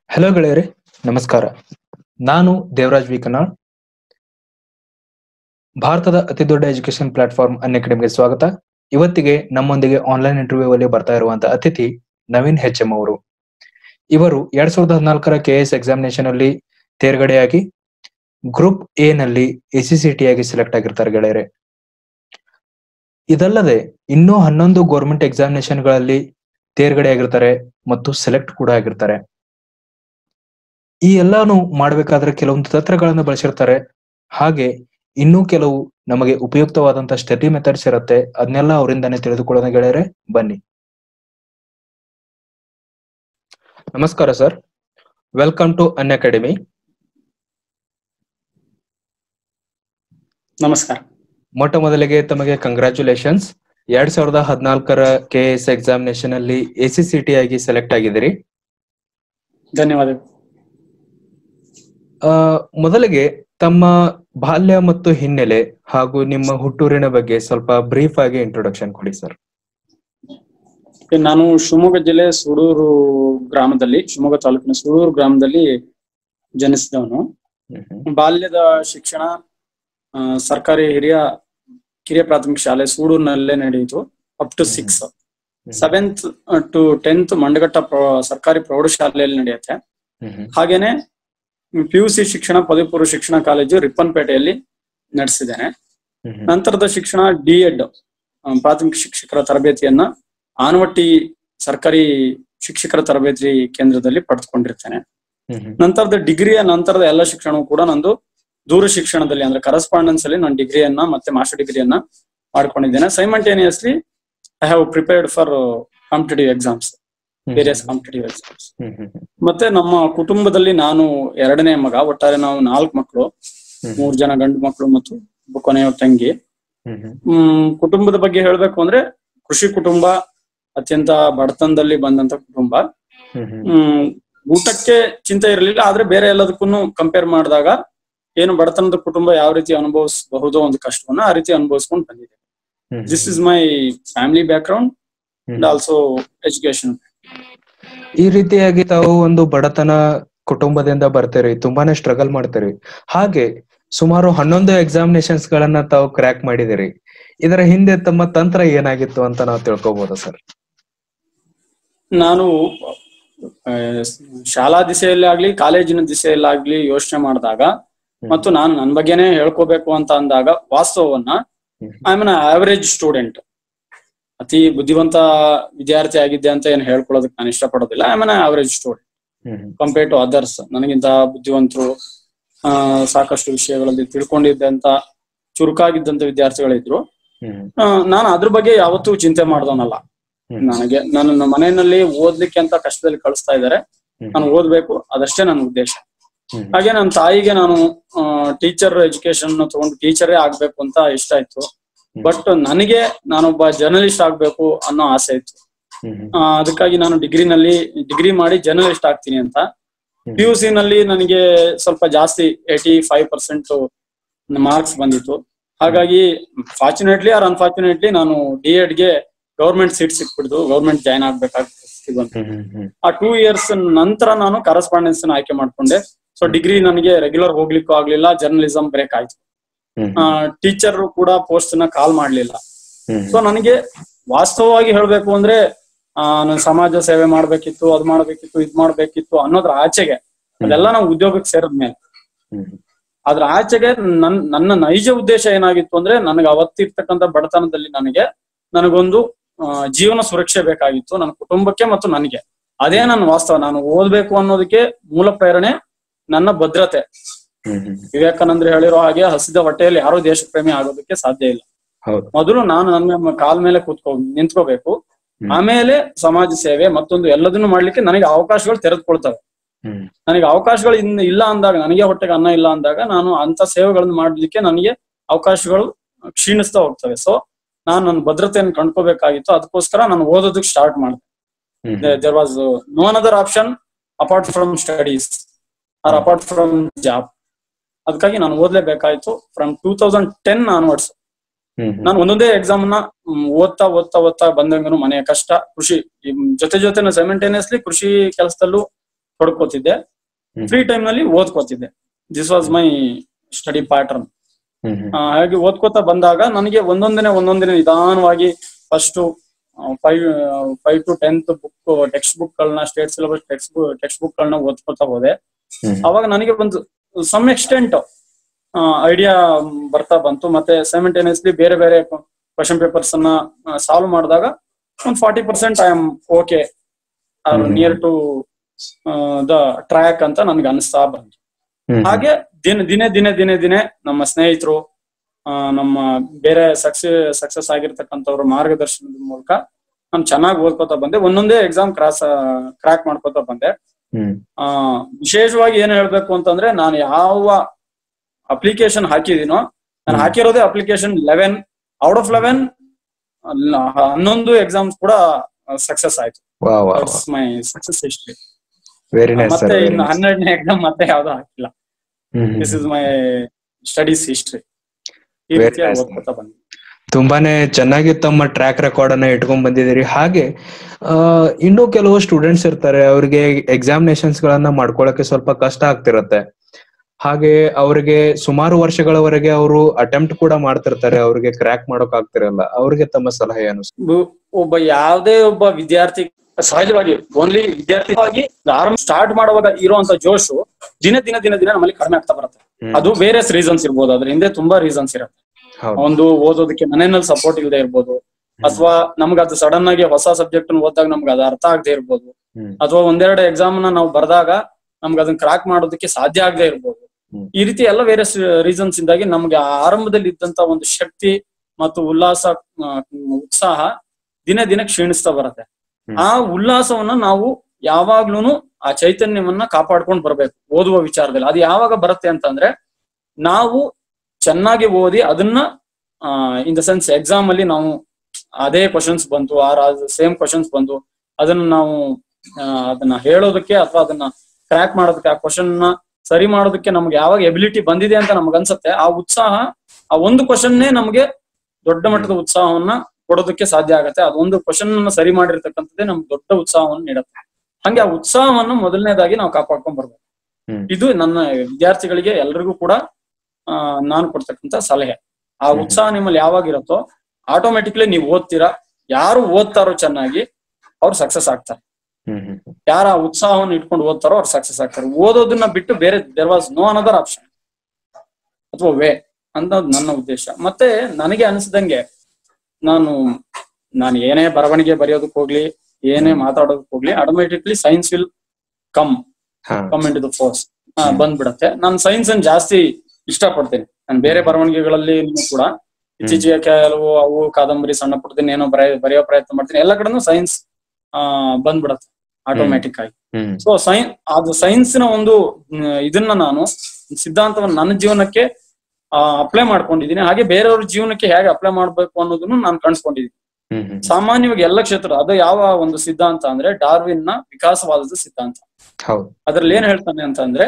Hello ಗೆಳೆಯರೆ ನಮಸ್ಕಾರ ನಾನು ದೇವರಾಜ್ ವಿ ಕನಾಳ್ ಭಾರತದ ಅತಿ ದೊಡ್ಡ ಎಜುಕೇಶನ್ ಪ್ಲಾಟ್ಫಾರ್ಮ್ ಅನ್ ಅಕಾಡೆಮಿಗೆ ಸ್ವಾಗತ ಇವತ್ತಿಗೆ ನಮ್ಮೊಂದಿಗೆ ಆನ್ಲೈನ್ ಇಂಟರ್ವ್ಯೂ ಅಲ್ಲಿ ಬರ್ತಾ ಇರುವಂತಹ ಅತಿಥಿ ನವೀನ್ ಹೆಚ್ ಎಂ ಅವರು ಇವರು ಎರಡ್ ಸಾವಿರದ ಹದಿನಾಲ್ಕರ ಕೆ ಎಸ್ ಎಕ್ಸಾಮಿನೇಷನ್ ಅಲ್ಲಿ ತೇರ್ಗಡೆಯಾಗಿ ಗ್ರೂಪ್ ಎ ನಲ್ಲಿ ಎಸಿಸಿಟಿ ಆಗಿ ಸೆಲೆಕ್ಟ್ ಆಗಿರ್ತಾರೆ ಗೆಳೆಯರೆ ಇದಲ್ಲದೆ ಇನ್ನೂ ಹನ್ನೊಂದು ಗೌರ್ಮೆಂಟ್ ಎಕ್ಸಾಮಿನೇಷನ್ ಗಳಲ್ಲಿ ತೇರ್ಗಡೆ ಆಗಿರ್ತಾರೆ ಮತ್ತು ಸೆಲೆಕ್ಟ್ ಕೂಡ ಆಗಿರ್ತಾರೆ ಈ ಎಲ್ಲಾನು ಮಾಡ್ಬೇಕಾದ್ರೆ ಕೆಲವೊಂದು ತಂತ್ರಗಳನ್ನು ಬಳಸಿರ್ತಾರೆ ಹಾಗೆ ಇನ್ನೂ ಕೆಲವು ನಮಗೆ ಉಪಯುಕ್ತವಾದಂತ ಸ್ಟಡಿ ಮೆಥಡ್ಸ್ ಇರುತ್ತೆ ಅದನ್ನೆಲ್ಲ ಅವರಿಂದಾನೇ ತಿಳಿದುಕೊಳ್ಳೋಣ ಗೆಳೆಯರೆ ಬನ್ನಿ ನಮಸ್ಕಾರ sir welcome to Unacademy ನಮಸ್ಕಾರ ಮೊಟ್ಟ ಮೊದಲಿಗೆ ತಮಗೆ ಕಂಗ್ರ್ಯಾಚುಲೇಷನ್ಸ್ ಎರಡ್ ಸಾವಿರದ ಹದಿನಾಲ್ಕರ ಕೆ ಎಸ್ ಎಕ್ಸಾಮಿನೇಷನ್ ಅಲ್ಲಿ ಎಸಿಸಿಟಿ ಆಗಿ ಸೆಲೆಕ್ಟ್ ಆಗಿದ್ದೀರಿ ಧನ್ಯವಾದಗಳು ಆ ಮೊದಲಿಗೆ ತಮ್ಮ ಬಾಲ್ಯ ಮತ್ತು ಹಿನ್ನೆಲೆ ಹಾಗೂ ನಿಮ್ಮ ಹುಟ್ಟೂರಿನ ಬಗ್ಗೆ ಸ್ವಲ್ಪ ಬ್ರೀಫ್ ಆಗಿ ಇಂಟ್ರೊಡಕ್ಷನ್ ಕೊಡಿ ಸರ್ ನಾನು ಶಿವಮೊಗ್ಗ ಜಿಲ್ಲೆ ಸೂಡೂರು ಗ್ರಾಮದಲ್ಲಿ ಶಿವಮೊಗ್ಗ ತಾಲೂಕಿನ ಸೂಡೂರು ಗ್ರಾಮದಲ್ಲಿ ಜನಿಸಿದವನು ಬಾಲ್ಯದ ಶಿಕ್ಷಣ ಆ, ಸರ್ಕಾರಿ ಹಿರಿಯ ಕಿರಿಯ ಪ್ರಾಥಮಿಕ ಶಾಲೆ ಸೂಡೂರಿನಲ್ಲೇ ನಡೆಯಿತು up to six seventh to tenth Mandagatta ಪ್ರೌ- ಸರ್ಕಾರಿ ಪ್ರೌಢಶಾಲೆಯಲ್ಲಿ ನಡೆಯುತ್ತೆ ಹಾಗೇನೆ ಪಿ ಯು ಸಿ ಶಿಕ್ಷಣ ಪದವಿ ಪೂರ್ವ ಶಿಕ್ಷಣ ಕಾಲೇಜು ರಿಪ್ಪನ್ಪೇಟೆಯಲ್ಲಿ ನಡೆಸಿದ್ದೇನೆ ನಂತರದ ಶಿಕ್ಷಣ ಡಿ ಎಡ್ ಪ್ರಾಥಮಿಕ ಶಿಕ್ಷಕರ ತರಬೇತಿಯನ್ನ ಆನವಟ್ಟಿ ಸರ್ಕಾರಿ ಶಿಕ್ಷಕರ ತರಬೇತಿ ಕೇಂದ್ರದಲ್ಲಿ ಪಡೆದುಕೊಂಡಿರ್ತೇನೆ ನಂತರದ ಡಿಗ್ರಿಯ ನಂತರದ ಎಲ್ಲ ಶಿಕ್ಷಣವೂ ಕೂಡ ನಂದು ದೂರ ಶಿಕ್ಷಣದಲ್ಲಿ ಅಂದ್ರೆ ಕರೆಸ್ಪಾಂಡೆನ್ಸ್ ಅಲ್ಲಿ ನಾನು ಡಿಗ್ರಿಯನ್ನ ಮತ್ತೆ ಮಾಸ್ಟರ್ ಡಿಗ್ರಿಯನ್ನ ಮಾಡ್ಕೊಂಡಿದ್ದೇನೆ simultaneously I have prepared for competitive exams various competitive exams ಮತ್ತೆ ನಮ್ಮ ಕುಟುಂಬದಲ್ಲಿ ನಾನು ಎರಡನೇ ಮಗ ಒಟ್ಟಾರೆ ನಾವು ನಾಲ್ಕು ಮಕ್ಕಳು ಮೂರ್ ಜನ ಗಂಡು ಮಕ್ಕಳು ಮತ್ತು ಒಬ್ಬ ಕೊನೆಯ ತಂಗಿ ಹ್ಮ್ ಕುಟುಂಬದ ಬಗ್ಗೆ ಹೇಳ್ಬೇಕು ಅಂದ್ರೆ ಕೃಷಿ ಕುಟುಂಬ ಅತ್ಯಂತ ಬಡತನದಲ್ಲಿ ಬಂದಂತ ಕುಟುಂಬ ಹ್ಮ್ ಊಟಕ್ಕೆ ಚಿಂತೆ ಇರಲಿಲ್ಲ ಆದ್ರೆ ಬೇರೆ ಎಲ್ಲದಕ್ಕೂ ಕಂಪೇರ್ ಮಾಡಿದಾಗ ಏನು ಬಡತನದ ಕುಟುಂಬ ಯಾವ ರೀತಿ ಅನುಭವಿಸಬಹುದೋ ಒಂದು ಕಷ್ಟವನ್ನ ಆ ರೀತಿ ಅನುಭವಿಸ್ಕೊಂಡು ಬಂದಿದೆ this is my family background and also education ಈ ರೀತಿಯಾಗಿ ತಾವು ಒಂದು ಬಡತನ ಕುಟುಂಬದಿಂದ ಬರ್ತೀರಿ ತುಂಬಾನೇ ಸ್ಟ್ರಗಲ್ ಮಾಡ್ತೀರಿ ಹಾಗೆ ಸುಮಾರು ಹನ್ನೊಂದು ಎಕ್ಸಾಮಿನೇಷನ್ಸ್ ಗಳನ್ನ ತಾವು ಕ್ರ್ಯಾಕ್ ಮಾಡಿದಿರಿ ಇದರ ಹಿಂದೆ ತಮ್ಮ ತಂತ್ರ ಏನಾಗಿತ್ತು ಅಂತ ನಾವು ತಿಳ್ಕೊಬಹುದಾ ಸರ್ ನಾನು ಆ, ಶಾಲಾ ದಿಸೆಯಲ್ಲಾಗ್ಲಿ ಕಾಲೇಜಿನ ದಿಸೆಯಲ್ಲಾಗ್ಲಿ ಯೋಚನೆ ಮಾಡಿದಾಗ ಮತ್ತು ನಾನು ನನ್ನ ಬಗ್ಗೆನೇ ಹೇಳ್ಕೋಬೇಕು ಅಂತ ಅಂದಾಗ ವಾಸ್ತವವನ್ನ I am an average student ಅತಿ ಬುದ್ಧಿವಂತ ವಿದ್ಯಾರ್ಥಿ ಆಗಿದ್ದೆ ಅಂತ ಏನು ಹೇಳ್ಕೊಳ್ಳೋದಕ್ಕೆ ನಾನು ಇಷ್ಟಪಡೋದಿಲ್ಲ I am an average student compare to others ನನಗಿಂತ ಬುದ್ಧಿವಂತರು ಆ ಸಾಕಷ್ಟು ವಿಷಯಗಳಲ್ಲಿ ತಿಳ್ಕೊಂಡಿದ್ದಂತ ಚುರುಕಾಗಿದ್ದಂತ ವಿದ್ಯಾರ್ಥಿಗಳಿದ್ರು ಆ, ನಾನು ಅದ್ರ ಬಗ್ಗೆ ಯಾವತ್ತೂ ಚಿಂತೆ ಮಾಡ್ದವನಲ್ಲ ನನಗೆ ನನ್ನ ಮನೆಯಲ್ಲಿ ಓದ್ಲಿಕ್ಕೆ ಅಂತ ಕಷ್ಟದಲ್ಲಿ ಕಳಿಸ್ತಾ ಇದ್ದಾರೆ ನಾನು ಓದ್ಬೇಕು ಅದಷ್ಟೇ ನನ್ನ ಉದ್ದೇಶ ಹಾಗೆ ನನ್ನ ತಾಯಿಗೆ ನಾನು ಟೀಚರ್ ಎಜುಕೇಶನ್ ತಗೊಂಡು ಟೀಚರೇ ಆಗ್ಬೇಕು ಅಂತ ಇಷ್ಟ ಇತ್ತು ಬಟ್ ನನಗೆ ನಾನೊಬ್ಬ ಜರ್ನಲಿಸ್ಟ್ ಆಗ್ಬೇಕು ಅನ್ನೋ ಆಸೆ ಇತ್ತು ಆ, ಅದಕ್ಕಾಗಿ ನಾನು ಡಿಗ್ರಿನಲ್ಲಿ ಡಿಗ್ರಿ ಮಾಡಿ ಜರ್ನಲಿಸ್ಟ್ ಆಗ್ತೀನಿ ಅಂತ ಪಿ ಯು ಸಿ ನಲ್ಲಿ ನನಗೆ ಸ್ವಲ್ಪ ಜಾಸ್ತಿ ಏಟಿ ಫೈವ್ ಪರ್ಸೆಂಟ್ ಮಾರ್ಕ್ಸ್ ಬಂದಿತ್ತು ಹಾಗಾಗಿ ಫಾರ್ಚುನೇಟ್ಲಿ ಆರ್ ಅನ್ಫಾರ್ಚುನೇಟ್ಲಿ ನಾನು ಡಿ ಗೆ ಗೌರ್ಮೆಂಟ್ ಸೀಟ್ ಸಿಕ್ಬಿಡ್ತು ಗೌರ್ಮೆಂಟ್ ಜಾಯ್ನ್ ಆಗ್ಬೇಕಾದ ಪರಿಸ್ಥಿತಿ ಬಂತು ಆ ಟೂ ಇಯರ್ಸ್ ನಂತರ ನಾನು ಕರೆಸ್ಪಾಂಡೆನ್ಸ್ ಆಯ್ಕೆ ಮಾಡ್ಕೊಂಡೆ ಸೊ ಡಿಗ್ರಿ ನನಗೆ ರೆಗ್ಯುಲರ್ ಹೋಗ್ಲಿಕ್ಕೂ ಆಗ್ಲಿಲ್ಲ ಜರ್ನಲಿಸಂ ಬ್ರೇಕ್ ಆಯ್ತು ಟೀಚರ್ ಕೂಡ ಪೋಸ್ಟ್ ನ ಕಾಲ್ ಮಾಡ್ಲಿಲ್ಲ ಸೊ ನನಗೆ ವಾಸ್ತವವಾಗಿ ಹೇಳ್ಬೇಕು ಅಂದ್ರೆ ಆ ನಾನು ಸಮಾಜ ಸೇವೆ ಮಾಡ್ಬೇಕಿತ್ತು ಅದ್ ಮಾಡ್ಬೇಕಿತ್ತು ಇದ್ ಮಾಡ್ಬೇಕಿತ್ತು ಅನ್ನೋದ್ರ ಆಚೆಗೆ ಅದೆಲ್ಲ ನಾವು ಉದ್ಯೋಗಕ್ಕೆ ಸೇರಿದ್ಮೇಲೆ ಅದ್ರ ಆಚೆಗೆ ನನ್ ನನ್ನ ನೈಜ ಉದ್ದೇಶ ಏನಾಗಿತ್ತು ಅಂದ್ರೆ ನನಗೆ ಅವತ್ತಿರ್ತಕ್ಕಂಥ ಬಡತನದಲ್ಲಿ ನನಗೆ ನನಗೊಂದು ಆ, ಜೀವನ ಸುರಕ್ಷೆ ಬೇಕಾಗಿತ್ತು ನನ್ನ ಕುಟುಂಬಕ್ಕೆ ಮತ್ತು ನನಗೆ ಅದೇ ನನ್ನ ವಾಸ್ತವ ನಾನು ಓದ್ಬೇಕು ಅನ್ನೋದಕ್ಕೆ ಮೂಲ ಪ್ರೇರಣೆ ನನ್ನ ಭದ್ರತೆ ವಿವೇಕಾನಂದ್ರ ಹೇಳಿರೋ ಹಾಗೆ ಹಸಿದ ಹೊಟ್ಟೆಯಲ್ಲಿ ಯಾರೋ ದೇಶ ಪ್ರೇಮಿ ಆಗೋದಕ್ಕೆ ಸಾಧ್ಯ ಇಲ್ಲ ಹೌದು ಮೊದಲು ನಾನು ನನ್ನ ಕಾಲ್ ಮೇಲೆ ಕೂತ್ಕೊ ನಿಂತ್ಕೋಬೇಕು ಆಮೇಲೆ ಸಮಾಜ ಸೇವೆ ಮತ್ತೊಂದು ಎಲ್ಲದನ್ನು ಮಾಡ್ಲಿಕ್ಕೆ ನನಗೆ ಅವಕಾಶಗಳು ತೆರೆದುಕೊಳ್ತವೆ ನನಗೆ ಅವಕಾಶಗಳು ಇನ್ ಇಲ್ಲ ಅಂದಾಗ ನನಗೆ ಹೊಟ್ಟೆಗೆ ಅನ್ನ ಇಲ್ಲ ಅಂದಾಗ ನಾನು ಅಂತ ಸೇವೆಗಳನ್ನು ಮಾಡ್ಲಿಕ್ಕೆ ನನಗೆ ಅವಕಾಶಗಳು ಕ್ಷೀಣಿಸ್ತಾ ಹೋಗ್ತವೆ ಸೊ ನಾನು ನನ್ನ ಭದ್ರತೆಯನ್ನು ಕಂಡ್ಕೋಬೇಕಾಗಿತ್ತು ಅದಕ್ಕೋಸ್ಕರ ನಾನು ಓದೋದಕ್ಕೆ ಸ್ಟಾರ್ಟ್ ಮಾಡಿದೆ there was no another option apart from studies or apart from job ಅದಕ್ಕಾಗಿ ನಾನು ಓದ್ಲೇಬೇಕಾಯ್ತು from two thousand ten onwards ನಾನು ಒಂದೊಂದೇ ಎಕ್ಸಾಮ್ ನ ಮ್, ಓದ್ತಾ ಓದ್ತಾ ಓದ್ತಾ ಬಂದಂಗನು ಮನೆಯ ಕಷ್ಟ ಕೃಷಿ ಈ ಜೊತೆ ಜೊತೆ ಸೈಮೆಂಟೇನಿಯಸ್ಲಿ ಕೃಷಿ ಕೆಲಸದಲ್ಲೂ ತೊಡ್ಕೋತಿದ್ದೆ ಹ್ಮ್. ಫ್ರೀ ಟೈಮ್ ನಲ್ಲಿ ಓದ್ಕೋತಿದ್ದೆ this was my study pattern hmm hmm ಹಾಗೆ ಓದ್ಕೋತಾ ಬಂದಾಗ ನನಗೆ ಒಂದೊಂದಿನ ಒಂದೊಂದಿನ ನಿಧಾನವಾಗಿ first five five to tenth book text book ಗಳನ್ನ state syllabus text textbook text book ಗಳನ್ನ ಓದ್ಕೋತಾ ಹೋದೆ ಹ್ಮ್ ಅವಾಗ ನನಗೆ ಒಂದು ಸಮ್ ಎಕ್ಸ್ಟೆಂಟ್ ಐಡಿಯಾ ಬರ್ತಾ ಬಂತು ಮತ್ತೆ ಸೈಮಲ್ಟೇನಿಯಸ್ಲಿ ಬೇರೆ ಬೇರೆ ಕ್ವಶನ್ ಪೇಪರ್ಸ್ ಅನ್ನ ಸಾಲ್ವ್ ಮಾಡಿದಾಗ ಒಂದು forty percent I am okay hmm. Near to the track ಅಂತ ನನ್ಗೆ ಅನಿಸ್ತಾ ಬಂತು ಹ್ಮ್ ಹಾಗೆ ದಿನ ದಿನೇ ದಿನೇ ದಿನೇ ದಿನೇ ನಮ್ಮ ಸ್ನೇಹಿತರು ಆ, ನಮ್ಮ ಬೇರೆ ಸಕ್ಸಸ್ ಸಕ್ಸಸ್ ಆಗಿರ್ತಕ್ಕಂಥವ್ರ ಮಾರ್ಗದರ್ಶನದ ಮೂಲಕ ನಾನು ಚೆನ್ನಾಗಿ ಓದ್ಕೋತಾ ಬಂದೆ ಒಂದೊಂದೇ ಎಕ್ಸಾಮ್ ಕ್ರಾಸ್ ಕ್ರ್ಯಾಕ್ ಮಾಡ್ಕೋತಾ ಬಂದೆ ಹ್ಮ್ ಆ ವಿಶೇಷವಾಗಿ ಏನ್ ಹೇಳ್ಬೇಕು ಅಂತಂದ್ರೆ ನಾನು ಯಾವ ಅಪ್ಲಿಕೇಶನ್ ಹಾಕಿದೀನೋ ನಾನು ಹ್ಮ್. ಹಾಕಿರೋದೇ application eleven out of eleven ಹನ್ನೊಂದು ಎಕ್ಸಾಮ್ಸ್ ಕೂಡ ಸಕ್ಸಸ್ ಆಯ್ತು ವಾ ವಾ my success history very nice ಮತ್ತೆ ಸರ್ ಇನ್ನು ಹನ್ನೆರಡನೇ ಎಕ್ಸಾಮ್ ಮತ್ತೆ ಯಾವ್ದು ಹಾಕಿಲ್ಲ this is my studies history ಈ Very ರೀತಿಯಾಗಿ nice. ಓದ್ಕೊತಾ ಬಂದೆ ತುಂಬಾನೇ ಚೆನ್ನಾಗಿ ತಮ್ಮ ಟ್ರ್ಯಾಕ್ ರೆಕಾರ್ಡ್ ಅನ್ನ ಇಟ್ಕೊಂಡ್ ಬಂದಿದ್ದೀರಿ ಹಾಗೆ ಆ, ಇನ್ನೂ ಕೆಲವು ಸ್ಟೂಡೆಂಟ್ಸ್ ಇರ್ತಾರೆ ಅವ್ರಿಗೆ ಎಕ್ಸಾಮಿನೇಷನ್ಸ್ ಗಳನ್ನ ಮಾಡ್ಕೊಳಕ್ಕೆ ಸ್ವಲ್ಪ ಕಷ್ಟ ಆಗ್ತಿರತ್ತೆ ಹಾಗೆ ಅವರಿಗೆ ಸುಮಾರು ವರ್ಷಗಳವರೆಗೆ ಅವರು ಅಟೆಂಪ್ಟ್ ಕೂಡ ಮಾಡ್ತಿರ್ತಾರೆ ಅವ್ರಿಗೆ ಕ್ರ್ಯಾಕ್ ಮಾಡೋಕ್ ಆಗ್ತಿರಲ್ಲ ಅವ್ರಿಗೆ ತಮ್ಮ ಸಲಹೆ ಏನು ಒಬ್ಬ- ಒಬ್ಬ ಯಾವ್ದೇ ಒಬ್ಬ ವಿದ್ಯಾರ್ಥಿ ಸಹಜವಾಗಿ ಓನ್ಲಿ ವಿದ್ಯಾರ್ಥಿಯಾಗಿ ಆರಂಭ ಸ್ಟಾರ್ಟ್ ಮಾಡುವಾಗ ಇರುವಂತ ಜೋಶು ದಿನ ದಿನ ದಿನ ದಿನ ನಮ್ಮಲ್ಲಿ ಕಡಿಮೆ ಆಗ್ತಾ ಬರುತ್ತೆ ಹ್ಮ್. ಅದು ಬೇರೆ ರೀಸನ್ಸ್ ಇರ್ಬೋದು ಅದ್ರ ಹಿಂದೆ ತುಂಬಾ ರೀಸನ್ಸ್ ಇರುತ್ತೆ ಹೌದು ಒಂದು ಓದೋದಕ್ಕೆ ಮನೆಯಲ್ಲಿ ಸಪೋರ್ಟ್ ಇಲ್ಲದೆ ಇರ್ಬೋದು ಅಥವಾ ನಮ್ಗೆ ಅದು ಸಡನ್ ಆಗಿ ಹೊಸ ಸಬ್ಜೆಕ್ಟ್ ಓದಿದಾಗ ನಮ್ಗೆ ಅದು ಅರ್ಥ ಆಗದೆ ಇರ್ಬೋದು ಹ್ಮ್. ಅಥವಾ ಒಂದೆರಡು ಎಕ್ಸಾಮ್ ನ ನಾವು ಬರ್ದಾಗ ನಮ್ಗೆ ಅದನ್ನ ಕ್ರಾಕ್ ಮಾಡೋದಕ್ಕೆ ಸಾಧ್ಯ ಆಗದೆ ಇರ್ಬೋದು ಹ್ಮ್. ಈ ರೀತಿ ಎಲ್ಲ ಬೇರೆ ರೀಸನ್ಸ್ ಇಂದಾಗಿ ನಮ್ಗೆ ಆರಂಭದಲ್ಲಿ ಇದ್ದಂತ ಒಂದು ಶಕ್ತಿ ಮತ್ತು ಉಲ್ಲಾಸ ಆ, ಉತ್ಸಾಹ ದಿನ ದಿನ ಕ್ಷೀಣಿಸ್ತಾ ಬರುತ್ತೆ ಹ್ಮ್. ಆ ಉಲ್ಲಾಸವನ್ನ ನಾವು ಯಾವಾಗ್ಲೂನು ಆ ಚೈತನ್ಯವನ್ನ ಕಾಪಾಡ್ಕೊಂಡು ಬರ್ಬೇಕು ಓದುವ ವಿಚಾರದಲ್ಲಿ ಅದು ಯಾವಾಗ ಬರುತ್ತೆ ಅಂತಂದ್ರೆ ನಾವು ಚೆನ್ನಾಗಿ ಓದಿ ಅದನ್ನ ಇನ್ ದ ಸೆನ್ಸ್ ಎಕ್ಸಾಮ್ ಅಲ್ಲಿ ನಾವು ಅದೇ ಕ್ವಶನ್ಸ್ ಬಂತು ಆರ್ ಸೇಮ್ ಕ್ವಶನ್ಸ್ ಬಂತು ಅದನ್ನ ನಾವು ಆ, ಅದನ್ನ ಹೇಳೋದಕ್ಕೆ ಅಥವಾ ಅದನ್ನ ಕ್ರ್ಯಾಕ್ ಮಾಡೋದಕ್ಕೆ ಆ ಕ್ವಶನ್ ನ ಸರಿ ಮಾಡೋದಕ್ಕೆ ನಮ್ಗೆ ಯಾವಾಗ ಎಬಿಲಿಟಿ ಬಂದಿದೆ ಅಂತ ನಮ್ಗೆ ಅನ್ಸುತ್ತೆ ಆ ಉತ್ಸಾಹ ಆ ಒಂದು ಕ್ವಶನ್ನೇ ನಮ್ಗೆ ದೊಡ್ಡ ಮಟ್ಟದ ಉತ್ಸಾಹವನ್ನ ಕೊಡೋದಕ್ಕೆ ಸಾಧ್ಯ ಆಗತ್ತೆ ಅದೊಂದು ಕ್ವಶನ್ ಅನ್ನ ಸರಿ ಮಾಡಿರ್ತಕ್ಕಂಥದ್ದೇ ನಮ್ಗೆ ದೊಡ್ಡ ಉತ್ಸಾಹವನ್ನು ನೀಡುತ್ತೆ ಹಂಗೆ ಆ ಉತ್ಸಾಹವನ್ನು ಮೊದಲನೇದಾಗಿ ನಾವು ಕಾಪಾಡ್ಕೊಂಡ್ ಬರ್ಬೇಕು ಹ್ಮ್. ಇದು ನನ್ನ ವಿದ್ಯಾರ್ಥಿಗಳಿಗೆ ಎಲ್ರಿಗೂ ಕೂಡ ಆ, ನಾನು ಕೊಡ್ತಕ್ಕಂತ ಸಲಹೆ ಆ ಹ್ಮ್. ಉತ್ಸಾಹ ನಿಮ್ಮಲ್ಲಿ ಯಾವಾಗ ಇರುತ್ತೋ ಆಟೋಮೆಟಿಕ್ಲಿ ನೀವು ಓದ್ತೀರಾ ಯಾರು ಓದ್ತಾರೋ ಚೆನ್ನಾಗಿ ಅವ್ರು ಸಕ್ಸಸ್ ಆಗ್ತಾರೆ ಹ್ಮ್ ಹ್ಮ್ ಹ್ಮ್. ಯಾರ ಆ ಉತ್ಸಾಹವನ್ನು ಇಟ್ಕೊಂಡು ಓದ್ತಾರೋ ಅವ್ರು ಸಕ್ಸಸ್ ಆಗ್ತಾರೆ ಓದೋದನ್ನ ಬಿಟ್ಟು ಬೇರೆ there was no another option ಅಥವಾ ವೇ ಅಂತ ನನ್ನ ಉದ್ದೇಶ ಮತ್ತೆ ನನಗೆ ಅನಿಸಿದಂಗೆ ನಾನು ನಾನು ಏನೇ ಬರವಣಿಗೆ ಬರೆಯೋದಕ್ಕೆ ಹೋಗ್ಲಿ ಏನೇ ಮಾತಾಡೋದಕ್ಕೆ ಹೋಗ್ಲಿ ಆಟೋಮೆಟಿಕ್ಲಿ ಸೈನ್ಸ್ ವಿಲ್ ಕಮ್ ಹಾ come into the force ಬಂದ್ಬಿಡತ್ತೆ ನಾನು ಸೈನ್ಸ್ ಅನ್ನು ಜಾಸ್ತಿ ಇಷ್ಟಪಡ್ತೀನಿ ನಾನು ಬೇರೆ ಬರವಣಿಗೆಗಳಲ್ಲಿ ಕೂಡ ಇತ್ತೀಚೆಗೆ ಕೆಲವು ಅವು ಕಾದಂಬರಿ ಸಣ್ಣ ಪುಟ್ಟದನ್ನ ಏನೋ ಬರೆಯ ಬರೆಯೋ ಪ್ರಯತ್ನ ಮಾಡ್ತೀನಿ ಎಲ್ಲ ಕಡೆನೂ ಸೈನ್ಸ್ ಆ ಬಂದ್ಬಿಡತ್ತೆ ಆಟೋಮ್ಯಾಟಿಕ್ ಆಗಿ ಹ್ಮ್ ಸೊ ಸೈನ್ ಅದು ಸೈನ್ಸ್ ನ ಒಂದು ಮ್, ಇದನ್ನ ನಾನು ಸಿದ್ಧಾಂತವನ್ನು ನನ್ನ ಜೀವನಕ್ಕೆ ಅಪ್ಲೈ ಮಾಡ್ಕೊಂಡಿದ್ದೀನಿ ಹಾಗೆ ಬೇರೆಯವ್ರ ಜೀವನಕ್ಕೆ ಹೇಗೆ ಅಪ್ಲೈ ಮಾಡ್ಬೇಕು ಅನ್ನೋದನ್ನು ನಾನು ಕಾಣಿಸ್ಕೊಂಡಿದ್ದೀನಿ ಹ್ಮ್ ಹ್ಮ್ ಸಾಮಾನ್ಯವಾಗಿ ಎಲ್ಲ ಕ್ಷೇತ್ರ ಅದು ಯಾವ ಒಂದು ಸಿದ್ಧಾಂತ ಅಂದ್ರೆ ಡಾರ್ವಿನ್ ನ ವಿಕಾಸವಾದದ ಸಿದ್ಧಾಂತ ಹೌದು ಅದ್ರಲ್ಲಿ ಏನ್ ಹೇಳ್ತಾನೆ ಅಂತ ಅಂದ್ರೆ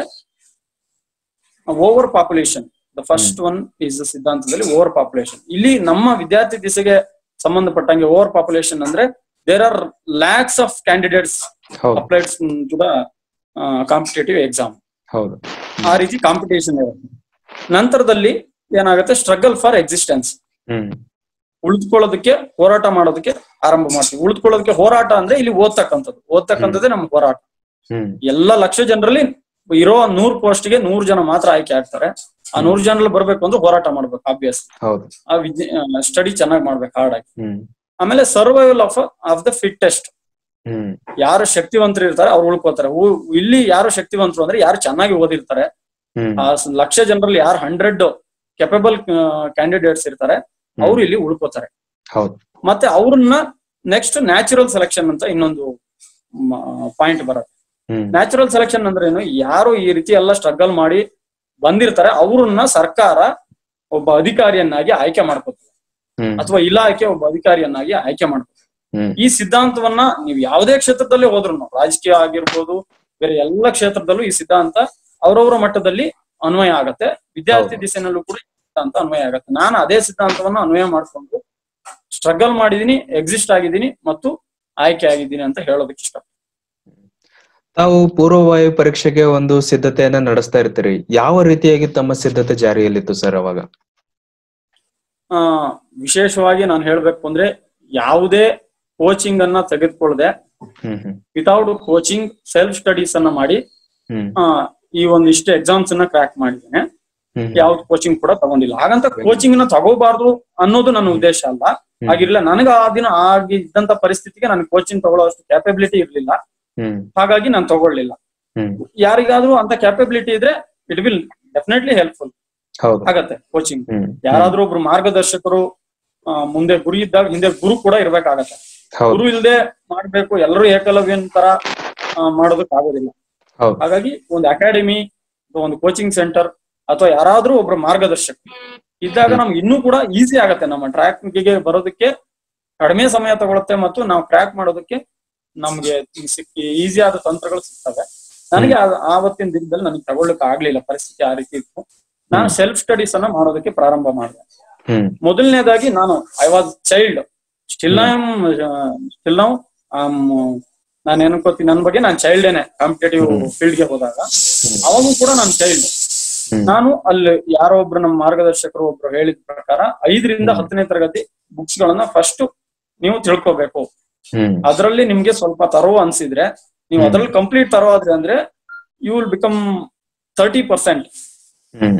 over population the first one is ಸಿದ್ಧಾಂತದಲ್ಲಿ ಓವರ್ ಪಾಪ್ಯುಲೇಷನ್ ಇಲ್ಲಿ ನಮ್ಮ ವಿದ್ಯಾರ್ಥಿ ದಿಸೆಗೆ ಸಂಬಂಧಪಟ್ಟಂಗೆ ಓವರ್ ಪಾಪ್ಯುಲೇಷನ್ ಅಂದ್ರೆ there are lakhs of candidates ಹೌದು applied to the competitive exam ಹೌದು ಆ ರೀತಿ ಕಾಂಪಿಟೇಷನ್ ಇರುತ್ತೆ ನಂತರದಲ್ಲಿ ಏನಾಗುತ್ತೆ ಸ್ಟ್ರಗಲ್ ಫಾರ್ ಎಕ್ಸಿಸ್ಟೆನ್ಸ್ ಹ್ಮ್ ಉಳಿದುಕೊಳ್ಳೋದಕ್ಕೆ ಹೋರಾಟ ಮಾಡೋದಕ್ಕೆ ಆರಂಭ ಮಾಡ್ತೀವಿ ಉಳಿದುಕೊಳ್ಳೋದಕ್ಕೆ ಹೋರಾಟ ಅಂದ್ರೆ ಇಲ್ಲಿ ಓದ್ತಕ್ಕಂಥದ್ದು ಓದ್ತಕ್ಕಂಥದ್ದೇ ನಮ್ಮ ಹೋರಾಟ ಹ್ಮ್ ಎಲ್ಲ ಲಕ್ಷ ಜನರಲ್ಲಿ ಇರೋ ನೂರ್ ಪೋಸ್ಟ್ಗೆ ನೂರ್ ಜನ ಮಾತ್ರ ಆಯ್ಕೆ ಆಗ್ತಾರೆ ಆ ನೂರ್ ಜನರಲ್ಲಿ ಬರ್ಬೇಕು ಅಂದ್ರೆ ಹೋರಾಟ ಮಾಡ್ಬೇಕು ಆಬ್ವಿಯಸ್ ಹೌದು ಆ ವಿದ್ಯೆ ಸ್ಟಡಿ ಚೆನ್ನಾಗಿ ಮಾಡ್ಬೇಕು ಹಾರ್ಡ್ ಆಗಿ ಹ್ಮ್ ಆಮೇಲೆ survival of of the fittest hmm ಯಾರು ಶಕ್ತಿವಂತರು ಇರ್ತಾರೆ ಅವ್ರು ಉಳ್ಕೋತಾರೆ ಉ- ಇಲ್ಲಿ ಯಾರು ಶಕ್ತಿವಂತರು ಅಂದ್ರೆ ಯಾರು ಚೆನ್ನಾಗಿ ಓದಿರ್ತಾರೆ ಹ್ಮ್ ಆ ಸ- ಲಕ್ಷ ಜನರಲ್ಲಿ ಯಾರು ಹಂಡ್ರೆಡ್ ಕೆಪಬಲ್ ಕ್ಯಾಂಡಿಡೇಟ್ಸ್ ಇರ್ತಾರೆ ಅವ್ರು ಇಲ್ಲಿ ಉಳ್ಕೋತಾರೆ ಹೌದು ಮತ್ತೆ ಅವ್ರನ್ನ ನೆಕ್ಸ್ಟ್ ನ್ಯಾಚುರಲ್ ಸೆಲೆಕ್ಷನ್ ಅಂತ ಇನ್ನೊಂದು ಪಾಯಿಂಟ್ ಬರುತ್ತೆ ಹ್ಮ್ ನ್ಯಾಚುರಲ್ ಸೆಲೆಕ್ಷನ್ ಅಂದ್ರೆ ಏನು ಯಾರು ಈ ರೀತಿ ಎಲ್ಲ ಸ್ಟ್ರಗಲ್ ಮಾಡಿ ಬಂದಿರ್ತಾರೆ ಅವ್ರನ್ನ ಸರ್ಕಾರ ಒಬ್ಬ ಅಧಿಕಾರಿಯನ್ನಾಗಿ ಆಯ್ಕೆ ಮಾಡ್ಕೋತಾರೆ ಹ್ಮ್ ಅಥವಾ ಇಲಾಖೆ ಒಬ್ಬ ಅಧಿಕಾರಿಯನ್ನಾಗಿ ಆಯ್ಕೆ ಮಾಡ್ಕೋತಾರೆ ಹ್ಮ್ ಈ ಸಿದ್ಧಾಂತವನ್ನ ನೀವು ಯಾವುದೇ ಕ್ಷೇತ್ರದಲ್ಲಿ ಹೋದ್ರು ರಾಜಕೀಯ ಆಗಿರ್ಬೋದು ಬೇರೆ ಎಲ್ಲ ಕ್ಷೇತ್ರದಲ್ಲೂ ಈ ಸಿದ್ಧಾಂತ ಅವರವರ ಮಟ್ಟದಲ್ಲಿ ಅನ್ವಯ ಆಗತ್ತೆ ವಿದ್ಯಾರ್ಥಿ ಹೌದು. ದಿಸೆನಲ್ಲೂ ಕೂಡ ಈ ಸಿದ್ಧಾಂತ ಅನ್ವಯ ಆಗತ್ತೆ ನಾನು ಅದೇ ಸಿದ್ಧಾಂತವನ್ನ ಅನ್ವಯ ಮಾಡ್ಕೊಂಡು ಸ್ಟ್ರಗಲ್ ಮಾಡಿದೀನಿ ಎಕ್ಸಿಸ್ಟ್ ಆಗಿದ್ದೀನಿ ಮತ್ತು ಆಯ್ಕೆ ಆಗಿದ್ದೀನಿ ಅಂತ ಹೇಳೋದಕ್ಕೆ ಇಷ್ಟ ತಾವು ಪೂರ್ವವಾಯು ಪರೀಕ್ಷೆಗೆ ಒಂದು ಸಿದ್ಧತೆಯನ್ನ ನಡೆಸ್ತಾ ಇರ್ತೀರಿ ಯಾವ ರೀತಿಯಾಗಿ ತಮ್ಮ ಸಿದ್ಧತೆ ಜಾರಿಯಲ್ಲಿತ್ತು ಸರ್ ಅವಾಗ ಆ ವಿಶೇಷವಾಗಿ ನಾನು ಹೇಳ್ಬೇಕು ಅಂದ್ರೆ ಯಾವುದೇ ಕೋಚಿಂಗ್ ಅನ್ನ ತೆಗೆದುಕೊಳ್ಳದೆ hmm hmm without coaching self studies ಅನ್ನ ಮಾಡಿ ಹ್ಮ್ ಆ, ಈ ಒಂದಿಷ್ಟು ಎಕ್ಸಾಮ್ಸ್ ಅನ್ನ ಕ್ರ್ಯಾಕ್ ಮಾಡಿದ್ದೇನೆ ಹ್ಮ್ ಯಾವ್ದು ಕೋಚಿಂಗ್ ಕೂಡ ತಗೊಂಡಿಲ್ಲ ಹಾಗಂತ ಕೋಚಿಂಗ್ ನ ತಗೋಬಾರ್ದು ಅನ್ನೋದು ನನ್ನ ಉದ್ದೇಶ ಅಲ್ಲ ಹಾಗಿರ್ಲಿಲ್ಲ ನನಗೆ ಆ ದಿನ ಆಗಿದ್ದಂತ ಪರಿಸ್ಥಿತಿಗೆ ನನಗೆ ಕೋಚಿಂಗ್ ತಗೊಳ್ಳೋ ಅಷ್ಟು ಕ್ಯಾಪಬಿಲಿಟಿ ಇರ್ಲಿಲ್ಲ ಹ್ಮ್ ಹಾಗಾಗಿ ನಾನು ತಗೊಳ್ಳಿಲ್ಲ ಹ್ಮ್ ಯಾರಿಗಾದ್ರೂ ಅಂತ ಕ್ಯಾಪಬಿಲಿಟಿ ಇದ್ರೆ ಇಟ್ ವಿಲ್ ಡೆಫಿನೆಟ್ಲಿ ಹೆಲ್ಪ್ಫುಲ್ ಹೌದು ಆಗತ್ತೆ ಕೋಚಿಂಗ್ ಹ್ಮ್ ಯಾರಾದ್ರೂ ಒಬ್ರು ಮಾರ್ಗದರ್ಶಕರು ಆ, ಮುಂದೆ ಗುರಿ ಇದ್ದಾಗ ಹಿಂದೆ ಗುರು ಕೂಡ ಇರ್ಬೇಕಾಗತ್ತೆ ಹೌದು ಗುರು ಇಲ್ದೆ ಮಾಡ್ಬೇಕು ಎಲ್ಲರೂ ಏಕಲವ್ಯನ್ ತರ ಆ, ಮಾಡೋದಕ್ ಆಗೋದಿಲ್ಲ ಹೌದು ಹಾಗಾಗಿ ಒಂದು ಅಕಾಡೆಮಿ ಒಂದು ಕೋಚಿಂಗ್ ಸೆಂಟರ್ ಅಥವಾ ಯಾರಾದ್ರೂ ಒಬ್ರು ಮಾರ್ಗದರ್ಶಕ ಇದ್ದಾಗ ನಮ್ಗೆ ಇನ್ನೂ ಕೂಡ ಈಸಿ ಆಗತ್ತೆ ನಮ್ಮ ಟ್ರ್ಯಾಕ್ ಗೆ ಬರೋದಕ್ಕೆ ಕಡಿಮೆ ಸಮಯ ತಗೊಳುತ್ತೆ ಮತ್ತು ನಾವು ಕ್ರ್ಯಾಕ್ ಮಾಡೋದಕ್ಕೆ ನಮ್ಗೆ ಸಿಕ್ಕಿ ಈಸಿ ಆದ ತಂತ್ರಗಳು ಸಿಗ್ತವೆ ನನಗೆ ಆ- ಆವತ್ತಿನ ದಿನದಲ್ಲಿ ನನಗೆ ತಗೊಳ್ಳಿಕ್ಕೆ ಆಗ್ಲಿಲ್ಲ ಪರಿಸ್ಥಿತಿ ಆ ರೀತಿ ಇತ್ತು ನಾನು ಸೆಲ್ಫ್ ಸ್ಟಡೀಸ್ ಅನ್ನ ಮಾಡೋದಕ್ಕೆ ಪ್ರಾರಂಭ ಮಾಡಿದೆ ಹ್ಮ್ ಮೊದಲನೇದಾಗಿ ನಾನು I was child still still ನಾವು ನಾನು ಏನ್ಕೋತೀನಿ ನನ್ನ ಬಗ್ಗೆ ನಾನು ಚೈಲ್ಡೇನೆ ಕಾಂಪಿಟೇಟಿವ್ ಫೀಲ್ಡ್ ಗೆ ಹೋದಾಗ ಅವಾಗೂ ಕೂಡ ನಾನು ಚೈಲ್ಡ್ ಹ್ಮ್. ನಾನು ಅಲ್ಲಿ ಯಾರೋ ಒಬ್ರು ನಮ್ಮ ಮಾರ್ಗದರ್ಶಕರು ಒಬ್ರು ಹೇಳಿದ ಪ್ರಕಾರ ಐದರಿಂದ ಹತ್ತನೇ ತರಗತಿ ಬುಕ್ಸ್ ಗಳನ್ನ ಫಸ್ಟ್ ನೀವು ತಿಳ್ಕೊಬೇಕು ಹ್ಮ್ ಅದರಲ್ಲಿ ನಿಮ್ಗೆ ಸ್ವಲ್ಪ ತರೋ ಅನ್ಸಿದ್ರೆ ನೀವು ಅದ್ರಲ್ಲಿ ಕಂಪ್ಲೀಟ್ ತರೋ ಆದ್ರೆ ಅಂದ್ರೆ you will become thirty percent hmm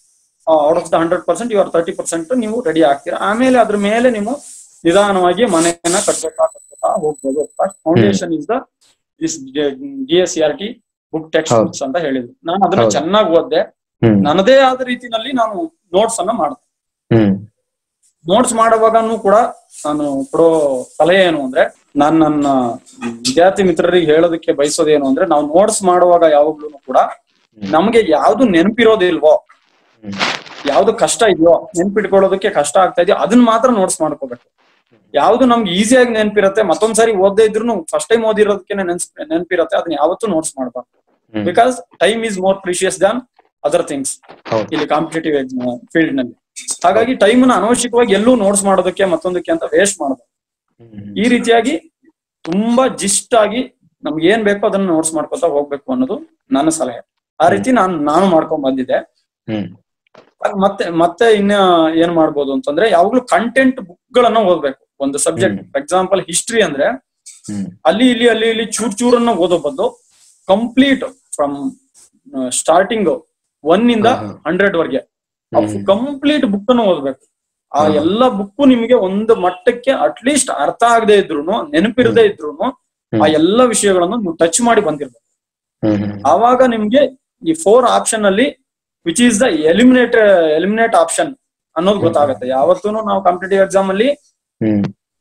out of the hundred percent ಇವ್ರ ತರ್ಟಿ ಪರ್ಸೆಂಟ್ ನೀವು ರೆಡಿ ಆಗ್ತೀರಾ ಆಮೇಲೆ ಅದ್ರ ಮೇಲೆ ನೀವು ನಿಧಾನವಾಗಿ ಮನೆಯನ್ನ ಕಟ್ಬೇಕಾ ಕಟ್ಬೇಕಾ ಹೋಗ್ಬೋದು first foundation is the this D S C R T book text ಹೌದು. ಬುಕ್ಸ್ ಅಂತ ಹೇಳಿದ್ರು ನಾನು ಅದನ್ನ ಹೌದು. ಚೆನ್ನಾಗಿ ಓದ್ದೆ ಹ್ಮ್ ನನ್ನದೇ ಆದ ರೀತಿನಲ್ಲಿ ನಾನು ನೋಟ್ಸ್ ಅನ್ನ ಮಾಡ್ದೆ ಹ್ಮ್ ನೋಟ್ಸ್ ಮಾಡುವಾಗನು ಕೂಡ ನಾನು ಕೊಡೋ ಸಲಹೆ ಏನು ಅಂದ್ರೆ ನಾನು ನನ್ನ ವಿದ್ಯಾರ್ಥಿ ಮಿತ್ರರಿಗೆ ಹೇಳೋದಕ್ಕೆ ಬಯಸೋದೇನು ಅಂದ್ರೆ ನಾವು ನೋಟ್ಸ್ ಮಾಡುವಾಗ ಯಾವಾಗ್ಲೂ ಕೂಡ ನಮ್ಗೆ ಯಾವ್ದು ನೆನಪಿರೋದಿಲ್ವೋ ಹ್ಮ್ ಯಾವ್ದು ಕಷ್ಟ ಇದೆಯೋ ನೆನ್ಪಿಟ್ಕೊಳ್ಳೋದಕ್ಕೆ ಕಷ್ಟ ಆಗ್ತಾ ಇದೆಯೋ ಅದನ್ನ ಮಾತ್ರ ನೋಟ್ಸ್ ಮಾಡ್ಕೋಬೇಕು ಯಾವ್ದು ನಮ್ಗೆ ಈಸಿಯಾಗಿ ನೆನಪಿರತ್ತೆ ಮತ್ತೊಂದ್ಸರಿ ಓದದೇ ಇದ್ರು ಫಸ್ಟ್ ಟೈಮ್ ಓದಿರೋದಕ್ಕೆ ನೆನ್ಸ್ ನೆನಪಿರತ್ತೆ ಅದನ್ನ ಯಾವತ್ತೂ ನೋಟ್ಸ್ ಮಾಡ್ಬಾರ್ದು hmm. Because time is more precious than other things ಹೌದು ಇಲ್ಲಿ ಕಾಂಪಿಟೇಟಿವ್ ಫೀಲ್ಡ್ ನಲ್ಲಿ ಹಾಗಾಗಿ ಟೈಮ್ ನ ಅನವಶ್ಯಕವಾಗಿ ಎಲ್ಲೂ ನೋಟ್ಸ್ ಮಾಡೋದಕ್ಕೆ ಮತ್ತೊಂದಕ್ಕೆ ಅಂತ ವೇಸ್ಟ್ ಮಾಡೋದು ಹ್ಮ್ ಈ ರೀತಿಯಾಗಿ ತುಂಬಾ ಜಿಸ್ಟ್ ಆಗಿ ನಮ್ಗೆ ಏನ್ ಬೇಕೋ ಅದನ್ನ ನೋಟ್ಸ್ ಮಾಡ್ಕೊತಾ ಹೋಗ್ಬೇಕು ಅನ್ನೋದು ನನ್ನ ಸಲಹೆ ಆ ರೀತಿ ನಾನು ನಾನು ಮಾಡ್ಕೊಂಡ್ ಬಂದಿದ್ದೆ ಹ್ಮ್ ಅದ್ ಮತ್ತೆ ಮತ್ತೆ ಇನ್ನ ಏನ್ ಮಾಡ್ಬೋದು ಅಂತಂದ್ರೆ ಯಾವಾಗ್ಲೂ ಕಂಟೆಂಟ್ ಬುಕ್ ಗಳನ್ನ ಓದ್ಬೇಕು ಒಂದು ಸಬ್ಜೆಕ್ಟ್ ಫಾರ್ ಎಕ್ಸಾಂಪಲ್ ಹಿಸ್ಟ್ರಿ ಅಂದ್ರೆ ಹ್ಮ್ ಅಲ್ಲಿ ಇಲ್ಲಿ ಅಲ್ಲಿ ಇಲ್ಲಿ ಚೂರ್ ಚೂರನ್ನ ಓದೋ ಬದಲು ಕಂಪ್ಲೀಟ್ ಫ್ರಮ್ ಸ್ಟಾರ್ಟಿಂಗ್ ಒನ್ ಇಂದ ಹಾ, ಹಾ. ಹಂಡ್ರೆಡ್ ವರೆಗೆ ಹ್ಮ್. ಕಂಪ್ಲೀಟ್ ಬುಕ್ ಅನ್ನು ಓದ್ಬೇಕು ಆ ಹಾ. ಎಲ್ಲ ಬುಕ್ ನಿಮಗೆ ಒಂದು ಮಟ್ಟಕ್ಕೆ ಅಟ್ಲೀಸ್ಟ್ ಅರ್ಥ ಆಗದೆ ಇದ್ರು ನೆನಪಿರದೆ ಇದ್ರು ಆ ಎಲ್ಲ ವಿಷಯಗಳನ್ನು ನೀವು ಟಚ್ ಮಾಡಿ ಬಂದಿರ್ಬೇಕು ಹ್ಮ್ ಹ್ಮ್ ಆವಾಗ ನಿಮ್ಗೆ ಈ ಫೋರ್ ಆಪ್ಷನ್ ಅಲ್ಲಿ which is the eliminate eliminate option ಅನ್ನೋದು ಗೊತ್ತಾಗುತ್ತೆ ಯಾವತ್ತೂ ನಾವು ಕಾಂಪಿಟೇಟಿವ್ ಎಕ್ಸಾಮ್ ಅಲ್ಲಿ ಹ್ಮ್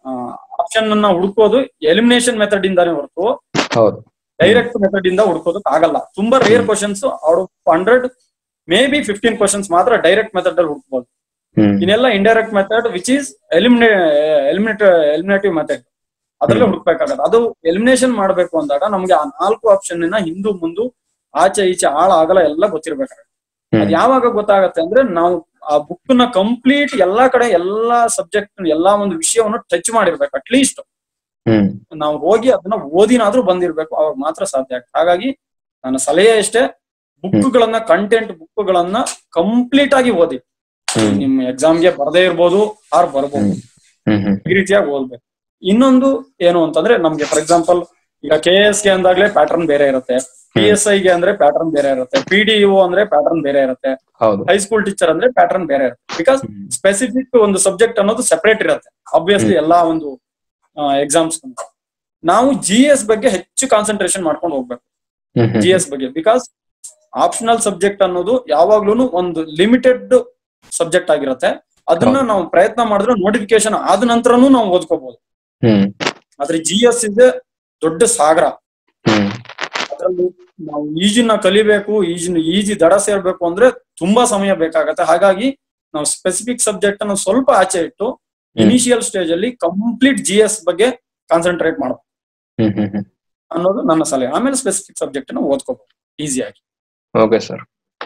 ಆಪ್ಷನ್ ಅನ್ನ ಹುಡುಕೋದು ಎಲಿಮಿನೇಷನ್ ಮೆಥಡ್ ಇಂದಾನೇ ಹೊರತು ಹೌದು ಡೈರೆಕ್ಟ್ ಮೆಥಡ್ ಇಂದ ಹುಡುಕೋದಕ್ ಆಗಲ್ಲ ತುಂಬಾ rare questions out of hundred may be fifteen questions ಮಾತ್ರ ಡೈರೆಕ್ಟ್ ಮೆಥಡ್ ಅಲ್ಲಿ ಹುಡುಕ್ಬೋದು ಹ್ಮ್ ಇನ್ನೆಲ್ಲ indirect method which is elimina eliminate eliminative method ಅದ್ರಲ್ಲೇ ಹುಡುಕ್ಬೇಕಾಗತ್ತೆ ಅದು ಎಲಿಮಿನೇಷನ್ ಮಾಡ್ಬೇಕು ಅಂದಾಗ ನಮ್ಗೆ ಆ ನಾಲ್ಕು ಆಪ್ಷನ್ ಹಿಂದು ಮುಂದು ಆಚೆ ಈಚೆ ಆಳ ಆಗಲ ಎಲ್ಲ ಗೊತ್ತಿರ್ಬೇಕಾಗತ್ತೆ ಅದ್ ಯಾವಾಗ ಗೊತ್ತಾಗತ್ತೆ ಅಂದ್ರೆ ನಾವು ಆ ಬುಕ್ ನ ಕಂಪ್ಲೀಟ್ ಎಲ್ಲಾ ಕಡೆ ಎಲ್ಲಾ ಸಬ್ಜೆಕ್ಟ್ ಎಲ್ಲಾ ಒಂದು ವಿಷಯವನ್ನು ಟಚ್ ಮಾಡಿರ್ಬೇಕು ಅಟ್ಲೀಸ್ಟ್ ಹ್ಮ್ ನಾವು ಹೋಗಿ ಅದನ್ನ ಓದಿನಾದ್ರೂ ಬಂದಿರ್ಬೇಕು ಅವಾಗ ಮಾತ್ರ ಸಾಧ್ಯ ಆಗ್ತದೆ ಹಾಗಾಗಿ ನನ್ನ ಸಲಹೆ ಅಷ್ಟೇ ಬುಕ್ಗಳನ್ನ ಕಂಟೆಂಟ್ ಬುಕ್ಗಳನ್ನ ಕಂಪ್ಲೀಟ್ ಆಗಿ ಓದಿ ಹ್ಮ್ ನಿಮ್ ಎಕ್ಸಾಮ್ಗೆ ಬರದೇ ಇರ್ಬೋದು ಆರ್ ಬರ್ಬೋದು ಹ್ಮ್ ಹ್ಮ್ ಈ ರೀತಿಯಾಗಿ ಓದ್ಬೇಕು ಇನ್ನೊಂದು ಏನು ಅಂತಂದ್ರೆ ನಮ್ಗೆ ಫಾರ್ ಎಕ್ಸಾಂಪಲ್ ಈಗ ಕೆ ಎಸ್ ಗೆ ಅಂದಾಗ್ಲೇ ಪ್ಯಾಟರ್ನ್ ಬೇರೆ ಇರುತ್ತೆ ಪಿ ಎಸ್ ಐ ಗೆ ಅಂದ್ರೆ ಪ್ಯಾಟರ್ನ್ ಬೇರೆ ಇರುತ್ತೆ ಪಿ ಡಿ ಯು ಅಂದ್ರೆ ಪ್ಯಾಟರ್ನ್ ಬೇರೆ ಇರುತ್ತೆ ಹೌದು ಹೈಸ್ಕೂಲ್ ಟೀಚರ್ ಅಂದ್ರೆ ಪ್ಯಾಟರ್ನ್ ಬೇರೆ ಇರುತ್ತೆ ಬಿಕಾಸ್ ಹ್ಮ್. ಸ್ಪೆಸಿಫಿಕ್ ಒಂದು ಸಬ್ಜೆಕ್ಟ್ ಅನ್ನೋದು ಸೆಪರೇಟ್ ಇರುತ್ತೆ ಆಬ್ವಿಯಸ್ಲಿ ಎಲ್ಲಾ ಒಂದು ಎಕ್ಸಾಮ್ಸ್ ನಾವು ಜಿ ಎಸ್ ಬಗ್ಗೆ ಹೆಚ್ಚು ಕಾನ್ಸಂಟ್ರೇಷನ್ ಮಾಡ್ಕೊಂಡು ಹೋಗ್ಬೇಕು ಹ್ಮ್ ಹ್ಮ್ ಜಿ ಎಸ್ ಬಗ್ಗೆ ಬಿಕಾಸ್ ಆಪ್ಷನಲ್ ಸಬ್ಜೆಕ್ಟ್ ಅನ್ನೋದು ಯಾವಾಗ್ಲೂ ಒಂದು ಲಿಮಿಟೆಡ್ ಸಬ್ಜೆಕ್ಟ್ ಆಗಿರುತ್ತೆ ಅದನ್ನ ನಾವು ಪ್ರಯತ್ನ ಮಾಡಿದ್ರೆ ನೋಟಿಫಿಕೇಶನ್ ಆದ ನಂತರನೂ ನಾವು ಓದ್ಕೋಬಹುದು ಹ್ಮ್ ಆದ್ರೆ ಜಿ ಎಸ್ ಇದೆ ದೊಡ್ಡ ಸಾಗರ ಹ್ಮ್ ಅದ್ರಲ್ಲಿ ನಾವು ಈಜಿನ ಕಲಿಬೇಕು ಈಜಿನ ಈಜಿ ದಡ ಸೇರ್ಬೇಕು ಅಂದ್ರೆ ತುಂಬಾ ಸಮಯ ಬೇಕಾಗತ್ತೆ ಹಾಗಾಗಿ ನಾವು ಸ್ಪೆಸಿಫಿಕ್ ಸಬ್ಜೆಕ್ಟ್ ಅನ್ನು ಸ್ವಲ್ಪ ಆಚೆ ಇಟ್ಟು ಇನಿಷಿಯಲ್ ಸ್ಟೇಜ್ ಅಲ್ಲಿ ಕಂಪ್ಲೀಟ್ ಜಿ ಎಸ್ ಬಗ್ಗೆ ಕಾನ್ಸಂಟ್ರೇಟ್ ಮಾಡಬೇಕು ಹ್ಮ್ ಹ್ಮ್ ಹ್ಮ್ ಅನ್ನೋದು ನನ್ನ ಸಲಹೆ ಆಮೇಲೆ ಸ್ಪೆಸಿಫಿಕ್ ಸಬ್ಜೆಕ್ಟ್ ಅನ್ನು ಓದ್ಕೋಬಹುದು ಈಸಿಯಾಗಿ ಓಕೆ ಸರ್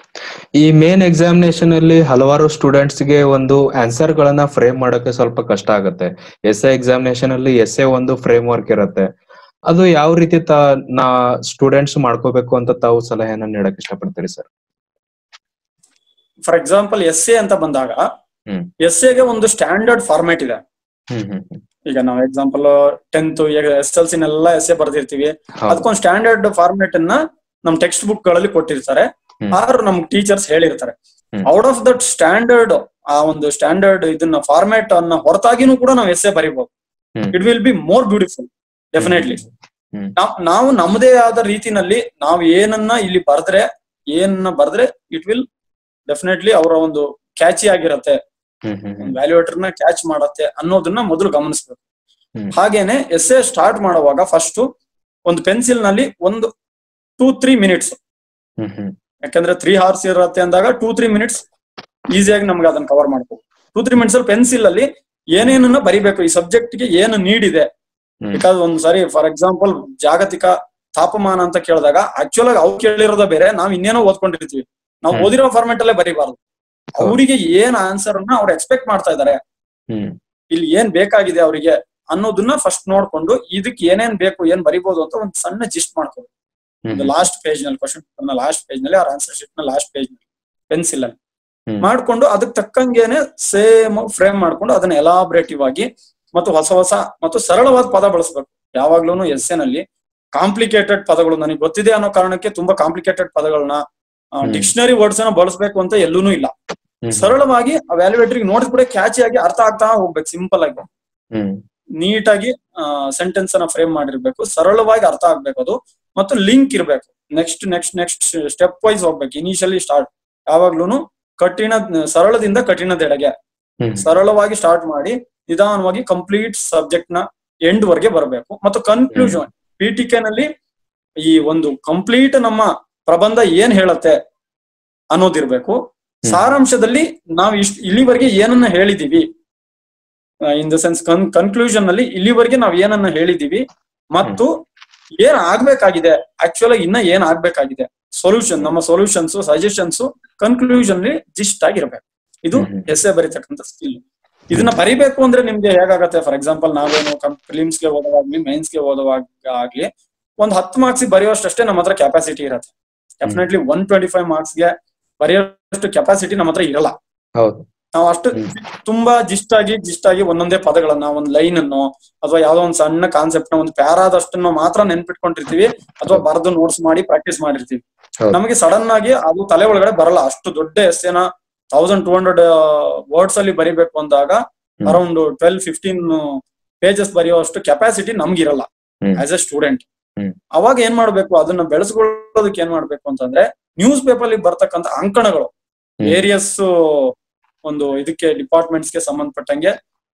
ಈ ಮೇನ್ ಎಕ್ಸಾಮಿನೇಷನ್ ಅಲ್ಲಿ ಹಲವಾರು ಸ್ಟೂಡೆಂಟ್ಸ್ ಗೆ ಒಂದು ಆನ್ಸರ್ ಗಳನ್ನ ಫ್ರೇಮ್ ಮಾಡಕ್ಕೆ ಸ್ವಲ್ಪ ಕಷ್ಟ ಆಗುತ್ತೆ ಎಸ್ ಎ ಎಕ್ಸಾಮಿನೇಷನ್ ಅಲ್ಲಿ ಎಸ್ ಎ ಒಂದು ಫ್ರೇಮ್ ವರ್ಕ್ ಇರುತ್ತೆ ಅದು ಯಾವ ರೀತಿ ತಾ ನಾ ಸ್ಟೂಡೆಂಟ್ಸ್ ಮಾಡ್ಕೋಬೇಕು ಅಂತ ತಾವು ಸಲಹೆಯನ್ನ ನೀಡಕ್ ಇಷ್ಟಪಡ್ತೀರಿ sir for example S A ಅಂತ ಬಂದಾಗ ಹ್ಮ್. ಎಸ್ ಎಗೆ ಒಂದು ಸ್ಟ್ಯಾಂಡರ್ಡ್ ಫಾರ್ಮ್ಯಾಟ್ ಇದೆ ಹ್ಮ್ ಹ್ಮ್ ಹ್ಮ್. ಈಗ ನಾವು ಎಕ್ಸಾಂಪಲ್ ಟೆಂತ್ ಎಸ್ ಎಲ್ ಸಿನೆಲ್ಲ ಎಸ್ ಎ ಬರ್ದಿರ್ತೀವಿ ಹೌದು. ಅದಕ್ಕೊಂದು ಸ್ಟ್ಯಾಂಡರ್ಡ್ ಫಾರ್ಮ್ಯಾಟ್ ಅನ್ನ ನಮ್ ಟೆಕ್ಸ್ಟ್ ಬುಕ್ ಗಳಲ್ಲಿ ಕೊಟ್ಟಿರ್ತಾರೆ ಹ್ಮ್. ಆರ್ ನಮ್ ಟೀಚರ್ಸ್ ಹೇಳಿರ್ತಾರೆ hmm. Out of that standard ಆ ಒಂದು ಸ್ಟ್ಯಾಂಡರ್ಡ್ ಇದನ್ನ ಫಾರ್ಮ್ಯಾಟ್ ಅನ್ನ ಹೊರತಾಗಿನೂ ಕೂಡ ನಾವು ಎಸ್ ಎ ಬರಿಬಹುದು hmm. It will be more beautiful definitely hmm. ನಾವ್ ನಾವು ನಮ್ಮದೇ ಆದ ರೀತಿನಲ್ಲಿ ನಾವು ಏನನ್ನ ಇಲ್ಲಿ ಬರ್ದ್ರೆ ಏನನ್ನ ಬರ್ದ್ರೆ ಇಟ್ ವಿಲ್ ಡೆಫಿನೆಟ್ಲಿ ಅವರ ಒಂದು ಕ್ಯಾಚಿ ಆಗಿರತ್ತೆ ಹ್ಮ್ ಹ್ಮ್ ಹ್ಮ್. ವ್ಯಾಲ್ಯೂಯೇಟರ್ ನ ಕ್ಯಾಚ್ ಮಾಡತ್ತೆ ಅನ್ನೋದನ್ನ ಮೊದಲು ಗಮನಿಸ್ಬೇಕು ಹ್ಮ್. ಹಾಗೇನೆ ಎಸ್ ಎ ಸ್ಟಾರ್ಟ್ ಮಾಡುವಾಗ ಫಸ್ಟ್ ಒಂದು ಪೆನ್ಸಿಲ್ ನಲ್ಲಿ ಒಂದು two three minutes hmm hmm. ಯಾಕಂದ್ರೆ ತ್ರೀ ಅವರ್ಸ್ ಇರತ್ತೆ ಅಂದಾಗ ಟೂ ತ್ರೀ ಮಿನಿಟ್ಸ್ ಈಸಿಯಾಗಿ ನಮ್ಗೆ ಅದನ್ನ ಕವರ್ ಮಾಡ್ಬೋದು ಟೂ ತ್ರೀ ಮಿನಿಟ್ಸ್ ಅಲ್ಲಿ ಪೆನ್ಸಿಲ್ ಅಲ್ಲಿ ಏನೇನನ್ನ ಬರಿಬೇಕು ಈ ಸಬ್ಜೆಕ್ಟ್ ಗೆ ಏನು ನೀಡಿದೆ ಹ್ಮ್. ಬಿಕಾಸ್ ಒಂದ್ ಸಾರಿ ಫಾರ್ ಎಕ್ಸಾಂಪಲ್ ಜಾಗತಿಕ ತಾಪಮಾನ ಅಂತ ಕೇಳಿದಾಗ ಆಕ್ಚುಲ್ ಆಗಿ ಅವ್ರು ಕೇಳಿರೋದ ಬೇರೆ ನಾವ್ ಇನ್ನೇನೋ ಓದ್ಕೊಂಡಿರ್ತೀವಿ ನಾವು ಹ್ಮ್. ಓದಿರೋ ಫಾರ್ಮೆಟ್ ಅಲ್ಲೇ ಬರಿಬಾರ್ದು ಅವರಿಗೆ ಏನ್ ಆನ್ಸರ್ ಅನ್ನ ಅವ್ರು ಎಕ್ಸ್ಪೆಕ್ಟ್ ಮಾಡ್ತಾ ಇದಾರೆ ಹ್ಮ್ ಇಲ್ಲಿ ಏನ್ ಬೇಕಾಗಿದೆ ಅವರಿಗೆ ಅನ್ನೋದನ್ನ ಫಸ್ಟ್ ನೋಡ್ಕೊಂಡು ಇದಕ್ಕೆ ಏನೇನ್ ಬೇಕು ಏನ್ ಬರಿಬೋದು ಅಂತ ಒಂದು ಸಣ್ಣ ಜಿಸ್ಟ್ ಮಾಡ್ಕೋಬೇಕು ಹ್ಮ್ ಒಂದು ಲಾಸ್ಟ್ ಪೇಜ್ ನಲ್ಲಿ ಕ್ವಶನ್ ಪೇಪರ್ ನ ಲಾಸ್ಟ್ ಪೇಜ್ ನಲ್ಲಿ ಅವ್ರ ಆನ್ಸರ್ ಶೀಟ್ ನ ಲಾಸ್ಟ್ ಪೇಜ್ ನಲ್ಲಿ ಪೆನ್ಸಿಲ್ ಅಲ್ಲಿ ಹ್ಮ್. ಮಾಡ್ಕೊಂಡು ಅದಕ್ಕೆ ತಕ್ಕಂಗೆನೆ ಸೇಮ್ ಫ್ರೇಮ್ ಮಾಡ್ಕೊಂಡು ಅದನ್ನ ಎಲಾಬ್ರೇಟಿವ್ ಆಗಿ ಮತ್ತು ಹೊಸ ಹೊಸ ಮತ್ತು ಸರಳವಾದ ಪದ ಬಳಸಬೇಕು ಯಾವಾಗ್ಲೂ ಎಸ್ ನಲ್ಲಿ ಕಾಂಪ್ಲಿಕೇಟೆಡ್ ಪದಗಳು ನನಗೆ ಗೊತ್ತಿದೆ ಅನ್ನೋ ಕಾರಣಕ್ಕೆ ತುಂಬಾ ಕಾಂಪ್ಲಿಕೇಟೆಡ್ ಪದಗಳನ್ನ ಹ್ಮ್. ಡಿಕ್ಷನರಿ ವರ್ಡ್ಸ್ ಅನ್ನ ಬಳಸಬೇಕು ಅಂತ ಎಲ್ಲೂನು ಇಲ್ಲ ಹ್ಮ್. ಸರಳವಾಗಿ ಆ ವ್ಯಾಲ್ಯೂಯೇಟರ್ಗೆ ನೋಡಿದ ಕೂಡ ಕ್ಯಾಚಿ ಆಗಿ ಅರ್ಥ ಆಗ್ತಾ ಹೋಗ್ಬೇಕು ಸಿಂಪಲ್ ಆಗಿ ಹ್ಮ್ ನೀಟಾಗಿ ಸೆಂಟೆನ್ಸ್ ಅನ್ನ ಫ್ರೇಮ್ ಮಾಡಿರ್ಬೇಕು ಸರಳವಾಗಿ ಅರ್ಥ ಆಗ್ಬೇಕು ಅದು ಮತ್ತು ಲಿಂಕ್ ಇರ್ಬೇಕು next next next step wise ಹೋಗ್ಬೇಕು ಇನಿಷಿಯಲಿ ಸ್ಟಾರ್ಟ್ ಯಾವಾಗ್ಲೂನು ಕಠಿಣ ಸರಳದಿಂದ ಕಠಿಣದೆಡೆಗೆ ಹ್ಮ್. ಸರಳವಾಗಿ ಸ್ಟಾರ್ಟ್ ಮಾಡಿ ನಿಧಾನವಾಗಿ ಕಂಪ್ಲೀಟ್ ಸಬ್ಜೆಕ್ಟ್ ನ ಎಂಡ್ ವರೆಗೆ ಬರಬೇಕು ಮತ್ತು ಕನ್ಕ್ಲೂಷನ್ ಪಿಟಿಕೆ ನಲ್ಲಿ ಈ ಒಂದು ಕಂಪ್ಲೀಟ್ ನಮ್ಮ ಪ್ರಬಂಧ ಏನ್ ಹೇಳತ್ತೆ ಅನ್ನೋದಿರ್ಬೇಕು ಸಾರಾಂಶದಲ್ಲಿ ನಾವು ಇಷ್ಟ ಇಲ್ಲಿವರೆಗೆ ಏನನ್ನ ಹೇಳಿದೀವಿ in the sense con conclusion ನಲ್ಲಿ ಇಲ್ಲಿವರೆಗೆ ನಾವ್ ಏನನ್ನ ಹೇಳಿದೀವಿ ಮತ್ತು ಏನ್ ಆಗ್ಬೇಕಾಗಿದೆ ಆಕ್ಚುಲ್ ಇನ್ನ ಏನ್ ಆಗ್ಬೇಕಾಗಿದೆ ಸೊಲ್ಯೂಷನ್ ನಮ್ಮ ಸೊಲ್ಯೂಷನ್ಸ್ ಸಜೆಷನ್ಸ್ ಕನ್ಕ್ಲೂಷನ್ ಜಿಸ್ಟ್ ಆಗಿರ್ಬೇಕು ಇದು ಹ್ಮ್ ಹ್ಮ್. ಎಸ್ಸೆ ಬರೀತಕ್ಕಂಥ ಸ್ಕಿಲ್ ಇದನ್ನ ಬರಿಬೇಕು ಅಂದ್ರೆ ನಿಮ್ಗೆ ಹೇಗಾಗತ್ತೆ ಫಾರ್ ಎಕ್ಸಾಂಪಲ್ ನಾವೇನು ಪ್ರಿಲಿಮ್ಸ್ ಗೆ ಓದುವಾಗ್ಲಿ ಮೈನ್ಸ್ ಗೆ ಓದುವಾಗ ಆಗ್ಲಿ ಒಂದ್ ಹತ್ತು ಮಾರ್ಕ್ಸ್ ಬರೆಯೋಷ್ಟೇ ನಮ್ಮ ಹತ್ರ ಕೆಪಾಸಿಟಿ ಇರತ್ತೆ definitely one twenty five marks ಗೆ ಬರೆಯೋಷ್ಟು ಕೆಪಾಸಿಟಿ ನಮ್ಮ ಹತ್ರ ಇರಲ್ಲ ಹೌದು ನಾವು ಅಷ್ಟು ಹ್ಮ್. ತುಂಬಾ ಜಿಸ್ಟ್ ಆಗಿ ಜಿಸ್ಟ್ ಆಗಿ ಒಂದೊಂದೇ ಪದಗಳನ್ನ ಒಂದ್ ಲೈನ್ ಅನ್ನು ಅಥವಾ ಯಾವ್ದೋ ಒಂದ್ ಸಣ್ಣ ಕಾನ್ಸೆಪ್ಟ್ ನ ಒಂದು ಪ್ಯಾರಾದಷ್ಟನ್ನು ಮಾತ್ರ ನೆನ್ಪಿಟ್ಕೊಂಡಿರ್ತೀವಿ ಅಥವಾ ಬರೆದು ನೋಟ್ಸ್ ಮಾಡಿ ಪ್ರಾಕ್ಟೀಸ್ ಮಾಡಿರ್ತೀವಿ ಹೌದು. ನಮಗೆ ಸಡನ್ ಆಗಿ ಅದು ತಲೆ ಒಳಗಡೆ ಬರಲ್ಲ ಅಷ್ಟು ದೊಡ್ಡ ಎಸ್ಸೆನ ತೌಸಂಡ್ ಟೂ ಹಂಡ್ರೆಡ್ ವರ್ಡ್ಸ್ ಅಲ್ಲಿ ಬರಿಬೇಕು ಅಂದಾಗ hmm. Around twelve fifteen pages ಬರೆಯುವಷ್ಟು ಕೆಪಾಸಿಟಿ ನಮ್ಗಿರಲ್ಲ hmm. As a student hmm. ಅವಾಗ ಏನ್ ಮಾಡ್ಬೇಕು ಅದನ್ನ ಬೆಳೆಸ್ಕೊಳ್ಳೋದಕ್ಕೆ ಏನ್ ಮಾಡ್ಬೇಕು ಅಂತಂದ್ರೆ ನ್ಯೂಸ್ ಪೇಪರ್ ಅಲ್ಲಿ ಬರ್ತಕ್ಕಂಥ ಅಂಕಣಗಳು ಹ್ಮ್. ವೇರಿಯಸ್ ಒಂದು ಇದಕ್ಕೆ ಡಿಪಾರ್ಟ್ಮೆಂಟ್ಸ್ ಗೆ ಸಂಬಂಧಪಟ್ಟಂಗೆ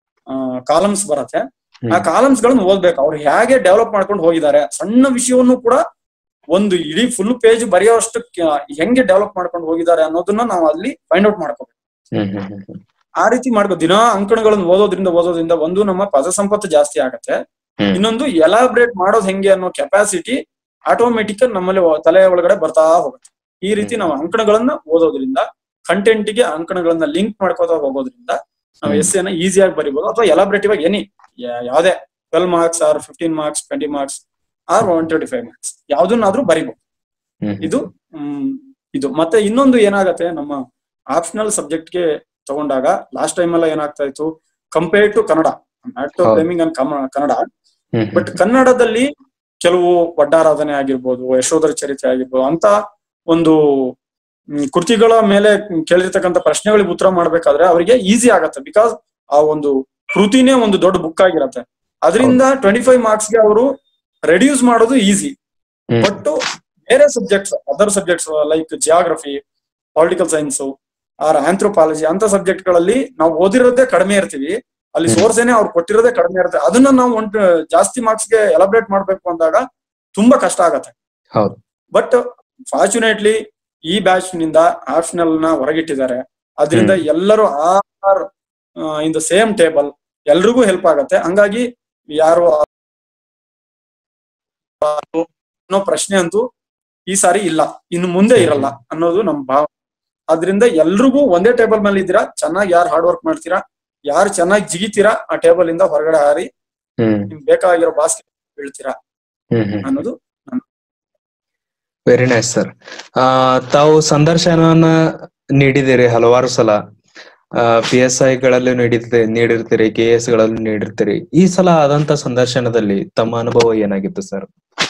ಕಾಲಮ್ಸ್ ಬರತ್ತೆ ಹ್ಮ್. ಆ ಕಾಲಮ್ಸ್ ಗಳನ್ನ ಓದ್ಬೇಕು ಅವ್ರು ಹೇಗೆ ಡೆವಲಪ್ ಮಾಡ್ಕೊಂಡು ಹೋಗಿದ್ದಾರೆ ಸಣ್ಣ ವಿಷಯವನ್ನು ಕೂಡ ಒಂದು ಇಡೀ ಫುಲ್ ಪೇಜ್ ಬರೆಯೋಷ್ಟು ಕ- ಹೆಂಗೆ ಡೆವಲಪ್ ಮಾಡ್ಕೊಂಡು ಹೋಗಿದ್ದಾರೆ ಅನ್ನೋದನ್ನ ನಾವು ಅಲ್ಲಿ ಫೈಂಡ್ ಔಟ್ ಮಾಡ್ಕೋಬೇಕು ಹ್ಮ್ ಹ್ಮ್ ಹ್ಮ್ ಹ್ಮ್. ಆ ರೀತಿ ಮಾಡ್ಕೋ ದಿನಾ ಅಂಕಣಗಳನ್ನು ಓದೋದ್ರಿಂದ ಓದೋದ್ರಿಂದ ಒಂದು ನಮ್ಮ ಪದ ಸಂಪತ್ತು ಜಾಸ್ತಿ ಆಗತ್ತೆ ಹ್ಮ್. ಇನ್ನೊಂದು ಎಲಾಬ್ರೇಟ್ ಮಾಡೋದು ಹೆಂಗೆ ಅನ್ನೋ ಕೆಪಾಸಿಟಿ ಆಟೋಮೆಟಿಕ್ ನಮ್ಮಲ್ಲಿ ಒ- ತಲೆ ಒಳಗಡೆ ಬರ್ತಾ ಹೋಗುತ್ತೆ ಈ ರೀತಿ ನಾವು ಅಂಕಣಗಳನ್ನ ಓದೋದ್ರಿಂದ ಕಂಟೆಂಟ್ ಗೆ ಅಂಕಣಗಳನ್ನ ಲಿಂಕ್ ಮಾಡ್ಕೋತಾ ಹೋಗೋದ್ರಿಂದ ನಾವು ಹ್ಮ್. ಎಸ್ ಎನ ಈಸಿಯಾಗಿ ಬರಿಬಹುದು ಅಥವಾ ಎಲಾಬ್ರೇಟಿವ್ ಆಗಿ ಎನಿ ಯಾವ್ದೇ twelve marks or fifteen marks twenty marks or one twenty five marks ಯಾವ್ದನ್ನಾದ್ರೂ ಬರಿಬಹುದು ಹ್ಮ್. ಇದು ಹ್ಮ್, ಇದು ಮತ್ತೆ ಇನ್ನೊಂದು ಏನಾಗತ್ತೆ ನಮ್ಮ ಆಪ್ಷನಲ್ ಸಬ್ಜೆಕ್ಟ್ ಗೆ ತಗೊಂಡಾಗ ಲಾಸ್ಟ್ ಟೈಮ್ ಎಲ್ಲ ಏನಾಗ್ತಾ ಇತ್ತು compare to Kannada not to ಹೌದು. Blaming on Kannada hmm but ಕನ್ನಡದಲ್ಲಿ ಕೆಲವು ಒಡ್ಡಾರಾಧನೆ ಆಗಿರ್ಬೋದು ಯಶೋಧರ ಚರಿತ್ರೆ ಆಗಿರ್ಬೋದು ಅಂತ ಒಂದು ಮ್, ಕೃತಿಗಳ ಮೇಲೆ ಕೇಳಿರ್ತಕ್ಕಂಥ ಪ್ರಶ್ನೆಗಳಿಗೆ ಉತ್ತರ ಮಾಡ್ಬೇಕಾದ್ರೆ ಅವರಿಗೆ ಈಸಿ ಆಗತ್ತೆ ಬಿಕಾಸ್ ಆ ಒಂದು ಕೃತಿನೇ ಒಂದು ದೊಡ್ಡ ಬುಕ್ ಆಗಿರತ್ತೆ ಅದರಿಂದ ಟ್ವೆಂಟಿ ಫೈವ್ ಮಾರ್ಕ್ಸ್ ಗೆ ಅವರು ರೆಡ್ಯೂಸ್ ಮಾಡೋದು ಈಸಿ ಹ್ಮ್. ಬಟ್ ಬೇರೆ subjects other subjects like geography political science or anthropology ಅಂತ ಸಬ್ಜೆಕ್ಟ್ ಗಳಲ್ಲಿ ನಾವು ಓದಿರೋದೇ ಕಡಿಮೆ ಇರ್ತೀವಿ ಅಲ್ಲಿ ಹ್ಮ್. ಸೋರ್ಸ್ ಏನೇ ಅವ್ರು ಕೊಟ್ಟಿರೋದೇ ಕಡಿಮೆ ಇರುತ್ತೆ ಅದನ್ನ ನಾವು ಒಂದು ಜಾಸ್ತಿ ಮಾರ್ಕ್ಸ್ ಗೆ ಎಲಬ್ರೇಟ್ ಮಾಡ್ಬೇಕು ಅಂದಾಗ ತುಂಬಾ ಕಷ್ಟ ಆಗತ್ತೆ ಹೌದು ಬಟ್ ಫಾರ್ಚುನೇಟ್ಲಿ ಈ ಬ್ಯಾಚ್ ನಿಂದ ಆಪ್ಷನಲ್ ನ ಹೊರಗಿಟ್ಟಿದ್ದಾರೆ ಅದರಿಂದ ಎಲ್ಲರೂ or in the same table ಎಲ್ರಿಗೂ ಹೆಲ್ಪ್ ಆಗತ್ತೆ ಹಂಗಾಗಿ ಯಾರು ಅನ್ನೋ ಪ್ರಶ್ನೆ ಅಂತೂ ಈ ಸಾರಿ ಇಲ್ಲ ಇನ್ನು ಮುಂದೆ ಇರಲ್ಲ ಅನ್ನೋದು ನಮ್ ಭಾವ ಅದರಿಂದ ಎಲ್ರಿಗೂ ಒಂದೇ ಟೇಬಲ್ ಮೇಲೆ ಇದ್ದೀರಾ ಚೆನ್ನಾಗಿ ಯಾರು ಹಾರ್ಡ್ ವರ್ಕ್ ಮಾಡ್ತೀರಾ ಯಾರು ಚೆನ್ನಾಗಿ ಜಿಗಿತೀರಾ ಆ ಟೇಬಲ್ ಇಂದ ಹೊರಗಡೆ ಹಾರಿ ಹ್ಮ್ ನಿಮ್ಗೆ ಬೇಕಾಗಿರೋ ಬಾಸ್ಕೆಟ್ ಬೀಳ್ತೀರಾ ಹ್ಮ್ ಹ್ಮ್ ಅನ್ನೋದು ವೆರಿ ನೈಸ್ ಸರ್ ತಾವು ಸಂದರ್ಶನವನ್ನ ನೀಡಿದಿರಿ ಹಲವಾರು ಸಲ ಪಿ ಎಸ್ ಐಗಳಲ್ಲಿ ನೀಡಿರ್ತೀರಿ ನೀಡಿರ್ತೀರಿ ಕೆ ಎಸ್ ಗಳಲ್ಲಿ ನೀಡಿರ್ತೀರಿ ಈ ಸಲ ಆದಂತ ಸಂದರ್ಶನದಲ್ಲಿ ತಮ್ಮ ಅನುಭವ ಏನಾಗಿತ್ತು ಸರ್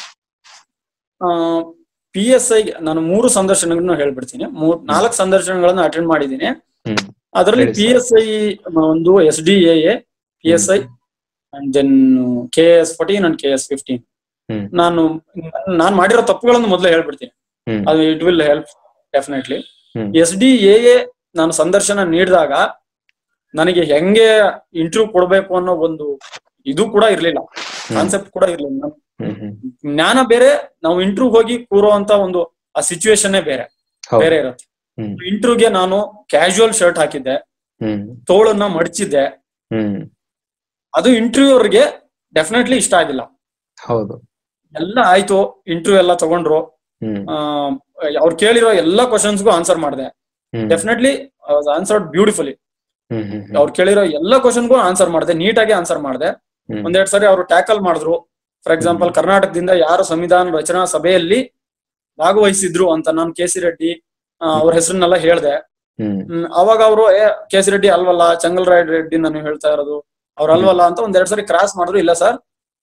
ಪಿ ಎಸ್ ಐ ನಾನು ಮೂರು ಸಂದರ್ಶನಗಳನ್ನು ಹೇಳ್ಬಿಡ್ತೀನಿ ಮೂರ್ ನಾಲ್ಕು ಸಂದರ್ಶನಗಳನ್ನು ಅಟೆಂಡ್ ಮಾಡಿದ್ದೀನಿ ಹ್ಮ್ ಅದರಲ್ಲಿ ಹೇಳಿ ಪಿ ಎಸ್ ಐ ಒಂದು S D A P S I and then K S fourteen and K S fifteen hmm. ನಾನು ನಾನ್ ಮಾಡಿರೋ ತಪ್ಪುಗಳನ್ನು ಮೊದಲೇ ಹೇಳ್ಬಿಡ್ತೀನಿ ಹ್ಮ್ ಅದು it will help definitely hmm. S D A ನಾನು ಸಂದರ್ಶನ ನೀಡಿದಾಗ ನನಗೆ ಹೆಂಗೆ ಇಂಟರ್ವ್ಯೂ ಕೊಡ್ಬೇಕು ಅನ್ನೋ ಒಂದು ಇದು ಕೂಡ ಇರ್ಲಿಲ್ಲ ಕಾನ್ಸೆಪ್ಟ್ ಕೂಡ ಇರ್ಲಿಲ್ಲ ನನ್ ಹ್ಮ್ ಹ್ಮ್ ಜ್ಞಾನ ಬೇರೆ ನಾವು ಇಂಟರ್ವ್ಯೂ ಹೋಗಿ ಕೂರುವಂತ ಒಂದು ಆ ಸಿಚುವೇಶನ್ ಬೇರೆ ಹೌದು. ಬೇರೆ ಇರುತ್ತೆ ಹ್ಮ್ ಇಂಟರ್ವ್ಯೂಗೆ ನಾನು ಕ್ಯಾಶುವಲ್ ಶರ್ಟ್ ಹಾಕಿದ್ದೆ ಹ್ಮ್ ತೋಳನ್ನ ಮಡಚಿದ್ದೆ ಹ್ಮ್ ಅದು ಇಂಟರ್ವ್ಯೂ ಅವ್ರಿಗೆ ಡೆಫಿನೆಟ್ಲಿ ಇಷ್ಟ ಆಗಿಲ್ಲ ಹೌದು ಎಲ್ಲ ಆಯ್ತು ಇಂಟರ್ವ್ಯೂ ಎಲ್ಲ ತಗೊಂಡ್ರು ಹ್ಮ್ ಅವ್ರು ಕೇಳಿರೋ ಎಲ್ಲಾ ಕ್ವಶನ್ಸ್ಗೂ ಆನ್ಸರ್ ಮಾಡಿದೆ hmm definitely answered beautifully hmm ಹ್ಮ್ ಹ್ಮ್ ಅವ್ರು ಕೇಳಿರೋ ಎಲ್ಲಾ ಕ್ವಶನ್ಗೂ ಆನ್ಸರ್ ಮಾಡಿದೆ ನೀಟಾಗಿ ಆನ್ಸರ್ ಮಾಡಿದೆ ಹ್ಮ್. ಒಂದೆರಡು ಸರಿ ಅವರು ಟ್ಯಾಕಲ್ ಮಾಡಿದ್ರು ಫಾರ್ ಎಕ್ಸಾಂಪಲ್ ಕರ್ನಾಟಕದಿಂದ ಯಾರು ಸಂವಿಧಾನ ರಚನಾ ಸಭೆಯಲ್ಲಿ ಭಾಗವಹಿಸಿದ್ರು ಅಂತ ನಾನು ಕೆ ಸಿ ರೆಡ್ಡಿ ಆ, ಅವ್ರ ಹೆಸರನ್ನೆಲ್ಲ ಹೇಳ್ದೆ ಹ್ಮ್ ಹ್ಮ್, ಅವಾಗ ಅವರು ಏ ಕೆ ಸಿ ರೆಡ್ಡಿ ಅಲ್ವಲ್ಲ ಚಂಗಲ್ ರಾಯ್ ರೆಡ್ಡಿ ನಾನು ಹೇಳ್ತಾ ಇರೋದು ಅವ್ರ ಅಲ್ವಲ್ಲ ಅಂತ ಒಂದೆರಡು ಸರಿ ಕ್ರಾಸ್ ಮಾಡಿದ್ರು ಇಲ್ಲ ಸರ್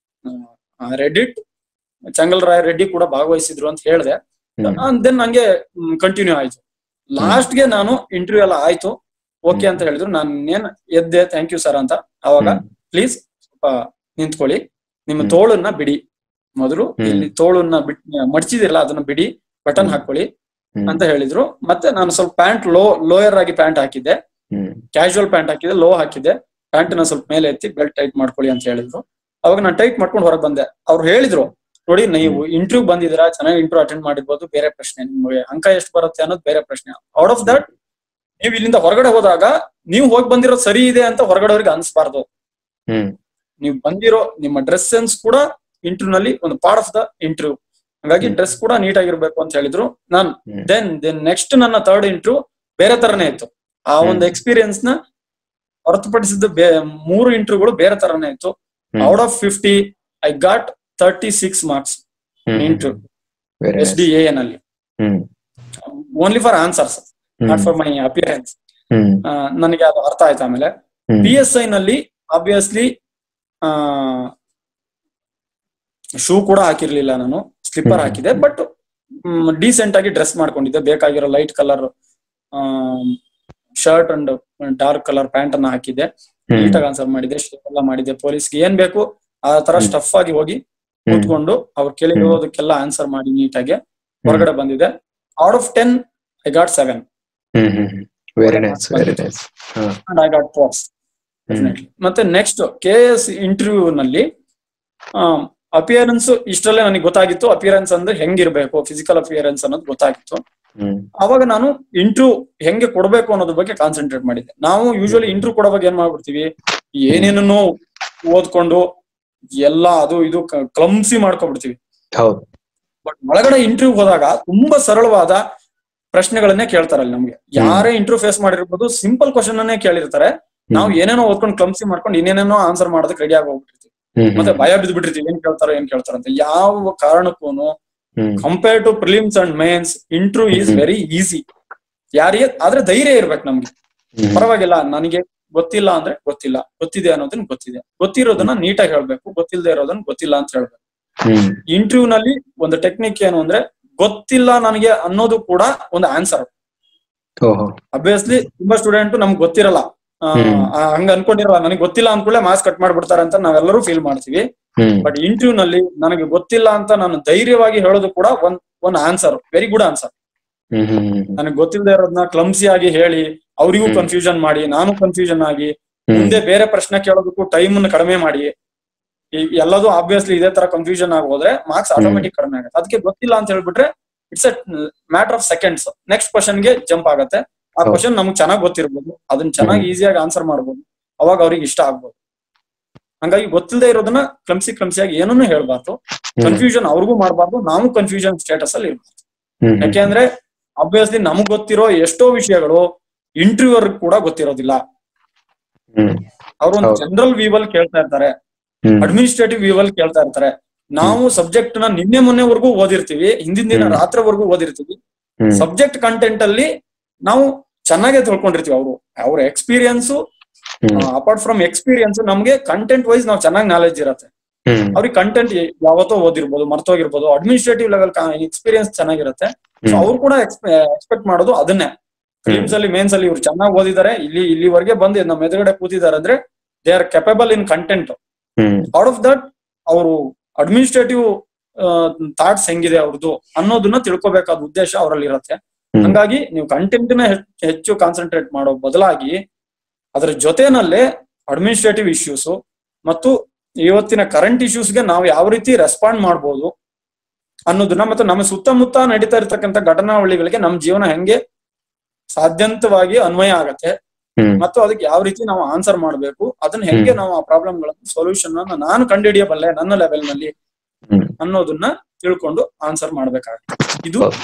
ರೆಡ್ಡಿಟ್ ಚಂಗಲ್ ರಾಯ್ ರೆಡ್ಡಿ ಕೂಡ ಭಾಗವಹಿಸಿದ್ರು ಅಂತ ಹೇಳ್ದೆ ಹ್ಮ್ ದೆನ್ ನಂಗೆ ಕಂಟಿನ್ಯೂ ಆಯ್ತು ಲಾಸ್ಟ್ ಗೆ ನಾನು ಇಂಟರ್ವ್ಯೂ ಎಲ್ಲ ಆಯ್ತು ಓಕೆ ಅಂತ ಹೇಳಿದ್ರು ನಾನು ಇನ್ನೇನ್ ಎದ್ದೆ ಥ್ಯಾಂಕ್ ಯು ಸರ್ ಅಂತ ಅವಾಗ ಹ್ಮ್. ಪ್ಲೀಸ್ ಸ್ವಲ್ಪ ನಿಂತ್ಕೊಳ್ಳಿ ನಿಮ್ಮ ಹ್ಮ್. ತೋಳನ್ನ ಬಿಡಿ ಮೊದಲು ಹ್ಮ್. ಇಲ್ಲಿ ತೋಳನ್ನ ಬಿಟ್ ಮಡ್ಚಿದಿರಲ್ಲ ಅದನ್ನ ಬಿಡಿ ಬಟನ್ ಹ್ಮ್. ಹಾಕೊಳ್ಳಿ ಹ್ಮ್. ಅಂತ ಹೇಳಿದ್ರು ಮತ್ತೆ ನಾನು ಸ್ವಲ್ಪ ಪ್ಯಾಂಟ್ ಲೋ ಲೋಯರ್ ಆಗಿ ಪ್ಯಾಂಟ್ ಹಾಕಿದ್ದೆ ಹ್ಮ್ ಕ್ಯಾಶುವಲ್ ಪ್ಯಾಂಟ್ ಹಾಕಿದ್ದೆ ಲೋ ಹಾಕಿದ್ದೆ ಪ್ಯಾಂಟ್ ನ ಸ್ವಲ್ಪ ಮೇಲೆ ಎತ್ತಿ ಬೆಲ್ಟ್ ಟೈಟ್ ಮಾಡ್ಕೊಳ್ಳಿ ಅಂತ ಹೇಳಿದ್ರು ಅವಾಗ ನಾನು ಟೈಟ್ ಮಾಡ್ಕೊಂಡು ಹೊರಗೆ ಬಂದೆ ಅವ್ರು ಹೇಳಿದ್ರು ನೋಡಿ ನೀವು ಇಂಟರ್ವ್ಯೂ ಬಂದಿದ್ದೀರಾ ಚೆನ್ನಾಗಿ ಇಂಟರ್ವ್ಯೂ ಅಟೆಂಡ್ ಮಾಡಿರ್ಬೋದು ಬೇರೆ ಪ್ರಶ್ನೆ ನಿಮ್ಗೆ ಅಂಕ ಎಷ್ಟು ಬರುತ್ತೆ ಅನ್ನೋದು ಬೇರೆ ಪ್ರಶ್ನೆ ಔಟ್ ಆಫ್ ದಟ್ ನೀವು ಇಲ್ಲಿಂದ ಹೊರಗಡೆ ಹೋದಾಗ ನೀವು ಹೋಗಿ ಬಂದಿರೋದು ಸರಿ ಇದೆ ಅಂತ ಹೊರಗಡೆ ಅವ್ರಿಗೆ ಅನ್ಸ್ಬಾರ್ದು ಹ್ಮ್ ನೀವು ಬಂದಿರೋ ನಿಮ್ಮ ಡ್ರೆಸ್ ಸೆನ್ಸ್ ಕೂಡ ಇಂಟರ್ವ್ಯೂ ನಲ್ಲಿ ಒಂದು ಪಾರ್ಟ್ ಆಫ್ ದ ಇಂಟರ್ವ್ಯೂ ಹಾಗಾಗಿ ಹ್ಮ್. ಡ್ರೆಸ್ ಕೂಡ ನೀಟ್ ಆಗಿರ್ಬೇಕು ಅಂತ ಹೇಳಿದ್ರು ನಾನ್ ಹ್ಮ್. ದೆನ್ ದೆನ್ ನೆಕ್ಸ್ಟ್ ನನ್ನ ಥರ್ಡ್ ಇಂಟರ್ವ್ಯೂ ಬೇರೆ ತರನೇ ಇತ್ತು ಆ ಹ್ಮ್. ಒಂದು ಎಕ್ಸ್ಪೀರಿಯನ್ಸ್ ನ ಹೊರತುಪಡಿಸಿದ ಬೇ ಮೂರು ಇಂಟರ್ವ್ಯೂಗಳು ಬೇರೆ ತರನೇ ಇತ್ತು ಹ್ಮ್. Out of fifty I got thirty six marks hmm interview very S D A ನಲ್ಲಿ hmm only for answers not hmm for my appearance ಹ್ಮ್ ನನಗೆ ಅದು ಅರ್ಥ ಆಯ್ತು ಆಮೇಲೆ ಹ್ಮ್ ಪಿ ಎಸ್ ಐ ನಲ್ಲಿ ಆಬ್ವಿಯಸ್ಲಿ ಶೂ ಕೂಡ ಹಾಕಿರ್ಲಿಲ್ಲ ನಾನು ಸ್ಲಿಪ್ಪರ್ ಹ್ಮ್. ಹಾಕಿದೆ ಬಟ್ ಡೀಸೆಂಟ್ ಆಗಿ ಡ್ರೆಸ್ ಮಾಡ್ಕೊಂಡಿದ್ದೆ ಬೇಕಾಗಿರೋ light colour shirt and dark colour pant ಅನ್ನ ಹಾಕಿದ್ದೆ ಹ್ಮ್ ನೀಟಾಗಿ ಆನ್ಸರ್ ಮಾಡಿದ್ದೆ ಶೇಪ್ ಎಲ್ಲ ಮಾಡಿದ್ದೆ ಪೊಲೀಸ್ಗೆ ಏನ್ ಬೇಕು ಆ ತರ ಹ್ಮ್. ಸ್ಟಫ್ ಆಗಿ ಹೋಗಿ ಹ್ಮ್ ಕೂತ್ಕೊಂಡು ಅವ್ರು ಕೇಳಿರೋದಕ್ಕೆಲ್ಲ ಆನ್ಸರ್ ಮಾಡಿ ನೀಟಾಗಿ ಹೊರಗಡೆ ಬಂದಿದೆ out of ten I got seven hmm hmm very nice very nice ಹಾ ಅಂಡ್ ಐ ಗಾಟ್ ಪಾಸ್ ಹ್ಮ್ ಮತ್ತೆ ನೆಕ್ಸ್ಟ್ ಕೆ ಎಸ್ ಇಂಟರ್ವ್ಯೂ ನಲ್ಲಿ ಅಪಿಯರೆನ್ಸ್ ಇಷ್ಟರಲ್ಲೇ ನನಗೆ ಗೊತ್ತಾಗಿತ್ತು ಅಪಿಯರೆನ್ಸ್ ಅಂದ್ರೆ ಹೆಂಗಿರ್ಬೇಕು ಫಿಸಿಕಲ್ ಅಪಿಯರೆನ್ಸ್ ಅನ್ನೋದು ಗೊತ್ತಾಗಿತ್ತು ಹ್ಮ್ ಅವಾಗ ನಾನು ಇಂಟರ್ವ್ಯೂ ಹೆಂಗೆ ಕೊಡ್ಬೇಕು ಅನ್ನೋದ್ರ ಬಗ್ಗೆ ಕಾನ್ಸಂಟ್ರೇಟ್ ಮಾಡಿದ್ದೆ ನಾವು ಯೂಶುವಲಿ ಇಂಟರ್ವ್ಯೂ ಕೊಡುವಾಗ ಏನ್ ಮಾಡ್ಬಿಡ್ತೀವಿ ಏನೇನೋ ಓದ್ಕೊಂಡು ಎಲ್ಲ ಅದು ಇದು ಕ್ಲಮ್ಸಿ ಮಾಡ್ಕೊಂಡ್ಬಿಡ್ತೀವಿ ಹೌದು ಬಟ್ ಒಳಗಡೆ ಇಂಟರ್ವ್ಯೂ ಹೋದಾಗ ತುಂಬಾ ಸರಳವಾದ ಪ್ರಶ್ನೆಗಳನ್ನೇ ಕೇಳ್ತಾರೆ ಅಲ್ಲಿ ನಮ್ಗೆ ಯಾರೇ ಇಂಟರ್ವ್ಯೂ ಫೇಸ್ ಮಾಡಿರ್ಬೋದು ಸಿಂಪಲ್ ಕ್ವಶನ್ ಅನ್ನೇ ಕೇಳಿರ್ತಾರೆ ನಾವು ಏನೇನೋ ಓದ್ಕೊಂಡು ಕ್ಲಮ್ಸಿ ಮಾಡ್ಕೊಂಡು ಏನೇನೇನೋ ಆನ್ಸರ್ ಮಾಡೋದಕ್ಕೆ ರೆಡಿ ಆಗಿ ಹೋಗ್ಬಿಟ್ಟಿರ್ತೀವಿ ಹ್ಮ್ ಮತ್ತೆ ಭಯ ಬಿದ್ದು ಬಿಟ್ಟಿರ್ತೀವಿ ಏನ್ ಕೇಳ್ತಾರೋ ಏನ್ ಕೇಳ್ತಾರ ಅಂತ ಯಾವ ಕಾರಣಕ್ಕೂ ಹ್ಮ್ compare to prelims and mains interview is hmm. Very easy ಯಾರಿಗೆ ಆದ್ರೆ ಧೈರ್ಯ ಇರ್ಬೇಕು ನಮ್ಗೆ ಹ್ಮ್ ಪರವಾಗಿಲ್ಲ ನನಗೆ ಗೊತ್ತಿಲ್ಲ ಅಂದ್ರೆ ಗೊತ್ತಿಲ್ಲ ಗೊತ್ತಿದೆ ಅನ್ನೋದನ್ನ ಗೊತ್ತಿದೆ ಗೊತ್ತಿರೋದನ್ನ ನೀಟಾಗಿ ಹೇಳ್ಬೇಕು ಗೊತ್ತಿಲ್ಲದೆ ಇರೋದನ್ನ ಗೊತ್ತಿಲ್ಲ ಅಂತ ಹೇಳ್ಬೇಕು ಹ್ಮ್ ಇಂಟರ್ವ್ಯೂ ನಲ್ಲಿ ಒಂದು ಟೆಕ್ನಿಕ್ ಏನು ಅಂದ್ರೆ ಗೊತ್ತಿಲ್ಲ ನನಗೆ ಅನ್ನೋದು ಕೂಡ ಒಂದು ಆನ್ಸರ್ ಓಹೋ ಅಬ್ವಿಯಸ್ಲಿ ತುಂಬಾ ಸ್ಟೂಡೆಂಟ್ ನಮ್ಗೆ ಗೊತ್ತಿರಲ್ಲ ಆ, ಹ್ಮ್. ಆ, ಹಂಗ ಅನ್ಕೊಂಡಿರಲ್ಲ ನನಗೆ ಗೊತ್ತಿಲ್ಲ ಅಂದ್ಕೂಡಲೇ ಮಾರ್ಕ್ಸ್ ಕಟ್ ಮಾಡ್ಬಿಡ್ತಾರೆ ಅಂತ ನಾವೆಲ್ಲರೂ ಫೀಲ್ ಮಾಡ್ತೀವಿ ಹ್ಮ್ ಬಟ್ ಇಂಟರ್ವ್ಯೂ ನಲ್ಲಿ ನನಗೆ ಗೊತ್ತಿಲ್ಲ ಅಂತ ನಾನು ಧೈರ್ಯವಾಗಿ ಹೇಳೋದು ಕೂಡ ಒಂದ್ ಒಂದ್ ಆನ್ಸರ್ ವೆರಿ ಗುಡ್ ಆನ್ಸರ್ ಹ್ಮ್ ಹ್ಮ್ ಹ್ಮ್ ನನಗೆ ಗೊತ್ತಿಲ್ಲದೆ ಇರೋದನ್ನ ಕ್ಲಮ್ಸಿ ಆಗಿ ಹೇಳಿ ಅವರಿಗೂ ಹ್ಮ್. ಕನ್ಫ್ಯೂಷನ್ ಮಾಡಿ ನಾನು ಕನ್ಫ್ಯೂಷನ್ ಆಗಿ ಹ್ಮ್ ಮುಂದೆ ಬೇರೆ ಪ್ರಶ್ನೆ ಕೇಳೋದಕ್ಕೂ ಟೈಮ್ ಕಡಿಮೆ ಮಾಡಿ ಈ ಎಲ್ಲದೂ ಆಬ್ವಿಯಸ್ಲಿ ಇದೇ ತರ ಕನ್ಫ್ಯೂಷನ್ ಆಗಿ ಹೋದ್ರೆ ಮಾರ್ಕ್ಸ್ ಹ್ಮ್. ಆಟೋಮೆಟಿಕ್ ಕಡಿಮೆ ಆಗುತ್ತೆ ಅದಕ್ಕೆ ಗೊತ್ತಿಲ್ಲ ಅಂತ ಹೇಳ್ಬಿಟ್ರೆ it's a matter of seconds next question ಗೆ ಜಂಪ್ ಆಗುತ್ತೆ ಆ ಹೌದು. ಕ್ವಶನ್ ನಮ್ಗೆ ಚೆನ್ನಾಗಿ ಗೊತ್ತಿರ್ಬೋದು ಅದನ್ನ ಚೆನ್ನಾಗಿ ಈಸಿಯಾಗಿ ಆನ್ಸರ್ ಮಾಡ್ಬೋದು ಅವಾಗ ಅವ್ರಿಗೆ ಇಷ್ಟ ಆಗ್ಬೋದು ಹಂಗಾಗಿ ಗೊತ್ತಿಲ್ಲದೆ ಇರೋದನ್ನ ಕ್ಲಮ್ಸಿ ಕ್ಲಮ್ಸಿಯಾಗಿ ಏನನ್ನೂ ಹೇಳ್ಬಾರ್ದು ಕನ್ಫ್ಯೂಷನ್ ಅವ್ರಿಗೂ ಮಾಡಬಾರ್ದು ನಾವು ಕನ್ಫ್ಯೂಷನ್ ಸ್ಟೇಟಸ್ ಅಲ್ಲಿ ಇರ್ಬಾರ್ದು ಹ್ಮ್ ಯಾಕೆಂದ್ರೆ ಅಬ್ವಿಯಸ್ಲಿ ನಮಗ್ ಗೊತ್ತಿರೋ ಎಷ್ಟೋ ವಿಷಯಗಳು ಇಂಟರ್ವ್ಯೂವರ್ ಕೂಡ ಗೊತ್ತಿರೋದಿಲ್ಲ ಹ್ಮ್ ಅವ್ರು ಒಂದು ಹೌದು. ಜನರಲ್ ವ್ಯೂವಲ್ ಕೇಳ್ತಾ ಇರ್ತಾರೆ ಹ್ಮ್ ಅಡ್ಮಿನಿಸ್ಟ್ರೇಟಿವ್ ವ್ಯೂವಲ್ ಕೇಳ್ತಾ ಇರ್ತಾರೆ ನಾವು ಸಬ್ಜೆಕ್ಟ್ ನ ನಿನ್ನೆ ಮೊನ್ನೆವರೆಗೂ ಓದಿರ್ತೀವಿ ಹಿಂದಿನ ದಿನ ಹ್ಮ್. ರಾತ್ರಿವರೆಗೂ ಓದಿರ್ತೀವಿ ಹ್ಮ್ ಸಬ್ಜೆಕ್ಟ್ ಕಂಟೆಂಟ್ ಅಲ್ಲಿ ನಾವು ಚೆನ್ನಾಗೇ ತಿಳ್ಕೊಂಡಿರ್ತೀವಿ ಅವರು ಅವ್ರ ಎಕ್ಸ್ಪೀರಿಯನ್ಸ್ ಹ್ಮ್ ಅಪಾರ್ಟ್ ಫ್ರಮ್ ಎಕ್ಸ್ಪೀರಿಯನ್ಸ್ ನಮ್ಗೆ ಕಂಟೆಂಟ್ ವೈಸ್ ನಾವು ಚೆನ್ನಾಗಿ ನಾಲೆಜ್ ಇರತ್ತೆ ಹ್ಮ್ ಅವ್ರಿಗೆ ಕಂಟೆಂಟ್ ಯಾವತ್ತೋ ಓದಿರ್ಬೋದು ಮರ್ತೋಗಿರ್ಬೋದು ಅಡ್ಮಿನಿಸ್ಟ್ರೇಟಿವ್ ಲೆವೆಲ್ ಎಕ್ಸ್ಪೀರಿಯನ್ಸ್ ಚೆನ್ನಾಗಿರುತ್ತೆ ಸೊ ಹ್ಮ್ ಅವ್ರು ಕೂಡ ಎಕ್ಸ್ಪೆಕ್ಟ್ ಮಾಡೋದು ಅದನ್ನೇ ಫಿಲ್ಮ್ಸ್ ಅಲ್ಲಿ ಮೇನ್ಸ್ ಅಲ್ಲಿ ಇವ್ರು ಚೆನ್ನಾಗಿ ಓದಿದ್ದಾರೆ ಇಲ್ಲಿ ಇಲ್ಲಿವರೆಗೆ ಬಂದು ನಮ್ಮ ಎದುರುಗಡೆ ಕೂತಿದ್ದಾರೆ ಅಂದ್ರೆ they are capable in content hmm out of that ಅವರು ಅಡ್ಮಿನಿಸ್ಟ್ರೇಟಿವ್ ಥಾಟ್ಸ್ ಹೆಂಗಿದೆ ಅವ್ರದ್ದು ಅನ್ನೋದನ್ನ ತಿಳ್ಕೊಬೇಕಾದ ಉದ್ದೇಶ ಅವರಲ್ಲಿ ಇರುತ್ತೆ ಹ್ಮ್. ಹಂಗಾಗಿ ನೀವು ಕಂಟೆಂಟ್ ನ ಹೆಚ್ಚು ಕಾನ್ಸಂಟ್ರೇಟ್ ಮಾಡೋ ಬದಲಾಗಿ ಅದರ ಜೊತೆನಲ್ಲೇ ಅಡ್ಮಿನಿಸ್ಟ್ರೇಟಿವ್ ಇಶ್ಯೂಸ್ ಮತ್ತು ಇವತ್ತಿನ ಕರೆಂಟ್ ಇಶ್ಯೂಸ್ಗೆ ನಾವು ಯಾವ ರೀತಿ ರೆಸ್ಪಾಂಡ್ ಮಾಡ್ಬೋದು ಅನ್ನೋದನ್ನ ಮತ್ತೆ ನಮ್ಮ ಸುತ್ತಮುತ್ತ ನಡೀತಾ ಇರ್ತಕ್ಕಂಥ ಘಟನಾವಳಿಗಳಿಗೆ ನಮ್ಮ ಜೀವನ ಹೆಂಗೆ ಸಾಧ್ಯಂತವಾಗಿ ಅನ್ವಯ ಆಗತ್ತೆ ಹ್ಮ್ ಮತ್ತು ಅದಕ್ಕೆ ಯಾವ ರೀತಿ ನಾವು ಆನ್ಸರ್ ಮಾಡಬೇಕು ಅದನ್ನ ಹೆಂಗೆ ಹ್ಮ್. ನಾವು ಆ ಪ್ರಾಬ್ಲಮ್ ಗಳನ್ನ ಸೊಲ್ಯೂಷನ್ ಅನ್ನ ನಾನು ಕಂಡುಹಿಡಿಯಬಲ್ಲೆ ನನ್ನ ಲೆವೆಲ್ ನಲ್ಲಿ ಹ್ಮ್. ಅನ್ನೋದನ್ನ ತಿಳ್ಕೊಂಡು ಆನ್ಸರ್ ಮಾಡ್ಬೇಕಾಗುತ್ತೆ ಇದು ಹೌದು.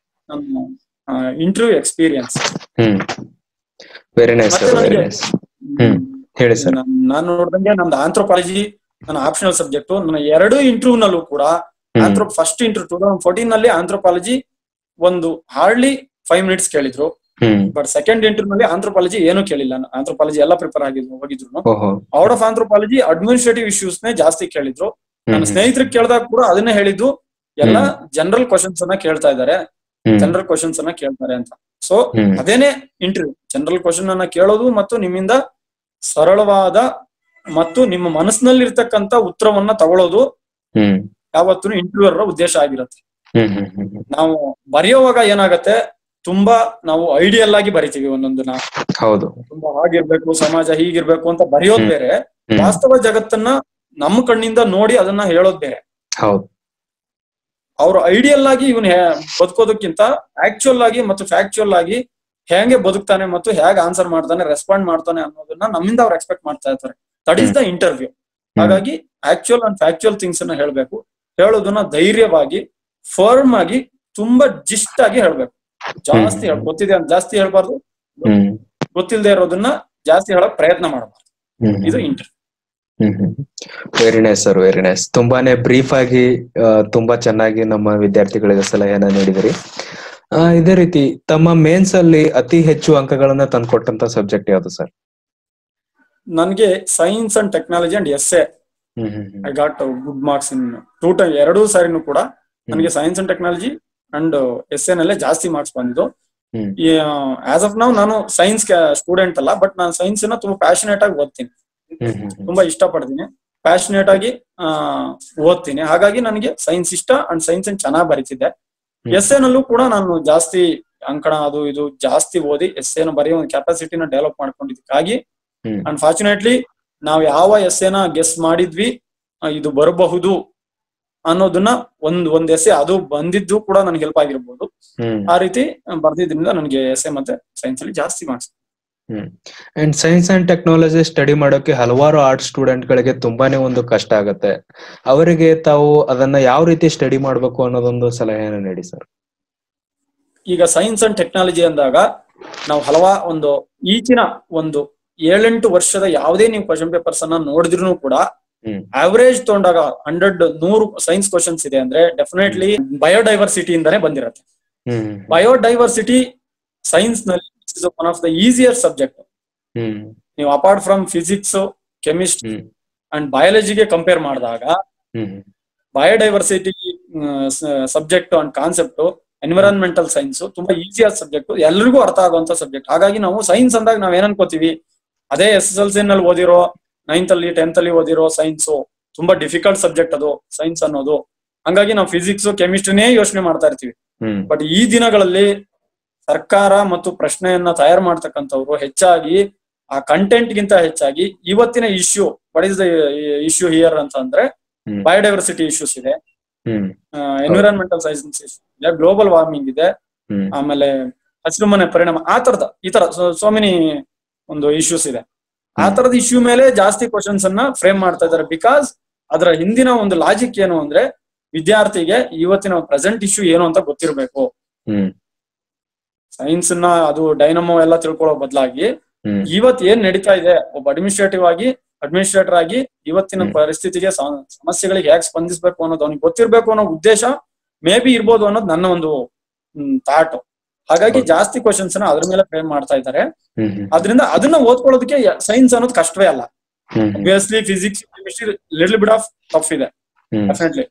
ನನ್ನ interview experience hmm very nice ಮತ್ತೆ ಸರ್ ವೆರಿ ನನಗೆ ನೈಸ್ ಹ್ಮ್. ಹೇಳಿ ಸರ್ ನಾನು ನೋಡ್ದಂಗೆ ನಮ್ದು ಆಂಥ್ರೋಪಾಲಜಿ ನನ್ನ ಆಪ್ಷನಲ್ ಸಬ್ಜೆಕ್ಟ್ ನನ್ನ ಎರಡು ಇಂಟರ್ವ್ಯೂ ನಲ್ಲೂ ಕೂಡ ಹ್ಮ್ anthro first interview two thousand fourteen ನಲ್ಲಿ ಆಂಥ್ರೋಪಾಲಜಿ ಒಂದು ಹಾರ್ಡ್ಲಿ ಫೈವ್ ಮಿನಿಟ್ಸ್ ಕೇಳಿದ್ರು ಹ್ಮ್ ಬಟ್ ಸೆಕೆಂಡ್ ಇಂಟರ್ವ್ಯೂ ನಲ್ಲಿ ಆಂಥ್ರೋಪಾಲಜಿ ಏನು ಕೇಳಿಲ್ಲ ಆಂಥ್ರೋಪಾಲಜಿ ಎಲ್ಲ ಪ್ರಿಪೇರ್ ಆಗಿದ್ರು ಹೋಗಿದ್ರು ಓಹೋ out of anthropology administrative issues ನೇ ಜಾಸ್ತಿ ಕೇಳಿದ್ರು ನನ್ನ ಹ್ಮ್ ಸ್ನೇಹಿತರಿಗೆ ಕೇಳಿದಾಗ ಕೂಡ ಅದನ್ನೇ ಹೇಳಿದ್ದು ಎಲ್ಲ ಜನರಲ್ ಕ್ವಶನ್ಸ್ ಅನ್ನ ಕೇಳ್ತಾ ಇದ್ದಾರೆ ಹ್ಮ್ ಜನರಲ್ ಕ್ವಶನ್ಸ್ ಅನ್ನ ಕೇಳ್ತಾರೆ ಅಂತ ಸೊ ಹ್ಮ್ ಅದೇನೆ ಇಂಟರ್ವ್ಯೂ ಜನರಲ್ ಕ್ವಶನ್ ಅನ್ನ ಕೇಳೋದು ಮತ್ತು ನಿಮ್ಮಿಂದ ಸರಳವಾದ ಮತ್ತು ನಿಮ್ಮ ಮನಸ್ಸಿನಲ್ಲಿ ಇರ್ತಕ್ಕಂತ ಉತ್ತರವನ್ನ ತಗೊಳ್ಳೋದು ಹ್ಮ್ ಯಾವತ್ತೂ ಇಂಟರ್ವ್ಯೂರ್ ಉದ್ದೇಶ ಆಗಿರುತ್ತೆ ಹ್ಮ್ ಹ್ಮ್ ಹ್ಮ್ ಹ್ಮ್ ನಾವು ಬರೆಯುವಾಗ ಏನಾಗತ್ತೆ ತುಂಬಾ ನಾವು ಐಡಿಯಲ್ ಆಗಿ ಬರಿತೀವಿ ಒಂದೊಂದನ್ನ ಹೌದು ತುಂಬಾ ಹಾಗಿರ್ಬೇಕು ಸಮಾಜ ಹೀಗಿರ್ಬೇಕು ಅಂತ ಬರೆಯೋದ್ ಹ್ಮ್. ಬೇರೆ ಹ್ಮ್ ವಾಸ್ತವ ಜಗತ್ತನ್ನ ನಮ್ಮ ಕಣ್ಣಿಂದ ನೋಡಿ ಅದನ್ನ ಹೇಳೋದ್ ಬೇರೆ ಹೌದು ಅವ್ರು ಐಡಿಯಲ್ ಆಗಿ ಇವನ್ ಬದುಕೋದಕ್ಕಿಂತ ಆಕ್ಚುಯಲ್ ಆಗಿ ಮತ್ತು ಫ್ಯಾಕ್ಚುಯಲ್ ಆಗಿ ಹೇಗೆ ಬದುಕ್ತಾನೆ ಮತ್ತು ಹೇಗೆ ಆನ್ಸರ್ ಮಾಡ್ತಾನೆ ರೆಸ್ಪಾಂಡ್ ಮಾಡ್ತಾನೆ ಅನ್ನೋದನ್ನ ನಮ್ಮಿಂದ ಅವ್ರು ಎಕ್ಸ್ಪೆಕ್ಟ್ ಮಾಡ್ತಾ ಇರ್ತಾರೆ ದಟ್ ಈಸ್ ದ ಇಂಟರ್ವ್ಯೂ ಹಾಗಾಗಿ ಆಕ್ಚುಯಲ್ ಅಂಡ್ ಫ್ಯಾಕ್ಚುಯಲ್ ಥಿಂಗ್ಸ್ ಅನ್ನ ಹೇಳ್ಬೇಕು ಹೇಳೋದನ್ನ ಧೈರ್ಯವಾಗಿ ಫರ್ಮ್ ಆಗಿ ತುಂಬಾ ಜಿಸ್ಟ್ ಆಗಿ ಹೇಳ್ಬೇಕು ಜಾಸ್ತಿ ಹೇಳ್ ಗೊತ್ತಿದೆ ಅಂತ ಜಾಸ್ತಿ ಹೇಳ್ಬಾರ್ದು ಹ್ಮ್ ಗೊತ್ತಿಲ್ಲದೆ ಇರೋದನ್ನ ಜಾಸ್ತಿ ಹೇಳಕ್ ಪ್ರಯತ್ನ ಮಾಡಬಾರ್ದು ಹ್ಮ್ ಇದು interview very nice sir very nice ತುಂಬಾನೇ ಬ್ರೀಫ್ ಆಗಿ ಆ, ತುಂಬಾ ಚೆನ್ನಾಗಿ ನಮ್ಮ ವಿದ್ಯಾರ್ಥಿಗಳಿಗೆ ಸಲಹೆಯನ್ನ ನೀಡಿದಿರಿ ಆ, ಇದೇ ರೀತಿ ತಮ್ಮ ಮೇನ್ಸ್ ಅಲ್ಲಿ ಅತಿ ಹೆಚ್ಚು ಅಂಕಗಳನ್ನ ತಂದ್ಕೊಟ್ಟಂತ ಸಬ್ಜೆಕ್ಟ್ ಯಾವುದು ಸರ್ ನನ್ಗೆ science and technology and S A hmm hmm hmm I got good marks in two time ಎರಡೂ ಸಾರಿನೂ ಕೂಡ ನನಗೆ science and technology and S A ನಲ್ಲೇ ಜಾಸ್ತಿ ಮಾರ್ಕ್ಸ್ ಬಂದಿದ್ದು ಹ್ಮ್. ಆಸ್ ಆಫ್ ನಾವು ನಾನು ಸೈನ್ಸ್ ಸ್ಟೂಡೆಂಟ್ ಅಲ್ಲ ಬಟ್ ನಾನು ಸೈನ್ಸ್ ನ ತುಂಬಾ ಪ್ಯಾಷನೇಟ್ ಆಗಿ ಓದ್ತೀನಿ ಹ್ಮ್ ಹ್ಮ್ ಹ್ಮ್ ತುಂಬಾ ಇಷ್ಟಪಡ್ತೀನಿ ಪ್ಯಾಷನೇಟ್ ಆಗಿ ಆ, ಓದ್ತೀನಿ ಹಾಗಾಗಿ ನನಗೆ ಸೈನ್ಸ್ ಇಷ್ಟ ಅಂಡ್ ಸೈನ್ಸ್ ಚೆನ್ನಾಗಿ ಬರೀತಿದ್ದೆ ಹ್ಮ್. ಎಸ್ ನಲ್ಲೂ ಕೂಡ ನಾನು ಜಾಸ್ತಿ ಅಂಕಣ ಅದು ಇದು ಜಾಸ್ತಿ ಓದಿ ಎಸ್ ಎನ ಬರೆಯೋ ಒಂದು ಕೆಪಾಸಿಟಿನ ಡೆವಲಪ್ ಮಾಡ್ಕೊಂಡಿದ್ದಕ್ಕಾಗಿ ಹ್ಮ್. ಅನ್ಫಾರ್ಚುನೇಟ್ಲಿ ನಾವು ಯಾವ ಎಸ್ ಎನ ಗೆಸ್ ಮಾಡಿದ್ವಿ ಆ, ಇದು ಬರಬಹುದು ಅನ್ನೋದನ್ನ ಒಂದ್ ಒಂದ್ ಎಸೆ ಅದು ಬಂದಿದ್ದು ಕೂಡ ನನಗೆ ಹೆಲ್ಪ್ ಆಗಿರ್ಬೋದು ಹ್ಮ್ ಆ ರೀತಿ ಬರ್ದಿದ್ರಿಂದ ನನಗೆ ಎಸ್ ಎ ಮತ್ತೆ ಸೈನ್ಸ್ ಅಲ್ಲಿ ಜಾಸ್ತಿ marks and science and technology study ಮಾಡೋಕೆ ಹಲವಾರು ಆರ್ಟ್ಸ್ ಸ್ಟೂಡೆಂಟ್ ಗಳಿಗೆ ತುಂಬಾನೇ ಒಂದು ಕಷ್ಟ ಆಗತ್ತೆ ಅವರಿಗೆ ತಾವು ಅದನ್ನ ಯಾವ ರೀತಿ ಸ್ಟಡಿ ಮಾಡ್ಬೇಕು ಅನ್ನೋದೊಂದು ಸಲಹೆಯನ್ನು ನೀಡಿ ಸರ್ ಈಗ ಸೈನ್ಸ್ ಅಂಡ್ ಟೆಕ್ನಾಲಜಿ ಅಂದಾಗ ನಾವು ಹಲವಾ ಒಂದು ಈಚಿನ ಒಂದು ಏಳೆಂಟು ವರ್ಷದ ಯಾವುದೇ ನೀವು ಕ್ವಶನ್ ಪೇಪರ್ಸ್ ಅನ್ನ ನೋಡಿದ್ರು ಕೂಡ ಹ್ಮ್. ಆವರೇಜ್ ತಗೊಂಡಾಗ ಹಂಡ್ರೆಡ್ ನೂರು ಸೈನ್ಸ್ ಕ್ವಶನ್ಸ್ ಇದೆ ಅಂದ್ರೆ ಡೆಫಿನೆಟ್ಲಿ ಬಯೋಡೈವರ್ಸಿಟಿ ಇಂದಾನೆ ಬಂದಿರತ್ತೆ ಹ್ಮ್ ಬಯೋಡೈವರ್ಸಿಟಿ ಸೈನ್ಸ್ ನಲ್ಲಿ one of the easier subject hmm ನೀವು apart from physics chemistry hmm and ಬಯಾಲಜಿಗೆ ಕಂಪೇರ್ ಮಾಡಿದಾಗ ಹ್ಮ್ biodiversity subject and concept environmental science ತುಂಬಾ ಈಸಿಯಾದ ಸಬ್ಜೆಕ್ಟ್ ಎಲ್ರಿಗೂ ಅರ್ಥ ಆಗುವಂತ ಸಬ್ಜೆಕ್ಟ್ ಹಾಗಾಗಿ ನಾವು ಸೈನ್ಸ್ ಅಂದಾಗ ನಾವ್ ಏನ್ ಅನ್ಕೋತೀವಿ ಅದೇ ಎಸ್ ಎಸ್ ಎಲ್ ಸಿ ನಲ್ಲಿ ಓದಿರೋ ನೈನ್ತ್ ಅಲ್ಲಿ ಟೆಂತ್ ಅಲ್ಲಿ ಓದಿರೋ ಸೈನ್ಸ್ ತುಂಬಾ ಡಿಫಿಕಲ್ಟ್ ಸಬ್ಜೆಕ್ಟ್ ಅದು ಸೈನ್ಸ್ ಅನ್ನೋದು ಹಂಗಾಗಿ ನಾವು ಫಿಸಿಕ್ಸ್ ಕೆಮಿಸ್ಟ್ರಿನೇ ಯೋಚನೆ ಮಾಡ್ತಾ ಇರ್ತೀವಿ ಹ್ಮ್ ಬಟ್ ಈ ದಿನಗಳಲ್ಲಿ ಸರ್ಕಾರ ಮತ್ತು ಪ್ರಶ್ನೆಯನ್ನ ತಯಾರು ಮಾಡ್ತಕ್ಕಂಥವ್ರು ಹೆಚ್ಚಾಗಿ ಆ ಕಂಟೆಂಟ್ ಗಿಂತ ಹೆಚ್ಚಾಗಿ ಇವತ್ತಿನ issue what is the issue here ಅಂತ ಅಂದ್ರೆ ಹ್ಮ್. ಬಯೋಡೈವರ್ಸಿಟಿ ಇಶ್ಯೂಸ್ ಇದೆ ಹ್ಮ್ ಎನ್ವಿರಾನ್ಮೆಂಟಲ್ ಸೈನ್ಸ್ ಇದೆ ಗ್ಲೋಬಲ್ ವಾರ್ಮಿಂಗ್ ಇದೆ ಹ್ಮ್ ಆಮೇಲೆ ಹಸಿರುಮನೆ ಪರಿಣಾಮ ಆ ತರದ ಈ ತರ ಸೋ ಮೆನಿ ಒಂದು ಇಶ್ಯೂಸ್ ಇದೆ ಆ ಹ್ಮ್. ತರದ ಇಶ್ಯೂ ಮೇಲೆ ಜಾಸ್ತಿ ಕ್ವಶನ್ಸ್ ಅನ್ನ ಫ್ರೇಮ್ ಮಾಡ್ತಾ ಇದ್ದಾರೆ ಬಿಕಾಸ್ ಅದರ ಹಿಂದಿನ ಒಂದು ಲಾಜಿಕ್ ಏನು ಅಂದ್ರೆ ವಿದ್ಯಾರ್ಥಿಗೆ ಇವತ್ತಿನ ಪ್ರೆಸೆಂಟ್ ಇಶ್ಯೂ ಏನು ಅಂತ ಗೊತ್ತಿರಬೇಕು ಹ್ಮ್ ಸೈನ್ಸ್ ನ ಅದು ಡೈನಮೋ ಎಲ್ಲ ತಿಳ್ಕೊಳ್ಳೋ ಬದಲಾಗಿ ಹ್ಮ್ ಇವತ್ ಏನ್ ನಡೀತಾ ಇದೆ ಒಬ್ಬ ಅಡ್ಮಿನಿಸ್ಟ್ರೇಟಿವ್ ಆಗಿ ಅಡ್ಮಿನಿಸ್ಟ್ರೇಟರ್ ಆಗಿ ಇವತ್ತಿನ ಹ್ಮ್. ಪರಿಸ್ಥಿತಿಗೆ ಸ- ಸಮಸ್ಯೆಗಳಿಗೆ ಹೇಗೆ ಸ್ಪಂದಿಸಬೇಕು ಅನ್ನೋದು ಅವ್ನಿಗೆ ಗೊತ್ತಿರ್ಬೇಕು ಅನ್ನೋ ಉದ್ದೇಶ ಮೇ ಬಿ ಇರ್ಬೋದು ಅನ್ನೋದು ನನ್ನ ಒಂದು ಥಾಟ್ ಹಾಗಾಗಿ ಹೌದು. ಜಾಸ್ತಿ ಕ್ವಶನ್ಸ್ ನ ಅದ್ರ ಮೇಲೆ ಫ್ರೇಮ್ ಮಾಡ್ತಾ ಇದ್ದಾರೆ ಹ್ಮ್ ಹ್ಮ್ ಅದರಿಂದ ಅದನ್ನ ಓದ್ಕೊಳ್ಳೋದಕ್ಕೆ ಸೈನ್ಸ್ ಅನ್ನೋದು ಕಷ್ಟವೇ ಅಲ್ಲ ಹ್ಮ್ ಹ್ಮ್ obviously physics chemistry little bit of tough ಇದೆ ಹ್ಮ್ definitely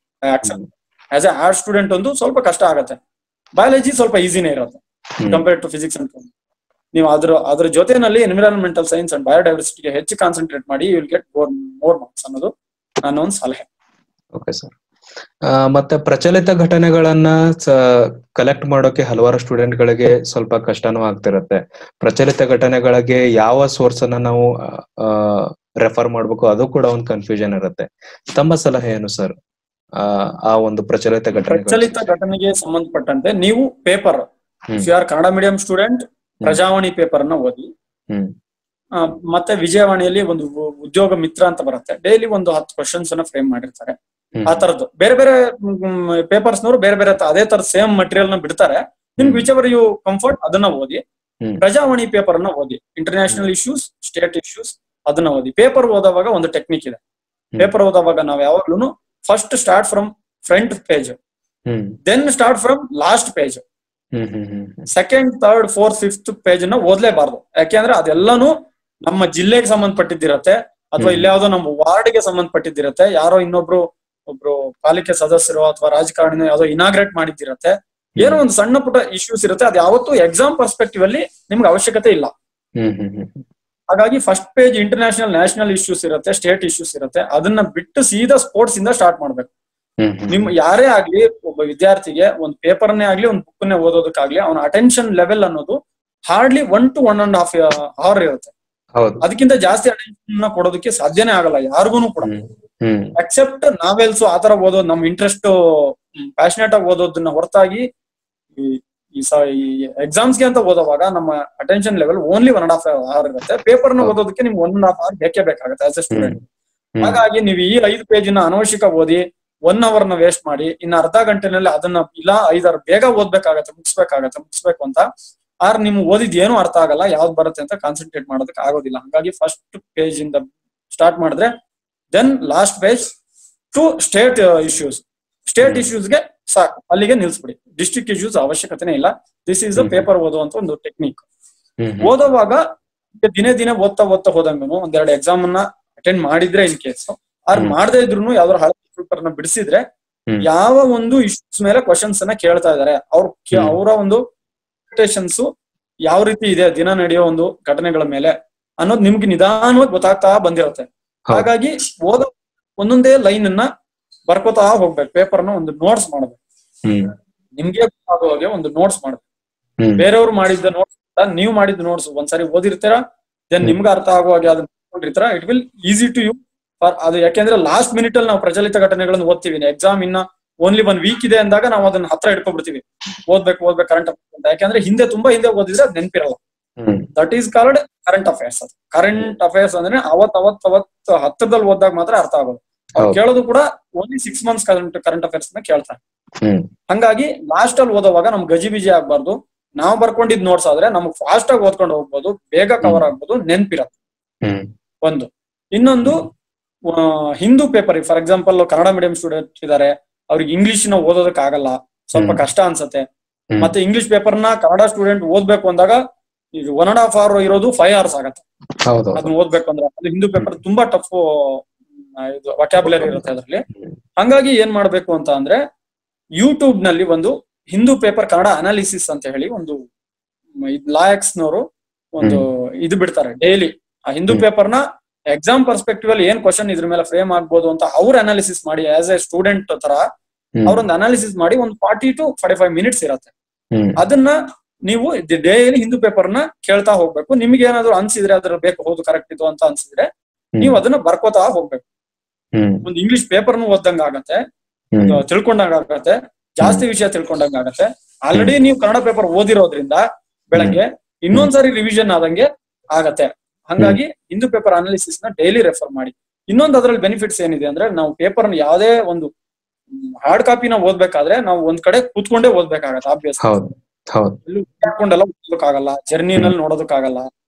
as a art student ಒಂದು ಸ್ವಲ್ಪ ಕಷ್ಟ ಆಗತ್ತೆ ಬಯಾಲಜಿ ಸ್ವಲ್ಪ ಈಸಿನೇ ಇರುತ್ತೆ ಹ್ಮ್. ಕಂಪೇರ್ ಟು ಫಿಸಿಕ್ಸ್ ಅಂತ ನೀವು ಅದ್ರ ಅದ್ರ ಜೊತೆನಲ್ಲಿ ಎನ್ವಿರಾನ್ಮೆಂಟಲ್ ಸೈನ್ಸ್ ಅಂಡ್ ಬಯೋಡೈವರ್ಸಿಟಿಗೆ ಹೆಚ್ಚು ಕಾನ್ಸಂಟ್ರೇಟ್ ಮಾಡಿ you will get more more marks ಅನ್ನೋದು ನನ್ನ ಒಂದು ಸಲಹೆ ಓಕೆ ಸರ್ ಮತ್ತೆ ಪ್ರಚಲಿತ ಘಟನೆಗಳನ್ನ ಕಲೆಕ್ಟ್ ಮಾಡೋಕೆ ಹಲವಾರು ಸ್ಟೂಡೆಂಟ್ ಗಳಿಗೆ ಸ್ವಲ್ಪ ಕಷ್ಟನೂ ಆಗ್ತಿರತ್ತೆ ಪ್ರಚಲಿತ ಘಟನೆಗಳಿಗೆ ಯಾವ ಸೋರ್ಸ್ ಅನ್ನ ನಾವು ರೆಫರ್ ಮಾಡ್ಬೇಕು ಅದು ಕೂಡ ಒಂದು ಕನ್ಫ್ಯೂಷನ್ ಇರುತ್ತೆ ತಮ್ಮ ಸಲಹೆ ಏನು ಸರ್ ಆ ಒಂದು ಪ್ರಚಲಿತ ಘಟನೆ ಪ್ರಚಲಿತ ಘಟನೆಗೆ ಸಂಬಂಧಪಟ್ಟಂತೆ ನೀವು ಪೇಪರ್ ಹ್ಮ್. If you are Kannada medium student Prajavani paper ಅನ್ನ ಓದಿ ಹ್ಮ್ ಆ, ಮತ್ತೆ ವಿಜಯವಾಣಿಯಲ್ಲಿ ಒಂದು ಉ- ಉದ್ಯೋಗ ಮಿತ್ರ ಅಂತ ಬರುತ್ತೆ ಡೈಲಿ ಒಂದು ಹತ್ತು ಕ್ವಶನ್ಸ್ ಅನ್ನ ಫ್ರೇಮ್ ಮಾಡಿರ್ತಾರೆ ಹ್ಮ್. ಆ ತರದ್ದು ಬೇರೆ ಬೇರೆ ಪೇಪರ್ಸ್ ನವರು ಬೇರೆ ಬೇರೆ ತ- ಅದೇ ತರ ಸೇಮ್ ಮಟೀರಿಯಲ್ ನ ಬಿಡ್ತಾರೆ ನಿಮ್ಗೆ ವಿಚ್ ಎವರ್ ಯು ಕಂಫರ್ಟ್ ಅದನ್ನ ಓದಿ ಹ್ಮ್. ಪ್ರಜಾವಾಣಿ ಪೇಪರ್ ಅನ್ನ ಓದಿ ಇಂಟರ್ನ್ಯಾಷನಲ್ ಇಶ್ಯೂಸ್ ಸ್ಟೇಟ್ ಇಶ್ಯೂಸ್ ಅದನ್ನ ಓದಿ ಪೇಪರ್ ಓದುವಾಗ ಒಂದು ಟೆಕ್ನಿಕ್ ಇದೆ ಹ್ಮ್. ಪೇಪರ್ ಓದುವಾಗ ನಾವು ಯಾವಾಗ್ಲೂ first start from front page hmm then start from last page hmm hmm hmm hmm second third fourth fifth page ಅನ್ನ ಓದ್ಲೇಬಾರ್ದು ಯಾಕೆಂದ್ರೆ ಅದೆಲ್ಲಾನು ನಮ್ಮ ಜಿಲ್ಲೆಗೆ ಸಂಬಂಧಪಟ್ಟಿದ್ದಿರತ್ತೆ ಅಥವಾ ಹ್ಮ್. ಇಲ್ಲಾವುದೋ ನಮ್ಮ ವಾರ್ಡ್ಗೆ ಸಂಬಂಧಪಟ್ಟಿದ್ದಿರತ್ತೆ ಯಾರೋ ಇನ್ನೊಬ್ರು ಒಬ್ರು ಪಾಲಿಕೆ ಸದಸ್ಯರು ಅಥವಾ ರಾಜಕಾರಣಿನೋ ಯಾವ್ದೋ ಇನಾಗ್ರೇಟ್ ಮಾಡಿದ್ದಿರತ್ತೆ ಏನೋ ಒಂದು ಸಣ್ಣ ಪುಟ್ಟ ಇಶ್ಯೂಸ್ ಇರುತ್ತೆ ಅದು ಯಾವತ್ತೂ ಎಕ್ಸಾಮ್ ಪರ್ಸ್ಪೆಕ್ಟಿವ್ ಅಲ್ಲಿ ನಿಮ್ಗೆ ಅವಶ್ಯಕತೆ ಇಲ್ಲ ಹ್ಮ್ ಹ್ಮ್ ಹ್ಮ್ ಹಾಗಾಗಿ first page international national issues ಇರುತ್ತೆ ಸ್ಟೇಟ್ ಇಶ್ಯೂಸ್ ಇರುತ್ತೆ ಅದನ್ನ ಬಿಟ್ಟು ಸೀದಾ ಸ್ಪೋರ್ಟ್ಸ್ ಇಂದ ಸ್ಟಾರ್ಟ್ ಮಾಡ್ಬೇಕು ಹ್ಮ್ ಹ್ಮ್ ನಿಮ್ ಯಾರೇ ಆಗ್ಲಿ ಒಬ್ಬ ವಿದ್ಯಾರ್ಥಿಗೆ ಒಂದು ಪೇಪರ್ನೇ ಆಗ್ಲಿ ಒಂದು ಬುಕ್ನೇ ಓದೋದಕ್ಕಾಗ್ಲಿ ಅವನ ಅಟೆನ್ಷನ್ ಲೆವೆಲ್ ಅನ್ನೋದು hardly one to one and half hour ಇರುತ್ತೆ ಹೌದು ಅದಕ್ಕಿಂತ ಜಾಸ್ತಿ ಅಟೆನ್ಷನ್ ಕೊಡೋದಕ್ಕೆ ಸಾಧ್ಯನೇ ಆಗಲ್ಲ ಯಾರಿಗೂ ಕೂಡ ಹ್ಮ್ ಹ್ಮ್ ಅಕ್ಸೆಪ್ಟ್ ನಾವೆಲ್ಸ್ ಆತರ ಓದೋದು ನಮ್ ಇಂಟ್ರೆಸ್ಟ್ ಪ್ಯಾಷನೇಟ್ ಆಗಿ ಓದೋದನ್ನ ಹೊರತಾಗಿ ಈ- ಈ ಸ- ಈ ಎಕ್ಸಾಮ್ಸ್ಗೆ ಅಂತ ಓದೋವಾಗ ನಮ್ಮ attention level only one and half hour ಇರುತ್ತೆ ಪೇಪರ್ ನ ಹೌದು. ಓದೋದಕ್ಕೆ ನಿಮ್ಗೆ ಒನ್ ಅಂಡ್ ಹಾಫ್ ಅವರ್ ಬೇಕೇ ಬೇಕಾಗುತ್ತೆ ಆಸ್ ಎ ಸ್ಟೂಡೆಂಟ್ ಹ್ಮ್. ಹಾಗಾಗಿ ನೀವು ಈ ಐದು ಪೇಜ್ ನ ಅನವಶ್ಯಕ ಓದಿ ಒನ್ ಅವರ್ ನ ವೇಸ್ಟ್ ಮಾಡಿ ಇನ್ನ ಅರ್ಧ ಗಂಟೆನಲ್ಲಿ ಅದನ್ನ ಇಲ್ಲ ಐದಾರು ಬೇಗ ಓದ್ಬೇಕಾಗತ್ತೆ ಮುಗಿಸ್ಬೇಕಾಗತ್ತೆ ಮುಗಿಸ್ಬೇಕು ಅಂತ ಆರ್ ನಿಮ್ ಓದಿದ್ ಏನು ಅರ್ಥ ಆಗಲ್ಲ ಯಾವ್ದು ಬರುತ್ತೆ ಅಂತ ಕಾನ್ಸಂಟ್ರೇಟ್ ಮಾಡೋದಕ್ಕೆ ಆಗೋದಿಲ್ಲ ಹಾಗಾಗಿ ಫಸ್ಟ್ ಪೇಜ್ ಇಂದ ಸ್ಟಾರ್ಟ್ ಮಾಡಿದ್ರೆ then last page to state issues state ಹ್ಮ್. ಇಶ್ಯೂಸ್ಗೆ ಸಾಕು ಅಲ್ಲಿಗೆ ನಿಲ್ಸ್ಬಿಡಿ ಡಿಸ್ಟ್ರಿಕ್ಟ್ ಇಶ್ಯೂಸ್ ಅವಶ್ಯಕತೆನೇ ಇಲ್ಲ this is the hmm. Paper ಓದುವಂತ ಒಂದು ಟೆಕ್ನಿಕ್ ಹ್ಮ್ ಹ್ಮ್ ಓದುವಾಗ ದಿನೇ ದಿನೇ ಓದ್ತಾ ಓದ್ತಾ ಹೋದಂಗೂ ಒಂದೆರಡು ಎಕ್ಸಾಮ್ ಅನ್ನ ಅಟೆಂಡ್ ಮಾಡಿದ್ರೆ ಇನ್ ಕೇಸ್ ಆರ್ ಹ್ಮ್. ಮಾಡದೇ ಇದ್ರು ಯಾವ್ದಾರು ಹಳೆ ಪೇಪರ್ ನ ಬಿಡಿಸಿದ್ರೆ ಹ್ಮ್. ಯಾವ ಒಂದು ಇಶ್ಯೂಸ್ ಮೇಲೆ ಕ್ವಶನ್ಸ್ ಅನ್ನ ಕೇಳ್ತಾ ಇದಾರೆ ಅವ್ರ ಹ್ಮ್. ಅವರ ಒಂದು ಎಕ್ಸ್ಪೆಕ್ಟೇಷನ್ಸ್ ಯಾವ ರೀತಿ ಇದೆ ದಿನ ನಡೆಯೋ ಒಂದು ಘಟನೆಗಳ ಮೇಲೆ ಅನ್ನೋದು ನಿಮ್ಗೆ ನಿಧಾನವಾಗಿ ಗೊತ್ತಾಗ್ತಾ ಬಂದಿರುತ್ತೆ ಹೌದು. ಹಾಗಾಗಿ ಓದೋ ಒಂದೊಂದೇ ಲೈನ್ ಅನ್ನ ಬರ್ಕೋತಾ ಹೋಗ್ಬೇಕು ಪೇಪರ್ ನ ಒಂದು ನೋಟ್ಸ್ ಮಾಡ್ಬೇಕು ಹ್ಮ್ ನಿಮ್ಗೆ ಗೊತ್ತಾಗೋ ಹಾಗೆ ಒಂದು ನೋಟ್ಸ್ ಮಾಡ್ಬೇಕು ಹ್ಮ್ ಬೇರೆಯವ್ರು ಮಾಡಿದ್ದ ನೋಟ್ಸ್ ನೀವು ಮಾಡಿದ ನೋಟ್ಸ್ ಒಂದ್ಸರಿ ಓದಿರ್ತೀರಾ ದೆನ್ ಹ್ಮ್. ನಿಮ್ಗೆ ಅರ್ಥ ಆಗೋ ಹಾಗೆ ಅದನ್ನ ನೋಡಿರ್ತೀರಾ it will easy to you for ಅದು ಯಾಕೆಂದ್ರೆ ಲಾಸ್ಟ್ ಮಿನಿಟ್ ಅಲ್ಲಿ ನಾವು ಪ್ರಚಲಿತ ಘಟನೆಗಳನ್ನು ಓದ್ತೀವಿ ಎಕ್ಸಾಮ್ ಇನ್ನ ಓನ್ಲಿ ಒನ್ ವೀಕ್ ಇದೆ ಅಂದಾಗ ನಾವು ಅದನ್ನ ಹತ್ರ ಇಟ್ಕೊಬಿಡ್ತೀವಿ ಓದ್ಬೇಕು ಓದ್ಬೇಕು ಕರೆಂಟ್ ಅಂತ ಯಾಕೆಂದ್ರೆ ಹಿಂದೆ ತುಂಬಾ ಹಿಂದೆ ಓದಿದ್ರೆ ಅದು ನೆನಪಿರಲ್ಲ ಹ್ಮ್ that is called current affairs ಅದು ಕರೆಂಟ್ ಅಫೇರ್ಸ್ ಅಂದ್ರೆ ಅವತ್ ಅವತ್ ಅವತ್ ಹತ್ತಿರದಲ್ಲಿ ಓದಾಗ ಮಾತ್ರ ಅರ್ಥ ಆಗೋದು ಅವ್ರು ಹೌದು. ಕೇಳೋದು ಕೂಡ only six months current current affairs ನ ಕೇಳ್ತಾರೆ ಹ್ಮ್ ಹಂಗಾಗಿ ಲಾಸ್ಟ್ ಅಲ್ಲಿ ಓದುವಾಗ ನಮ್ಗೆ ಗಜಿ ಬಿಜಿ ಆಗ್ಬಾರ್ದು ನಾವು ಬರ್ಕೊಂಡಿದ್ ನೋಟ್ಸ್ ಆದ್ರೆ ನಮ್ಗೆ ಫಾಸ್ಟ್ ಆಗಿ ಓದ್ಕೊಂಡು ಹೋಗ್ಬೋದು ಬೇಗ ಕವರ್ ಆಗ್ಬೋದು ನೆನ್ಪಿರತ್ತೆ ಹ್ಮ್ ಒಂದು ಇನ್ನೊಂದು ಆ, Hindu paper for example Kannada medium student ಇದಾರೆ ಅವ್ರಿಗೆ ಇಂಗ್ಲಿಷ್ ನ ಓದೋದಕ್ ಆಗಲ್ಲ ಸ್ವಲ್ಪ ಹ್ಮ್. ಕಷ್ಟ ಅನ್ಸತ್ತೆ ಹ್ಮ್. ಮತ್ತೆ ಇಂಗ್ಲಿಷ್ ಪೇಪರ್ ನ ಕನ್ನಡ ಸ್ಟೂಡೆಂಟ್ ಓದ್ಬೇಕು ಅಂದಾಗ ಈಗ ಒನ್ ಅಂಡ್ ಹಾಫ್ ಅವರ್ ಇರೋದು ಫೈವ್ ಅವರ್ಸ್ ಆಗತ್ತೆ ಹೌದು ಅದನ್ನ ಓದ್ಬೇಕು ಅಂದ್ರೆ ಅದು ಹಿಂದೂ ಪೇಪರ್ ತುಂಬಾ ಟಫ್ ಇದು ವಕ್ಯಾಬುಲರಿ ಇರುತ್ತೆ ಅದರಲ್ಲಿ ಹ್ಮ್. ಹಂಗಾಗಿ ಏನ್ ಮಾಡ್ಬೇಕು ಅಂತ ಅಂದ್ರೆ ಯೂಟ್ಯೂಬ್ ನಲ್ಲಿ ಒಂದು ಹಿಂದೂ ಪೇಪರ್ ಕನ್ನಡ ಅನಾಲಿಸಿಸ್ ಅಂತ ಹೇಳಿ ಒಂದು ಲಾಯಕ್ಸ್ ನವರು ಒಂದು ಇದು ಬಿಡ್ತಾರೆ ಡೈಲಿ ಆ ಹಿಂದೂ ಹ್ಮ್. ಪೇಪರ್ ನ ಎಕ್ಸಾಮ್ ಪರ್ಸ್ಪೆಕ್ಟಿವ್ ಅಲ್ಲಿ ಏನ್ ಕ್ವಶನ್ ಇದ್ರ ಮೇಲೆ ಫ್ರೇಮ್ ಆಗ್ಬೋದು ಅಂತ ಅವ್ರ ಅನಾಲಿಸಿಸ್ ಮಾಡಿ ಆಸ್ ಎ ಸ್ಟೂಡೆಂಟ್ ತರ ಹ್ಮ್. ಅವ್ರೊಂದು ಅನಾಲಿಸಿಸ್ ಮಾಡಿ ಒಂದು forty to forty five minutes ಇರತ್ತೆ ಹ್ಮ್ ಅದನ್ನ ನೀವು ಡೈಲಿ ಹಿಂದೂ ಪೇಪರ್ ನ ಕೇಳ್ತಾ ಹೋಗ್ಬೇಕು ನಿಮ್ಗೆ ಏನಾದ್ರು ಅನ್ಸಿದ್ರೆ ಅದ್ರ ಬೇಕು ಹೌದು ಕರೆಕ್ಟ್ ಇದು ಅಂತ ಅನ್ಸಿದ್ರೆ ನೀವು ಅದನ್ನ ಬರ್ಕೋತಾ ಹೋಗ್ಬೇಕು ಹ್ಮ್ ಒಂದು ಇಂಗ್ಲಿಷ್ ಪೇಪರ್ ನು ಓದ್ದಂಗ ಆಗತ್ತೆ ಹ್ಮ್ ಆ, ತಿಳ್ಕೊಂಡಂಗ ಆಗತ್ತೆ ಜಾಸ್ತಿ ವಿಷಯ ತಿಳ್ಕೊಂಡಂಗ ಆಗತ್ತೆ ಆಲ್ರೆಡಿ ನೀವು ಕನ್ನಡ ಪೇಪರ್ ಓದಿರೋದ್ರಿಂದ ಬೆಳಗ್ಗೆ ಇನ್ನೊಂದ್ಸರಿ ರಿವಿಷನ್ ಆದಂಗೆ ಆಗತ್ತೆ ಹಂಗಾಗಿ ಹಿಂದೂ ಪೇಪರ್ ಅನಾಲಿಸಿಸ್ ನ ಡೈಲಿ ರೆಫರ್ ಮಾಡಿ ಇನ್ನೊಂದು ಅದ್ರಲ್ಲಿ ಬೆನಿಫಿಟ್ಸ್ ಏನಿದೆ ಅಂದ್ರೆ ನಾವು ಪೇಪರ್ ಯಾವುದೇ ಒಂದು ಹಾರ್ಡ್ ಕಾಪಿನ ಓದ್ಬೇಕಾದ್ರೆ ನಾವು ಒಂದ್ ಕಡೆ ಕೂತ್ಕೊಂಡೇ ಓದ್ಬೇಕಾಗತ್ತೆ ಆಬ್ವಿಯಸ್ ಹೌದು ಹೌದು ಎಲ್ಲೂ ಹುಡ್ಕಾಡ್ಕೊಂಡೆಲ್ಲ ಓದೋದಕ್ಕಾಗಲ್ಲ ಜರ್ನಿನಲ್ಲಿ ನೋಡೋದಕ್ಕಾಗಲ್ಲ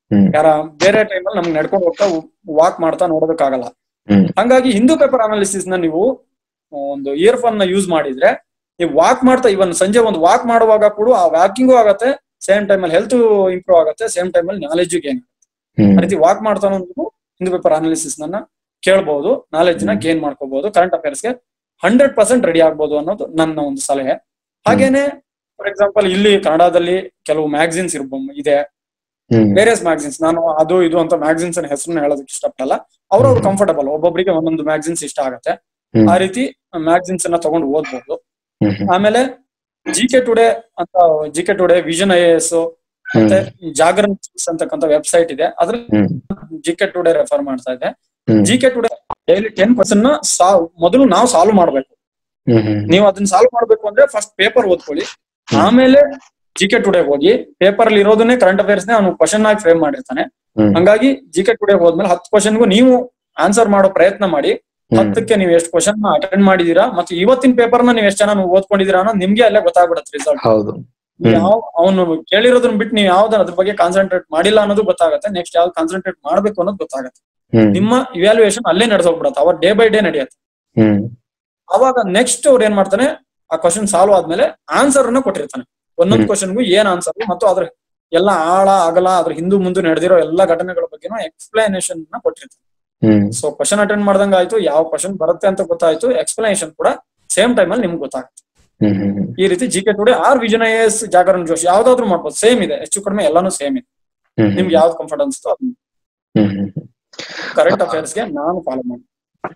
ಹ್ಮ್ ಯಾರ ಬೇರೆ ಟೈಮಲ್ಲಿ ನಮ್ಗೆ ನಡ್ಕೊಂಡು ಹೋಗ್ತಾ ವಾಕ್ ಮಾಡ್ತಾ ನೋಡೋದಕ್ಕಾಗಲ್ಲ ಹ್ಮ್ ಹಂಗಾಗಿ ಹಿಂದೂ ಪೇಪರ್ ಅನಾಲಿಸಿಸ್ ನ ನೀವು ಒಂದು ಇಯರ್ ಫೋನ್ ನ ಯೂಸ್ ಮಾಡಿದ್ರೆ ನೀವು ವಾಕ್ ಮಾಡ್ತಾ ಇವನ್ ಸಂಜೆ ಒಂದು ವಾಕ್ ಮಾಡುವಾಗ ಕೂಡ ಆ ವಾಕಿಂಗು ಆಗತ್ತೆ ಸೇಮ್ ಟೈಮ್ ಅಲ್ಲಿ ಹೆಲ್ತ್ ಇಂಪ್ರೂವ್ ಆಗುತ್ತೆ ಸೇಮ್ ಟೈಮ್ ಅಲ್ಲಿ ನಾಲೆಜ್ ಗೇನ್ ಹ್ಮ್ ಆ ರೀತಿ ವಾಕ್ ಮಾಡ್ತಾ ನೀವು ಹಿಂದೂ ಪೇಪರ್ ಅನಾಲಿಸಿಸ್ ನನ್ನ ಕೇಳ್ಬಹುದು ನಾಲೆಜ್ ನ ಗೇನ್ ಮಾಡ್ಕೋಬಹುದು ಕರೆಂಟ್ ಅಫೇರ್ಸ್ ಗೆ ಹಂಡ್ರೆಡ್ ಪರ್ಸೆಂಟ್ ರೆಡಿ ಆಗ್ಬೋದು ಅನ್ನೋದು ನನ್ನ ಒಂದು ಸಲಹೆ ಹಾಗೇನೆ ಫಾರ್ ಎಕ್ಸಾಂಪಲ್ ಇಲ್ಲಿ ಕನ್ನಡದಲ್ಲಿ ಕೆಲವು ಮ್ಯಾಗಝಿನ್ಸ್ ಇರ್ಬೋದು ಇದೆ ಹ್ಮ್ ವೇರಿಯಸ್ ಮ್ಯಾಗಝಿನ್ಸ್ ನಾನು ಅದು ಇದು ಅಂತ ಮ್ಯಾಗಝಿನ್ಸ್ ಹೆಸರನ್ನ ಹೇಳೋದಕ್ಕೆ ಇಷ್ಟಪಡಲ್ಲ ಅವ್ರವ್ರು ಹ್ಮ್. ಕಂಫರ್ಟಬಲ್ ಒಬ್ಬೊಬ್ಬರಿಗೆ ಒಂದೊಂದು ಮ್ಯಾಗಝಿನ್ಸ್ ಇಷ್ಟ ಆಗುತ್ತೆ ಹ್ಮ್ ಆ ರೀತಿ ಮ್ಯಾಗಝಿನ್ಸ್ ಅನ್ನ ತಗೊಂಡು ಓದ್ಬೋದು ಹ್ಮ್ ಹ್ಮ್ ಆಮೇಲೆ ಜಿ ಕೆ ಟುಡೇ ಅಂತ G K today vision I S ಮತ್ತೆ ಜಾಗರನ್ News ಅಂತಕ್ಕಂಥ ವೆಬ್ಸೈಟ್ ಇದೆ ಅದ್ರ ಹ್ಮ್ ಜಿ ಕೆ ಟುಡೇ ರೆಫರ್ ಮಾಡ್ತಾ ಇದೆ ಹ್ಮ್ G K today daily ten percent ನ ಸಾ- ಮೊದಲು ನಾವು ಸಾಲ್ವ್ ಮಾಡ್ಬೇಕು ಹ್ಮ್ ಹ್ಮ್ ನೀವು ಅದನ್ನ ಸಾಲ್ವ್ ಮಾಡ್ಬೇಕು ಅಂದ್ರೆ ಫಸ್ಟ್ ಪೇಪರ್ ಓದ್ಕೊಳ್ಳಿ ಆಮೇಲೆ ಜಿ ಕೆ ಟುಡೇ ಹೋಗಿ ಪೇಪರ್ ಅಲ್ಲಿ ಇರೋದನ್ನೇ ಕರೆಂಟ್ ಅಫೇರ್ಸ್ ನೇ ಅವನು ಕ್ವಶನ್ ಆಗಿ ಫ್ರೇಮ್ ಮಾಡಿರ್ತಾನೆ ಹ್ಮ್ ಹಂಗಾಗಿ ಜಿ ಕೆ ಟುಡೇ ಹೋದ್ಮೇಲೆ ಹತ್ತು ಕ್ವಶನ್ಗೂ ನೀವು ಆನ್ಸರ್ ಮಾಡೋ ಪ್ರಯತ್ನ ಮಾಡಿ ಹತ್ತಕ್ಕೆ ನೀವು ಎಷ್ಟು ಕ್ವಶನ್ ಅಟೆಂಡ್ ಮಾಡಿದೀರಾ ಮತ್ತೆ ಇವತ್ತಿನ ಪೇಪರ್ ನ ನೀವು ಎಷ್ಟು ಜನ ನೀವು ಓದ್ಕೊಂಡಿದೀರಾ ಅನ್ನೋದು ನಿಮ್ಗೆ ಅಲ್ಲೇ ಗೊತ್ತಾಗ್ಬಿಡುತ್ತೆ ರಿಸಲ್ಟ್ ಹೌದು ಹ್ಮ್. ಯಾವ ಅವನು ಕೇಳಿರೋದನ್ನ ಬಿಟ್ಟು ನೀವು ಯಾವ್ದು ಅದ್ರ ಬಗ್ಗೆ ಕಾನ್ಸಂಟ್ರೇಟ್ ಮಾಡಿಲ್ಲ ಅನ್ನೋದು ಗೊತ್ತಾಗುತ್ತೆ ನೆಕ್ಸ್ಟ್ ಯಾವ್ದು ಕಾನ್ಸಂಟ್ರೇಟ್ ಮಾಡ್ಬೇಕು ಅನ್ನೋದು ಗೊತ್ತಾಗುತ್ತೆ ಹ್ಮ್ ನಿಮ್ಮ ಇವ್ಯಾಲ್ಯೂಯೇಷನ್ ಅಲ್ಲೇ ನಡೆಸೋಗ್ಬಿಡುತ್ತೆ ಅವ ಡೇ ಬೈ ಡೇ ನಡೆಯುತ್ತೆ ಹ್ಮ್ ಅವಾಗ ನೆಕ್ಸ್ಟ್ ಅವ್ರು ಏನ್ ಮಾಡ್ತಾನೆ ಆ ಕ್ವಶನ್ ಸಾಲ್ವ್ ಆದ್ಮೇಲೆ ಆನ್ಸರ್ ಅನ್ನ ಕೊಟ್ಟಿರ್ತಾನೆ ಒಂದೊಂದು ಹ್ಮ್. ಕ್ವಶನ್ಗೂ ಏನ್ ಆನ್ಸರ್ ಮತ್ತು ಅದ್ರ ಎಲ್ಲ ಆಳ ಅಗಲ ಅದ್ರ ಹಿಂದೂ ಮುಂದೆ ನಡೆದಿರೋ ಎಲ್ಲಾ ಘಟನೆಗಳ ಬಗ್ಗೆನೂ ಎಕ್ಸ್ಪ್ಲನೇಷನ್ ನ ಕೊಟ್ಟಿರ್ತಾನೆ ಹ್ಮ್ ಸೊ ಕ್ವಶನ್ ಅಟೆಂಡ್ ಮಾಡ್ದಂಗ ಆಯ್ತು ಯಾವ ಕ್ವಶನ್ ಬರುತ್ತೆ ಅಂತ ಗೊತ್ತಾಯ್ತು ಎಕ್ಸ್ಪ್ಲನೇಷನ್ ಕೂಡ ಸೇಮ್ ಟೈಮ್ ಅಲ್ಲಿ ನಿಮ್ಗೆ ಗೊತ್ತಾಗುತ್ತೆ ಹ್ಮ್ ಹ್ಮ್ ಹ್ಮ್ ಈ ರೀತಿ G K today or vision I S Jagran Josh ಯಾವ್ದಾದ್ರು ಮಾಡ್ಬೋದು ಸೇಮ್ ಇದೆ ಹೆಚ್ಚು ಕಡಿಮೆ ಎಲ್ಲಾನು ಸೇಮ್ ಇದೆ ಹ್ಮ್ ಹ್ಮ್ ನಿಮ್ಗೆ ಯಾವ್ದು ಕಂಫರ್ಟ್ ಅನ್ಸುತ್ತೋ ಅದನ್ನ ಹ್ಮ್ ಹ್ಮ್ ಹ್ಮ್ ಕರೆಂಟ್ ಅಫೇರ್ಸ್ ಗೆ ನಾನು ಫಾಲೋ ಮಾಡಿ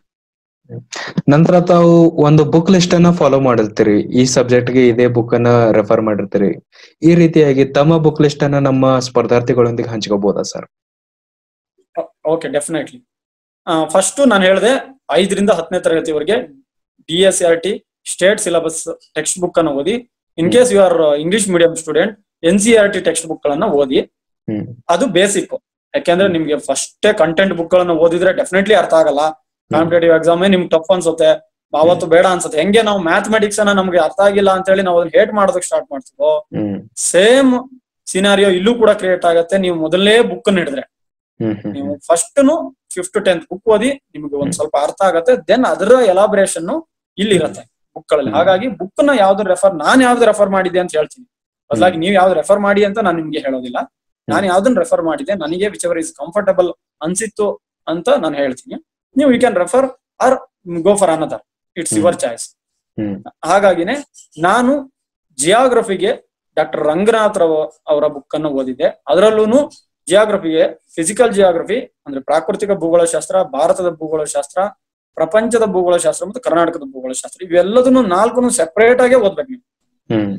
ನಂತರ ತಾವು ಒಂದು ಬುಕ್ ಲಿಸ್ಟ್ ಅನ್ನ ಫಾಲೋ ಮಾಡಿರ್ತೀರಿ ಈ ಸಬ್ಜೆಕ್ಟ್ ಗೆ ಇದೇ ಬುಕ್ ಅನ್ನ ರೆಫರ್ ಮಾಡಿರ್ತೀರಿ ಈ ರೀತಿಯಾಗಿ ತಮ್ಮ ಬುಕ್ ಲಿಸ್ಟ್ ಅನ್ನ ನಮ್ಮ ಸ್ಪರ್ಧಾರ್ಥಿಗಳೊಂದಿಗೆ ಹಂಚ್ಕೋಬಹುದಾ ಸರ್ ಓಕೆ ಡೆಫಿನೆಟ್ಲಿ ಫಸ್ಟ್ ನಾನು ಹೇಳಿದೆ ಐದರಿಂದ ಹತ್ತನೇ ತರಗತಿವರೆಗೆ D S R T state syllabus text book ಅನ್ನು ಓದಿ in case you are English medium student N C R T text book ಗಳನ್ನ ಓದಿ ಹ್ಮ್ ಅದು ಬೇಸಿಕ್ ಯಾಕೆಂದ್ರೆ ನಿಮ್ಗೆ ಫಸ್ಟೇ ಕಂಟೆಂಟ್ ಬುಕ್ ಗಳನ್ನ ಓದಿದ್ರೆ ಡೆಫಿನೆಟ್ಲಿ ಅರ್ಥ ಆಗಲ್ಲ ಕಾಂಪಿಟೇಟಿವ್ ಎಕ್ಸಾಮ್ ನಿಮ್ಗೆ ಟಫ್ ಅನ್ಸುತ್ತೆ ಅವತ್ತು ಬೇಡ ಅನ್ಸುತ್ತೆ ಹೆಂಗೆ ನಾವು ಮ್ಯಾಥಮೆಟಿಕ್ಸ್ ಅನ್ನ ನಮ್ಗೆ ಅರ್ಥ ಆಗಿಲ್ಲ ಅಂತ ಹೇಳಿ ನಾವು ಅದನ್ನ ಹೇಟ್ ಮಾಡೋದಕ್ಕೆ ಸ್ಟಾರ್ಟ್ ಮಾಡ್ತೀವೋ ಹ್ಮ್ ಸೇಮ್ ಸಿನಾರಿಯೋ ಇಲ್ಲೂ ಕೂಡ ಕ್ರಿಯೇಟ್ ಆಗುತ್ತೆ ನೀವು ಮೊದಲನೇ ಬುಕ್ ಹಿಡಿದ್ರೆ ಹ್ಮ್ ಹ್ಮ್ ನೀವು first fifth to tenth book ಓದಿ ನಿಮ್ಗೆ ಒಂದ್ ಸ್ವಲ್ಪ ಅರ್ಥ ಆಗತ್ತೆ ದೆನ್ ಅದರ ಎಲಾಬ್ರೇಷನ್ ಇಲ್ಲಿ ಇರತ್ತೆ ಬುಕ್ ಗಳಲ್ಲಿ ಹಾಗಾಗಿ ಬುಕ್ ನ ಯಾವ್ದು ರೆಫರ್ ನಾನ್ ಯಾವ್ದು ರೆಫರ್ ಮಾಡಿದೆ ಅಂತ ಹೇಳ್ತೀನಿ ಬದಲಾಗಿ ನೀವು ಯಾವ್ದು ರೆಫರ್ ಮಾಡಿ ಅಂತ ನಾನು ನಿಮ್ಗೆ ಹೇಳೋದಿಲ್ಲ ನಾನು ಯಾವ್ದನ್ನ ರೆಫರ್ ಮಾಡಿದೆ ನನಗೆ ವಿಚ್ ಎವರ್ ಇಸ್ ಕಂಫರ್ಟಬಲ್ ಅನ್ಸಿತ್ತು ಅಂತ ನಾನು ಹೇಳ್ತೀನಿ ನೀವು you can refer or go for another it's your choice ಹ್ಮ್ ಹಾಗಾಗಿನೇ ನಾನು ಜಿಯಾಗ್ರಫಿಗೆ ಡಾಕ್ಟರ್ ರಂಗನಾಥ್ ರವ ಅವರ ಬುಕ್ ಅನ್ನು ಓದಿದ್ದೆ ಅದರಲ್ಲೂ ಜಿಯಾಗ್ರಫಿಗೆ ಫಿಸಿಕಲ್ ಜಿಯಾಗ್ರಫಿ ಅಂದ್ರೆ ಪ್ರಾಕೃತಿಕ ಭೂಗೋಳಶಾಸ್ತ್ರ ಭಾರತದ ಭೂಗೋಳಶಾಸ್ತ್ರ ಪ್ರಪಂಚದ ಭೂಗೋಳಶಾಸ್ತ್ರ ಮತ್ತು ಕರ್ನಾಟಕದ ಭೂಗೋಳಶಾಸ್ತ್ರ ಇವೆಲ್ಲದನ್ನು ನಾಲ್ಕು ಸೆಪರೇಟ್ ಆಗೇ ಓದ್ಬೇಕು ನೀವು ಹ್ಮ್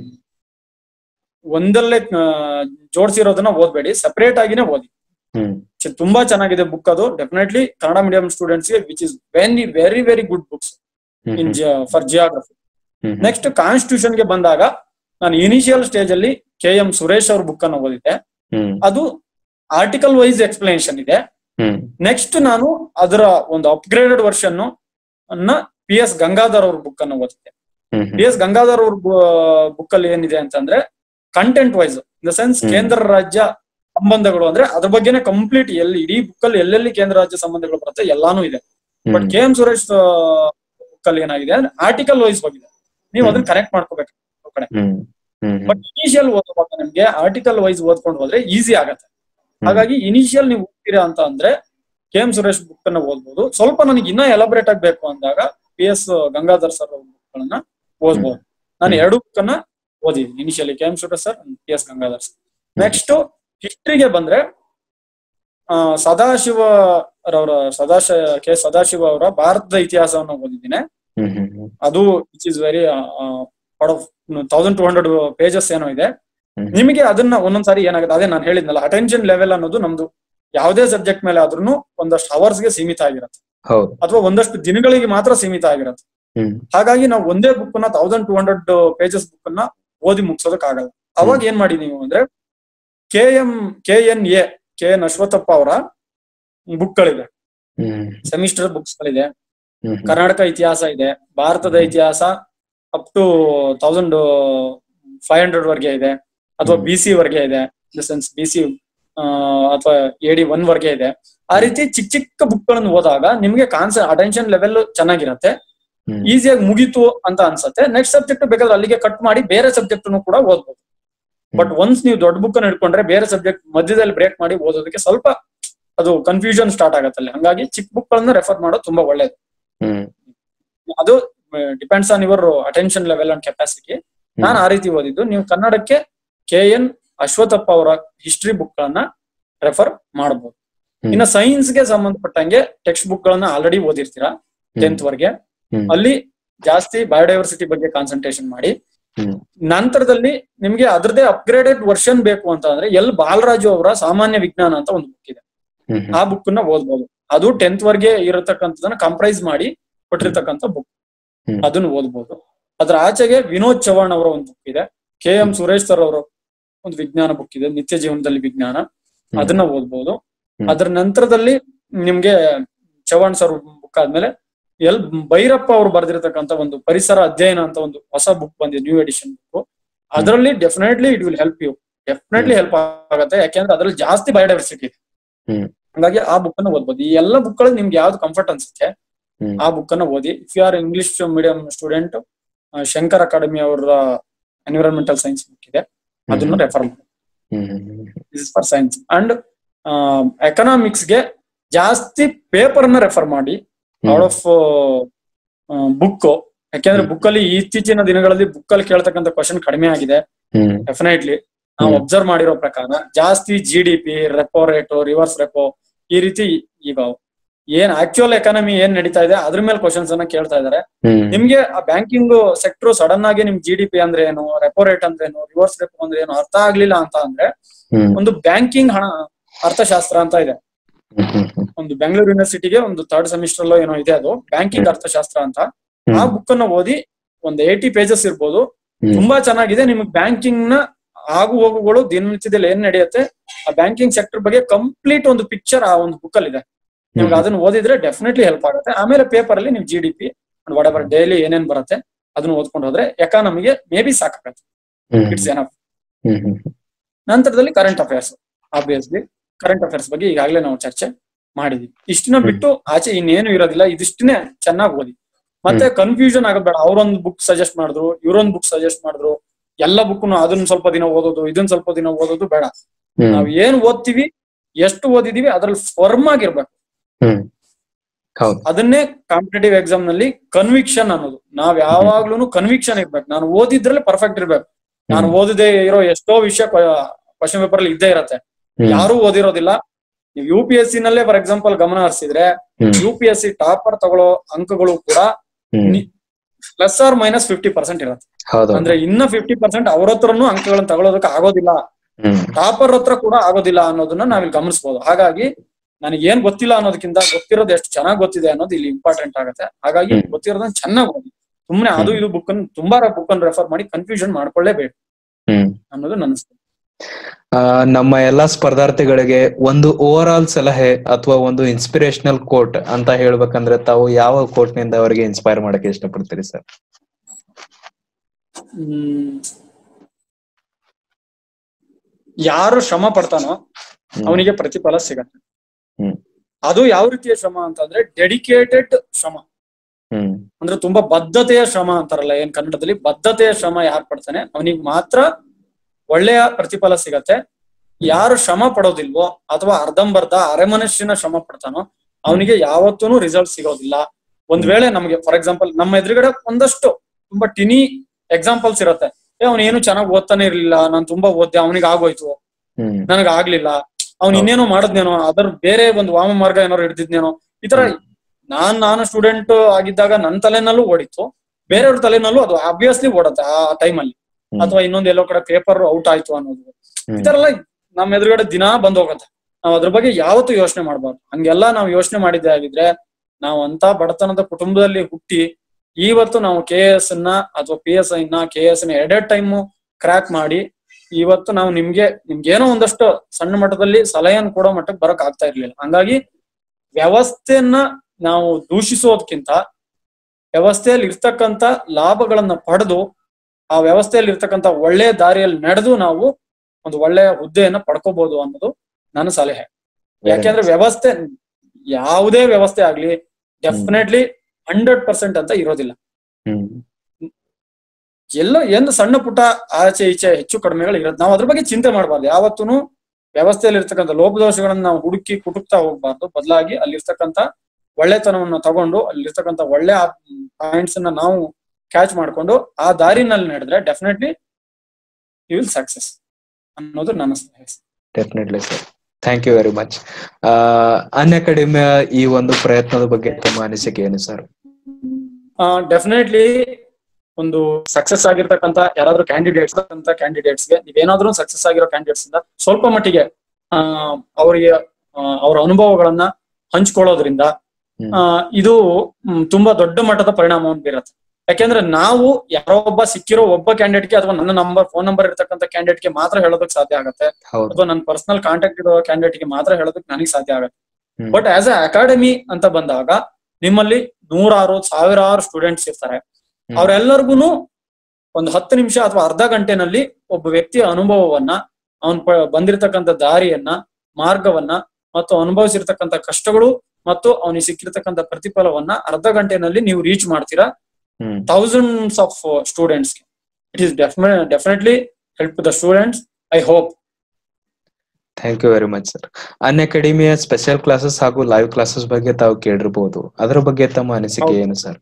ಒಂದಲ್ಲೇ ಜೋಡಿಸಿರೋದನ್ನ ಓದ್ಬೇಡಿ ಸೆಪರೇಟ್ ಆಗಿನೇ ಓದಿ ಹ್ಮ್ ಚೆ- ತುಂಬಾ ಚೆನ್ನಾಗಿದೆ ಬುಕ್ ಅದು ಡೆಫಿನೆಟ್ಲಿ ಕನ್ನಡ ಮೀಡಿಯಂ ಸ್ಟೂಡೆಂಟ್ಸ್ ಗೆ which is very very very good books hmm in for geography hmm next constitution ಗೆ ಬಂದಾಗ ನಾನು ಇನಿಷಿಯಲ್ ಸ್ಟೇಜ್ ಅಲ್ಲಿ ಕೆ ಎಂ ಸುರೇಶ್ ಅವ್ರ ಬುಕ್ ಅನ್ನು ಓದಿದ್ದೆ ಹ್ಮ್ ಅದು ಆರ್ಟಿಕಲ್ ವೈಸ್ ಎಕ್ಸ್ಪ್ಲನೇಷನ್ ಇದೆ ಹ್ಮ್ ನೆಕ್ಸ್ಟ್ ನಾನು ಅದರ ಒಂದು ಅಪ್ಗ್ರೇಡೆಡ್ ವರ್ಷನ್ ಅನ್ನ ಪಿ ಎಸ್ ಗಂಗಾಧರ್ ಅವ್ರ ಬುಕ್ ಅನ್ನು ಓದಿದ್ದೆ ಹ್ಮ್ ಪಿ ಎಸ್ ಗಂಗಾಧರ್ ಅವ್ರ ಬುಕ್ ಅಲ್ಲಿ ಏನಿದೆ ಅಂತಂದ್ರೆ content wise in the sense ಹ್ಮ್. ಕೇಂದ್ರ ರಾಜ್ಯ ಸಂಬಂಧಗಳು ಅಂದ್ರೆ ಅದ್ರ ಬಗ್ಗೆನೇ ಕಂಪ್ಲೀಟ್ ಎಲ್ಲಿ ಇಡೀ ಬುಕ್ ಅಲ್ಲಿ ಎಲ್ಲೆಲ್ಲಿ ಕೇಂದ್ರ ರಾಜ್ಯ ಸಂಬಂಧಗಳು ಬರುತ್ತೆ ಎಲ್ಲಾನು ಇದೆ but K M Suresh book ಅಲ್ಲಿ ಏನಾಗಿದೆ ಅಂದ್ರೆ ಆರ್ಟಿಕಲ್ ವೈಸ್ ಹೋಗಿದೆ ನೀವು ಅದನ್ನ ಕನೆಕ್ಟ್ ಮಾಡ್ಕೋಬೇಕು ಕಡೆ ಹ್ಮ್ ಹ್ಮ್ ಬಟ್ ಇನಿಷಿಯಲ್ ಓದುವಾಗ ನಿಮ್ಗೆ ಆರ್ಟಿಕಲ್ ವೈಸ್ ಓದ್ಕೊಂಡು ಹೋದ್ರೆ ಈಸಿ ಆಗತ್ತೆ ಹಾಗಾಗಿ ಇನಿಷಿಯಲ್ ನೀವು ಓದ್ತೀರಾ ಅಂತ ಅಂದ್ರೆ ಕೆ ಎಂ ಸುರೇಶ್ ಬುಕ್ ಅನ್ನ ಓದ್ಬೋದು ಸ್ವಲ್ಪ ನನಗೆ ಇನ್ನ ಎಲಾಬ್ರೇಟ್ ಆಗ್ಬೇಕು ಅಂದಾಗ P S Gangadhar sir book ಗಳನ್ನ ಓದ್ಬೋದು ನಾನು ಹ್ಮ್. ಎರಡು ಬುಕ್ ಅನ್ನ ಓದಿದ್ದೀನಿ initially K M Suresh sir P S Gangadhar sir next ಹಿಸ್ಟ್ರಿಗೆ ಬಂದ್ರೆ ಆ, ಸದಾಶಿವ ರವರ ಸದಾಶ ಕೆ ಸದಾಶಿವ ಅವರ ಭಾರತದ ಇತಿಹಾಸವನ್ನು ಓದಿದ್ದೀನಿ ಹ್ಮ್ ಹ್ಮ್ ಹ್ಮ್ ಅದು which is very out of thousand two hundred pages ಏನೋ ಇದೆ ಹ್ಮ್. ನಿಮಗೆ ಅದನ್ನ ಒಂದೊಂದ್ಸಾರಿ ಏನಾಗುತ್ತೆ ಅದೇ ನಾನು ಹೇಳಿದ್ನಲ್ಲ ಅಟೆನ್ಷನ್ ಲೆವೆಲ್ ಅನ್ನೋದು ನಮ್ದು ಯಾವುದೇ ಸಬ್ಜೆಕ್ಟ್ ಮೇಲೆ ಆದ್ರೂ ಒಂದಷ್ಟು ಅವರ್ಸ್ ಗೆ ಸೀಮಿತ ಆಗಿರುತ್ತೆ ಹೌದು ಅಥವಾ ಒಂದಷ್ಟು ದಿನಗಳಿಗೆ ಮಾತ್ರ ಸೀಮಿತ ಆಗಿರುತ್ತೆ ಹ್ಮ್ ಹಾಗಾಗಿ ನಾವು ಒಂದೇ ಬುಕ್ ನ thousand two hundred pages book ಅನ್ನ ಓದಿ ಮುಗಿಸೋದಕ್ಕಾಗಲ್ಲ ಅವಾಗ ಏನ್ ಮಾಡಿ ನೀವು ಅಂದ್ರೆ K M K N A K N Ashwathappa ಅವರ ಬುಕ್ ಗಳಿದೆ ಹ್ಮ್ ಸೆಮಿಸ್ಟರ್ ಬುಕ್ಸ್ ಗಳಿದೆ ಹ್ಮ್ ಕರ್ನಾಟಕ ಇತಿಹಾಸ ಇದೆ ಭಾರತದ ಇತಿಹಾಸ up to thousand five hundred ವರ್ಗೆ ಇದೆ ಅಥವಾ ಹ್ಮ್. ಬಿ ಸಿ ವರ್ಗೆ ಇದೆ ಇನ್ ಸೆನ್ಸ್ ಬಿ ಸಿ ಅಥವಾ ಎ ಡಿ ಒನ್ ವರ್ಗೆ ಇದೆ ಆ ರೀತಿ ಚಿಕ್ಕ ಚಿಕ್ಕ ಬುಕ್ ಗಳನ್ನು ಓದಾಗ ನಿಮ್ಗೆ ಕಾನ್ಸ ಅಟೆನ್ಷನ್ ಲೆವೆಲ್ ಚೆನ್ನಾಗಿರತ್ತೆ ಹ್ಮ್. ಈಸಿಯಾಗಿ ಮುಗೀತು ಅಂತ ಅನ್ಸತ್ತೆ ನೆಕ್ಸ್ಟ್ ಸಬ್ಜೆಕ್ಟ್ ಬೇಕಾದ್ರೆ ಅಲ್ಲಿಗೆ ಕಟ್ ಮಾಡಿ ಬೇರೆ ಸಬ್ಜೆಕ್ಟ್ ಕೂಡ ಓದ್ಬೋದು ಬಟ್ ಒನ್ಸ್ ನೀವು ದೊಡ್ಡ ಬುಕ್ ಅನ್ನು ಹಿಡ್ಕೊಂಡ್ರೆ ಬೇರೆ ಸಬ್ಜೆಕ್ಟ್ ಮಧ್ಯದಲ್ಲಿ ಬ್ರೇಕ್ ಮಾಡಿ ಓದೋದಕ್ಕೆ ಸ್ವಲ್ಪ ಅದು ಕನ್ಫ್ಯೂಷನ್ ಸ್ಟಾರ್ಟ್ ಆಗತ್ತೆ ಅಲ್ಲಿ ಹಂಗಾಗಿ ಚಿಕ್ಕ ಬುಕ್ ಗಳನ್ನ ರೆಫರ್ ಮಾಡೋದು ತುಂಬಾ ಒಳ್ಳೇದು ಹ್ಮ್ ಅದು depends on your attention level and capacity ನಾನು ಆ ರೀತಿ ಓದಿದ್ದು ನೀವು ಕನ್ನಡಕ್ಕೆ ಕೆ ಎನ್ ಅಶ್ವಥಪ್ಪ ಅವರ ಹಿಸ್ಟ್ರಿ ಬುಕ್ ಗಳನ್ನ ರೆಫರ್ ಮಾಡಬಹುದು ಹ್ಮ್. ಇನ್ನು ಸೈನ್ಸ್ ಗೆ ಸಂಬಂಧಪಟ್ಟಂಗೆ ಟೆಕ್ಸ್ಟ್ ಬುಕ್ ಗಳನ್ನ ಆಲ್ರೆಡಿ ಓದಿರ್ತೀರಾ ಟೆಂತ್ ವರೆಗೆ ಹ್ಮ್. ಅಲ್ಲಿ ಜಾಸ್ತಿ ಬಯೋಡೈವರ್ಸಿಟಿ ಬಗ್ಗೆ ಕಾನ್ಸಂಟ್ರೇಷನ್ ಮಾಡಿ ಹ್ಮ್. ನಂತರದಲ್ಲಿ ನಿಮ್ಗೆ ಅದ್ರದೇ ಅಪ್ಗ್ರೇಡೆಡ್ ವರ್ಷನ್ ಬೇಕು ಅಂತ ಅಂದ್ರೆ ಎಲ್ ಬಾಲರಾಜು ಅವರ ಸಾಮಾನ್ಯ ವಿಜ್ಞಾನ ಅಂತ ಒಂದು ಬುಕ್ ಇದೆ ಹ್ಮ್ ಆ ಬುಕ್ ನ ಓದ್ಬೋದು ಅದು ಟೆಂತ್ ವರ್ಗೆ ಇರತಕ್ಕಂಥದನ್ನ ಕಂಪ್ರೈಸ್ ಮಾಡಿ ಕೊಟ್ಟಿರ್ತಕ್ಕಂಥ ಬುಕ್ ಹ್ಮ್. ಅದನ್ನ ಓದ್ಬೋದು ಅದ್ರ ಆಚೆಗೆ ವಿನೋದ್ ಚವಾಣ್ ಅವರ ಒಂದು ಬುಕ್ ಇದೆ ಕೆ ಎಂ ಸುರೇಶ್ ಸರ್ ಅವರ ಒಂದು ವಿಜ್ಞಾನ ಬುಕ್ ಇದೆ ನಿತ್ಯ ಜೀವನದಲ್ಲಿ ವಿಜ್ಞಾನ ಹ್ಮ್. ಅದನ್ನ ಓದ್ಬೋದು ಹ್ಮ್. ಅದ್ರ ನಂತರದಲ್ಲಿ ನಿಮ್ಗೆ ಚವಾಣ್ ಸರ್ ಬುಕ್ ಆದ್ಮೇಲೆ ಎಲ್ ಭೈರಪ್ಪ ಅವರು ಬರೆದಿರತಕ್ಕಂತ ಒಂದು ಪರಿಸರ ಅಧ್ಯಯನ ಅಂತ ಒಂದು ಹೊಸ ಬುಕ್ ಬಂದಿದೆ ನ್ಯೂ ಎಡಿಷನ್ ಬುಕ್ ಅದರಲ್ಲಿ definitely it will help you definitely help ಆಗುತ್ತೆ ಯಾಕೆಂದ್ರೆ ಅದ್ರಲ್ಲಿ ಜಾಸ್ತಿ ಬಯೋಡೈವರ್ಸಿಟಿ ಇದೆ ಹ್ಮ್. ಹಂಗಾಗಿ ಆ ಬುಕ್ ಅನ್ನ ಓದ್ಬೋದು ಈ ಎಲ್ಲ ಬುಕ್ ಗಳು ನಿಮ್ಗೆ ಯಾವ್ದು ಕಂಫರ್ಟ್ ಅನ್ಸುತ್ತೆ ಹ್ಮ್. ಆ ಬುಕ್ ಅನ್ನ ಓದಿ if you are English medium student Shankar academy ಅವರ ಎನ್ವಿರಾನ್ಮೆಂಟಲ್ ಸೈನ್ಸ್ ಬುಕ್ ಇದೆ ಅದನ್ನು ರೆಫರ್ ಮಾಡಿ hmm hmm this for science and economics ಗೆ ಜಾಸ್ತಿ ಪೇಪರ್ ನ ರೆಫರ್ ಮಾಡಿ ಔಟ್ ಆಫ್ ಬುಕ್ ಯಾಕೆಂದ್ರೆ ಹ್ಮ್. ಬುಕ್ ಅಲ್ಲಿ ಇತ್ತೀಚಿನ ದಿನಗಳಲ್ಲಿ ಬುಕ್ ಅಲ್ಲಿ ಕೇಳ್ತಕ್ಕಂಥ ಕ್ವಶನ್ ಕಡಿಮೆ ಆಗಿದೆ ಹ್ಮ್ ಡೆಫಿನೆಟ್ಲಿ ನಾವು ಹ್ಮ್. ಅಬ್ಸರ್ವ್ ಮಾಡಿರೋ ಪ್ರಕಾರ ಜಾಸ್ತಿ G D P repo rate reverse repo ಈ ರೀತಿ ಈಗ ಏನ್ ಆಕ್ಚುಯಲ್ ಎಕಾನಮಿ ಏನ್ ನಡೀತಾ ಇದೆ ಅದ್ರ ಮೇಲೆ ಕ್ವಶನ್ಸ್ ಅನ್ನ ಕೇಳ್ತಾ ಇದಾರೆ ಹ್ಮ್ ನಿಮ್ಗೆ ಆ ಬ್ಯಾಂಕಿಂಗ್ ಸೆಕ್ಟರ್ ಸಡನ್ ಆಗಿ ನಿಮ್ ಜಿ ಡಿ ಪಿ ಅಂದ್ರೆ ಏನು ರೆಪೋ ರೇಟ್ ಅಂದ್ರೆ ಏನು ರಿವರ್ಸ್ ರೆಪೋ ಅಂದ್ರೆ ಏನು ಅರ್ಥ ಆಗ್ಲಿಲ್ಲ ಅಂತ ಅಂದ್ರೆ ಹ್ಮ್ ಒಂದು ಬ್ಯಾಂಕಿಂಗ್ ಹಣ ಅರ್ಥಶಾಸ್ತ್ರ ಅಂತ ಇದೆ ಹ್ಮ್ ಹ್ಮ್ ಹ್ಮ್ ಒಂದು ಬೆಂಗಳೂರು ಯೂನಿವರ್ಸಿಟಿಗೆ ಒಂದು ಥರ್ಡ್ ಸೆಮಿಸ್ಟರ್ ಅಲ್ಲೋ ಏನೋ ಇದೆ ಅದು ಬ್ಯಾಂಕಿಂಗ್ ಹ್ಮ್. ಅರ್ಥಶಾಸ್ತ್ರ ಅಂತ ಹ್ಮ್. ಆ ಬುಕ್ ಅನ್ನ ಓದಿ ಒಂದ್ ಏಟಿ ಪೇಜಸ್ ಇರ್ಬೋದು ಹ್ಮ್. ತುಂಬಾ ಚೆನ್ನಾಗಿದೆ ನಿಮ್ಗೆ ಬ್ಯಾಂಕಿಂಗ್ ನ ಆಗು ಹೋಗುಗಳು ದಿನನಿತ್ಯದಲ್ಲಿ ಏನ್ ನಡೆಯುತ್ತೆ ಆ ಬ್ಯಾಂಕಿಂಗ್ ಸೆಕ್ಟರ್ ಬಗ್ಗೆ ಕಂಪ್ಲೀಟ್ ಒಂದು ಪಿಕ್ಚರ್ ಆ ಒಂದು ಬುಕ್ ಅಲ್ಲಿ ಇದೆ ನಿಮ್ಗೆ ಅದನ್ನ ಓದಿದ್ರೆ ಡೆಫಿನೆಟ್ಲಿ ಹೆಲ್ಪ್ ಆಗುತ್ತೆ ಆಮೇಲೆ ಪೇಪರ್ ಅಲ್ಲಿ ನೀವು G D P whatever daily ಏನೇನ್ ಬರುತ್ತೆ ಅದನ್ನ ಓದ್ಕೊಂಡು ಹೋದ್ರೆ ಎಕಾನಮಿಗೆ ಮೇ ಬಿ ಸಾಕಾಗತ್ತೆ hmm it's enough hmm hmm ನಂತರದಲ್ಲಿ current affairs obviously current affairs ಬಗ್ಗೆ ಈಗಾಗಲೇ ನಾವು ಚರ್ಚೆ ಮಾಡಿದ್ವಿ ಇಷ್ಟನ್ನ ಹ್ಮ್. ಬಿಟ್ಟು ಆಚೆ ಇನ್ನೇನು ಇರೋದಿಲ್ಲ ಇದಿಷ್ಟನ್ನೇ ಚೆನ್ನಾಗಿ ಓದಿ ಮತ್ತೆ ಕನ್ಫ್ಯೂಷನ್ ಆಗೋದ್ ಬೇಡ ಅವ್ರೊಂದ್ ಬುಕ್ ಸಜೆಸ್ಟ್ ಮಾಡಿದ್ರು ಇವ್ರೊಂದ್ ಬುಕ್ ಸಜೆಸ್ಟ್ ಮಾಡಿದ್ರು ಎಲ್ಲ ಬುಕ್ ಅದನ್ನ ಸ್ವಲ್ಪ ದಿನ ಓದೋದು ಇದನ್ನ ಸ್ವಲ್ಪ ದಿನ ಓದೋದು ಬೇಡ ಹ್ಮ್ ನಾವ್ ಏನ್ ಓದ್ತೀವಿ ಎಷ್ಟು ಓದಿದೀವಿ ಅದ್ರಲ್ಲಿ ಫರ್ಮ್ ಆಗಿರ್ಬೇಕು ಹ್ಮ್ ಹೌದು ಅದನ್ನೇ ಕಾಂಪಿಟೇಟಿವ್ ಎಕ್ಸಾಮ್ ನಲ್ಲಿ ಕನ್ವಿಕ್ಷನ್ ಅನ್ನೋದು ನಾವ್ ಯಾವಾಗ್ಲೂ ಕನ್ವಿಕ್ಷನ್ ಇರ್ಬೇಕು ನಾನು ಓದಿದ್ರಲ್ಲಿ ಪರ್ಫೆಕ್ಟ್ ಇರ್ಬೇಕು ನಾನು ಓದದೆ ಇರೋ ಎಷ್ಟೋ ವಿಷಯ ಕ್ವಶನ್ ಪೇಪರ್ ಅಲ್ಲಿ ಇದ್ದೇ ಇರತ್ತೆ ಹ್ಮ್. ಯಾರು ಓದಿರೋದಿಲ್ಲ ನೀವು ಯು ಪಿ ಎಸ್ ಸಿ ನಲ್ಲೇ ಫಾರ್ ಎಕ್ಸಾಂಪಲ್ ಗಮನ ಹರಿಸಿದ್ರೆ hmm. U P S C topper ತಗೊಳ್ಳೋ ಅಂಕಗಳು ಕೂಡ ಹ್ಮ್. ನಿ- plus or minus fifty percent ಇರುತ್ತೆ ಹೌದು ಅಂದ್ರೆ ಇನ್ನ ಫಿಫ್ಟಿ ಪರ್ಸೆಂಟ್ ಅವ್ರ ಹತ್ರನು ಅಂಕಗಳನ್ನ ತಗೊಳ್ಳೋದಕ್ಕೆ ಆಗೋದಿಲ್ಲ ಹ್ಮ್ ಟಾಪರ್ ಹತ್ರ ಕೂಡ ಆಗೋದಿಲ್ಲ ಅನ್ನೋದನ್ನ ನಾವಿಲ್ಲಿ ಗಮನಿಸಬಹುದು ಹಾಗಾಗಿ ನನಗೆ ಏನ್ ಗೊತ್ತಿಲ್ಲ ಅನ್ನೋದಕ್ಕಿಂತ ಗೊತ್ತಿರೋದು ಎಷ್ಟು ಚೆನ್ನಾಗಿ ಗೊತ್ತಿದೆ ಅನ್ನೋದು ಇಲ್ಲಿ ಇಂಪಾರ್ಟೆಂಟ್ ಆಗುತ್ತೆ ಹಾಗಾಗಿ ಹ್ಮ್. ಗೊತ್ತಿರೋದನ್ನ ಚೆನ್ನಾಗಿ ಓದಿ ಸುಮ್ನೆ ಅದು ಇದು ಬುಕ್ ಅನ್ನು ತುಂಬಾ ಬುಕ್ ಅನ್ನು ರೆಫರ್ ಮಾಡಿ ಕನ್ಫ್ಯೂಷನ್ ಮಾಡ್ಕೊಳ್ಳೇಬೇಕು ಹ್ಮ್ ಅನ್ನೋದು ನನ್ನ ಆ, ನಮ್ಮ ಎಲ್ಲಾ ಸ್ಪರ್ಧಾರ್ಥಿಗಳಿಗೆ ಒಂದು ಓವರ್ ಆಲ್ ಸಲಹೆ ಅಥವಾ ಒಂದು ಇನ್ಸ್ಪಿರೇಷನಲ್ ಕೋಟ್ ಅಂತ ಹೇಳ್ಬೇಕಂದ್ರೆ ತಾವು ಯಾವ ಕೋಟ್ ನಿಂದ ಅವರಿಗೆ ಇನ್ಸ್ಪೈರ್ ಮಾಡಕ್ಕೆ ಇಷ್ಟಪಡ್ತೀರಿ ಸರ್ ಹ್ಮ್ ಯಾರು ಶ್ರಮ ಪಡ್ತಾನೋ ಅವನಿಗೆ ಪ್ರತಿಫಲ ಸಿಗತ್ತೆ ಹ್ಮ್. ಅದು ಯಾವ ರೀತಿಯ ಶ್ರಮ ಅಂತಂದ್ರೆ ಡೆಡಿಕೇಟೆಡ್ ಶ್ರಮ ಹ್ಮ್ ಅಂದ್ರೆ ತುಂಬಾ ಬದ್ಧತೆಯ ಶ್ರಮ ಅಂತಾರಲ್ಲ ಏನ್ ಕನ್ನಡದಲ್ಲಿ ಬದ್ಧತೆಯ ಶ್ರಮ ಯಾರು ಪಡ್ತಾನೆ ಅವನಿಗೆ ಮಾತ್ರ ಒಳ್ಳೆಯ ಪ್ರತಿಫಲ ಸಿಗತ್ತೆ ಯಾರು ಶ್ರಮ ಪಡೋದಿಲ್ವೋ ಅಥವಾ ಅರ್ಧಂಬರ್ಧ ಅರೆಮನಸ್ಸಿನ ಶ್ರಮ ಪಡ್ತಾನೋ ಅವನಿಗೆ ಯಾವತ್ತೂ ರಿಸಲ್ಟ್ ಸಿಗೋದಿಲ್ಲ ಒಂದ್ ವೇಳೆ ನಮಗೆ ಫಾರ್ ಎಕ್ಸಾಂಪಲ್ ನಮ್ಮ ಎದುರುಗಡೆ ಒಂದಷ್ಟು ತುಂಬಾ ಟಿನಿ ಎಕ್ಸಾಂಪಲ್ಸ್ ಇರತ್ತೆ ಏ ಅವ್ನು ಏನು ಚೆನ್ನಾಗಿ ಓದ್ತಾನೆ ಇರ್ಲಿಲ್ಲ ನಾನ್ ತುಂಬಾ ಓದ್ದೆ ಅವನಿಗೆ ಆಗೋಯ್ತು ಹ್ಮ್ ನನಗ್ ಆಗ್ಲಿಲ್ಲ ಅವ್ನ್ ಹೌದು. ಇನ್ನೇನೋ ಮಾಡದ್ನೇನೋ ಅದ್ರ ಬೇರೆ ಒಂದು ವಾಮ ಮಾರ್ಗ ಏನಾರು ಹಿಡ್ದಿದ್ನೇನೋ ಈ ತರ ನಾನ್ ನಾನು ಸ್ಟೂಡೆಂಟ್ ಆಗಿದ್ದಾಗ ನನ್ ತಲೆನಲ್ಲೂ ಓಡಿತ್ತು ಬೇರೆಯವ್ರ ತಲೆನಲ್ಲೂ ಅದು ಆಬ್ವಿಯಸ್ಲಿ ಓಡತ್ತೆ ಆ ಟೈಮಲ್ಲಿ ಹ್ಮ್. ಅಥವಾ ಇನ್ನೊಂದ್ ಎಲ್ಲೋ ಕಡೆ ಪೇಪರ್ ಔಟ್ ಆಯ್ತು ಅನ್ನೋದು ಈ ಹ್ಮ್. ತರ ಎಲ್ಲ ನಮ್ ಎದುರುಗಡೆ ದಿನಾ ಬಂದ್ ಹೋಗತ್ತೆ ನಾವ್ ಅದ್ರ ಬಗ್ಗೆ ಯಾವತ್ತೂ ಯೋಚನೆ ಮಾಡ್ಬಾರ್ದು ಹಂಗೆಲ್ಲ ನಾವು ಯೋಚನೆ ಮಾಡಿದ್ದೆ ಆಗಿದ್ರೆ ನಾವು ಅಂತ ಬಡತನದ ಕುಟುಂಬದಲ್ಲಿ ಹುಟ್ಟಿ ಇವತ್ತು ನಾವು ಕೆ ಎಸ್ ನ ಅಥವಾ ಪಿ ಎಸ್ ಐ ನ ಕೆ ಎಸ್ ನ ಎರಡೆರಡು ಟೈಮ್ ಕ್ರ್ಯಾಕ್ ಮಾಡಿ ಇವತ್ತು ನಾವು ನಿಮ್ಗೆ ನಿಮ್ಗೇನೋ ಒಂದಷ್ಟು ಸಣ್ಣ ಮಟ್ಟದಲ್ಲಿ ಸಲಹೆಯನ್ನು ಕೊಡೋ ಮಟ್ಟಕ್ಕೆ ಬರಕ್ ಆಗ್ತಾ ಇರ್ಲಿಲ್ಲ ಹಂಗಾಗಿ ವ್ಯವಸ್ಥೆಯನ್ನ ನಾವು ದೂಷಿಸೋದಕ್ಕಿಂತ ವ್ಯವಸ್ಥೆಯಲ್ಲಿ ಇರ್ತಕ್ಕಂತ ಲಾಭಗಳನ್ನ ಪಡೆದು ಆ ವ್ಯವಸ್ಥೆಯಲ್ಲಿ ಇರ್ತಕ್ಕಂತ ಒಳ್ಳೆ ದಾರಿಯಲ್ಲಿ ನಡೆದು ನಾವು ಒಂದು ಒಳ್ಳೆಯ ಹುದ್ದೆಯನ್ನ ಪಡ್ಕೋಬಹುದು ಅನ್ನೋದು ನನ್ನ ಸಲಹೆ ಯಾಕೆಂದ್ರೆ ವ್ಯವಸ್ಥೆ ಯಾವುದೇ ವ್ಯವಸ್ಥೆ ಆಗ್ಲಿ ಡೆಫಿನೆಟ್ಲಿ ಹಂಡ್ರೆಡ್ ಪರ್ಸೆಂಟ್ ಅಂತ ಇರೋದಿಲ್ಲ ಹ್ಮ್ ಎಲ್ಲೋ ಏನು ಸಣ್ಣ ಪುಟ್ಟ ಆಚೆ ಈಚೆ ಹೆಚ್ಚು ಕಡಿಮೆಗಳು ಇರೋದು ನಾವು ಅದ್ರ ಬಗ್ಗೆ ಚಿಂತೆ ಮಾಡಬಾರ್ದು ಯಾವತ್ತೂ ವ್ಯವಸ್ಥೆಯಲ್ಲಿ ಇರ್ತಕ್ಕಂಥ ಲೋಪದೋಷಗಳನ್ನ ನಾವು ಹುಡುಕಿ ಕುಟುಕ್ತಾ ಹೋಗ್ಬಾರ್ದು ಬದಲಾಗಿ ಅಲ್ಲಿರ್ತಕ್ಕಂಥ ಒಳ್ಳೆತನವನ್ನ ತಗೊಂಡು ಅಲ್ಲಿರ್ತಕ್ಕಂಥ ಒಳ್ಳೆ ಪಾಯಿಂಟ್ಸ್ ಅನ್ನ ನಾವು ಕ್ಯಾಚ್ ಮಾಡ್ಕೊಂಡು ಆ ದಾರಿನಲ್ಲಿ ನಡೆದ್ರೆ ಡೆಫಿನೆಟ್ಲಿ ಯು ವಿಲ್ ಸಕ್ಸಸ್ ಅನ್ನೋದು ನನ್ನ ಸಲಹೆ definitely sir thank you very much ಅನ್ ಅಕಾಡೆಮಿಯ ಈ ಒಂದು ಪ್ರಯತ್ನದ ಬಗ್ಗೆ ತಮ್ಮ ಅನಿಸಿಕೆ ಏನು ಸರ್ ಡೆಫಿನೆಟ್ಲಿ ಒಂದು ಸಕ್ಸಸ್ ಆಗಿರ್ತಕ್ಕಂಥ ಯಾರಾದ್ರೂ ಕ್ಯಾಂಡಿಡೇಟ್ಸ್ ಅಂತ ಕ್ಯಾಂಡಿಡೇಟ್ಸ್ ಗೆ ನೀವೇನಾದ್ರೂ ಸಕ್ಸಸ್ ಆಗಿರೋ ಕ್ಯಾಂಡಿಡೇಟ್ಸ್ ಇಂದ ಸ್ವಲ್ಪ ಮಟ್ಟಿಗೆ ಆ ಅವರಿಗೆ ಅವರ ಅನುಭವಗಳನ್ನ ಹಂಚ್ಕೊಳ್ಳೋದ್ರಿಂದ ಹ್ಮ್. ಆ, ಇದು ಮ್, ತುಂಬಾ ದೊಡ್ಡ ಮಟ್ಟದ ಪರಿಣಾಮವನ್ನು ಬೀರುತ್ತೆ ಯಾಕೆಂದ್ರೆ ನಾವು ಯಾರೋ ಒಬ್ಬ ಸಿಕ್ಕಿರೋ ಒಬ್ಬ ಕ್ಯಾಂಡಿಡೇಟ್ಗೆ ಅಥವಾ ನನ್ನ ನಂಬರ್ ಫೋನ್ ನಂಬರ್ ಇರ್ತಕ್ಕಂಥ ಕ್ಯಾಂಡಿಡೇಟ್ಗೆ ಮಾತ್ರ ಹೇಳೋದಕ್ಕೆ ಸಾಧ್ಯ ಆಗುತ್ತೆ ಹೌದು ಅಥವಾ ನನ್ನ ಪರ್ಸನಲ್ ಕಾಂಟ್ಯಾಕ್ಟ್ ಇರೋ ಕ್ಯಾಂಡಿಡೇಟ್ಗೆ ಮಾತ್ರ ಹೇಳೋದಕ್ಕೆ ನನಗೆ ಸಾಧ್ಯ ಆಗುತ್ತೆ hmm. But as a academy ಅಂತ ಬಂದಾಗ ನಿಮ್ಮಲ್ಲಿ ನೂರಾರು ಸಾವಿರಾರು ಸ್ಟೂಡೆಂಟ್ಸ್ ಇರ್ತಾರೆ ಹ್ಮ್. ಅವರೆಲ್ಲರಿಗೂ ಒಂದು ಹತ್ತು ನಿಮಿಷ ಅಥವಾ ಅರ್ಧ ಗಂಟೆನಲ್ಲಿ ಒಬ್ಬ ವ್ಯಕ್ತಿಯ ಅನುಭವವನ್ನ ಅವನ್ ಬಂದಿರತಕ್ಕಂಥ ದಾರಿಯನ್ನ ಮಾರ್ಗವನ್ನ ಮತ್ತು ಅನುಭವಿಸಿರ್ತಕ್ಕಂಥ ಕಷ್ಟಗಳು ಮತ್ತು ಅವನಿಗೆ ಸಿಕ್ಕಿರ್ತಕ್ಕಂಥ ಪ್ರತಿಫಲವನ್ನ ಅರ್ಧ ಗಂಟೆನಲ್ಲಿ ನೀವು ರೀಚ್ ಮಾಡ್ತೀರಾ hmm thousands of students it is definitely help the students I hope thank you very much sir ಅನ್ ಅಕಾಡೆಮಿಯ ಸ್ಪೆಷಲ್ ಕ್ಲಾಸಸ್ ಹಾಗೂ ಲೈವ್ ಕ್ಲಾಸಸ್ ಬಗ್ಗೆ ತಾವು ಕೇಳಿರ್ಬೋದು ಅದರ ಬಗ್ಗೆ ತಮ್ಮ ಅನಿಸಿಕೆ ಹೌದು. ಏನು ಸರ್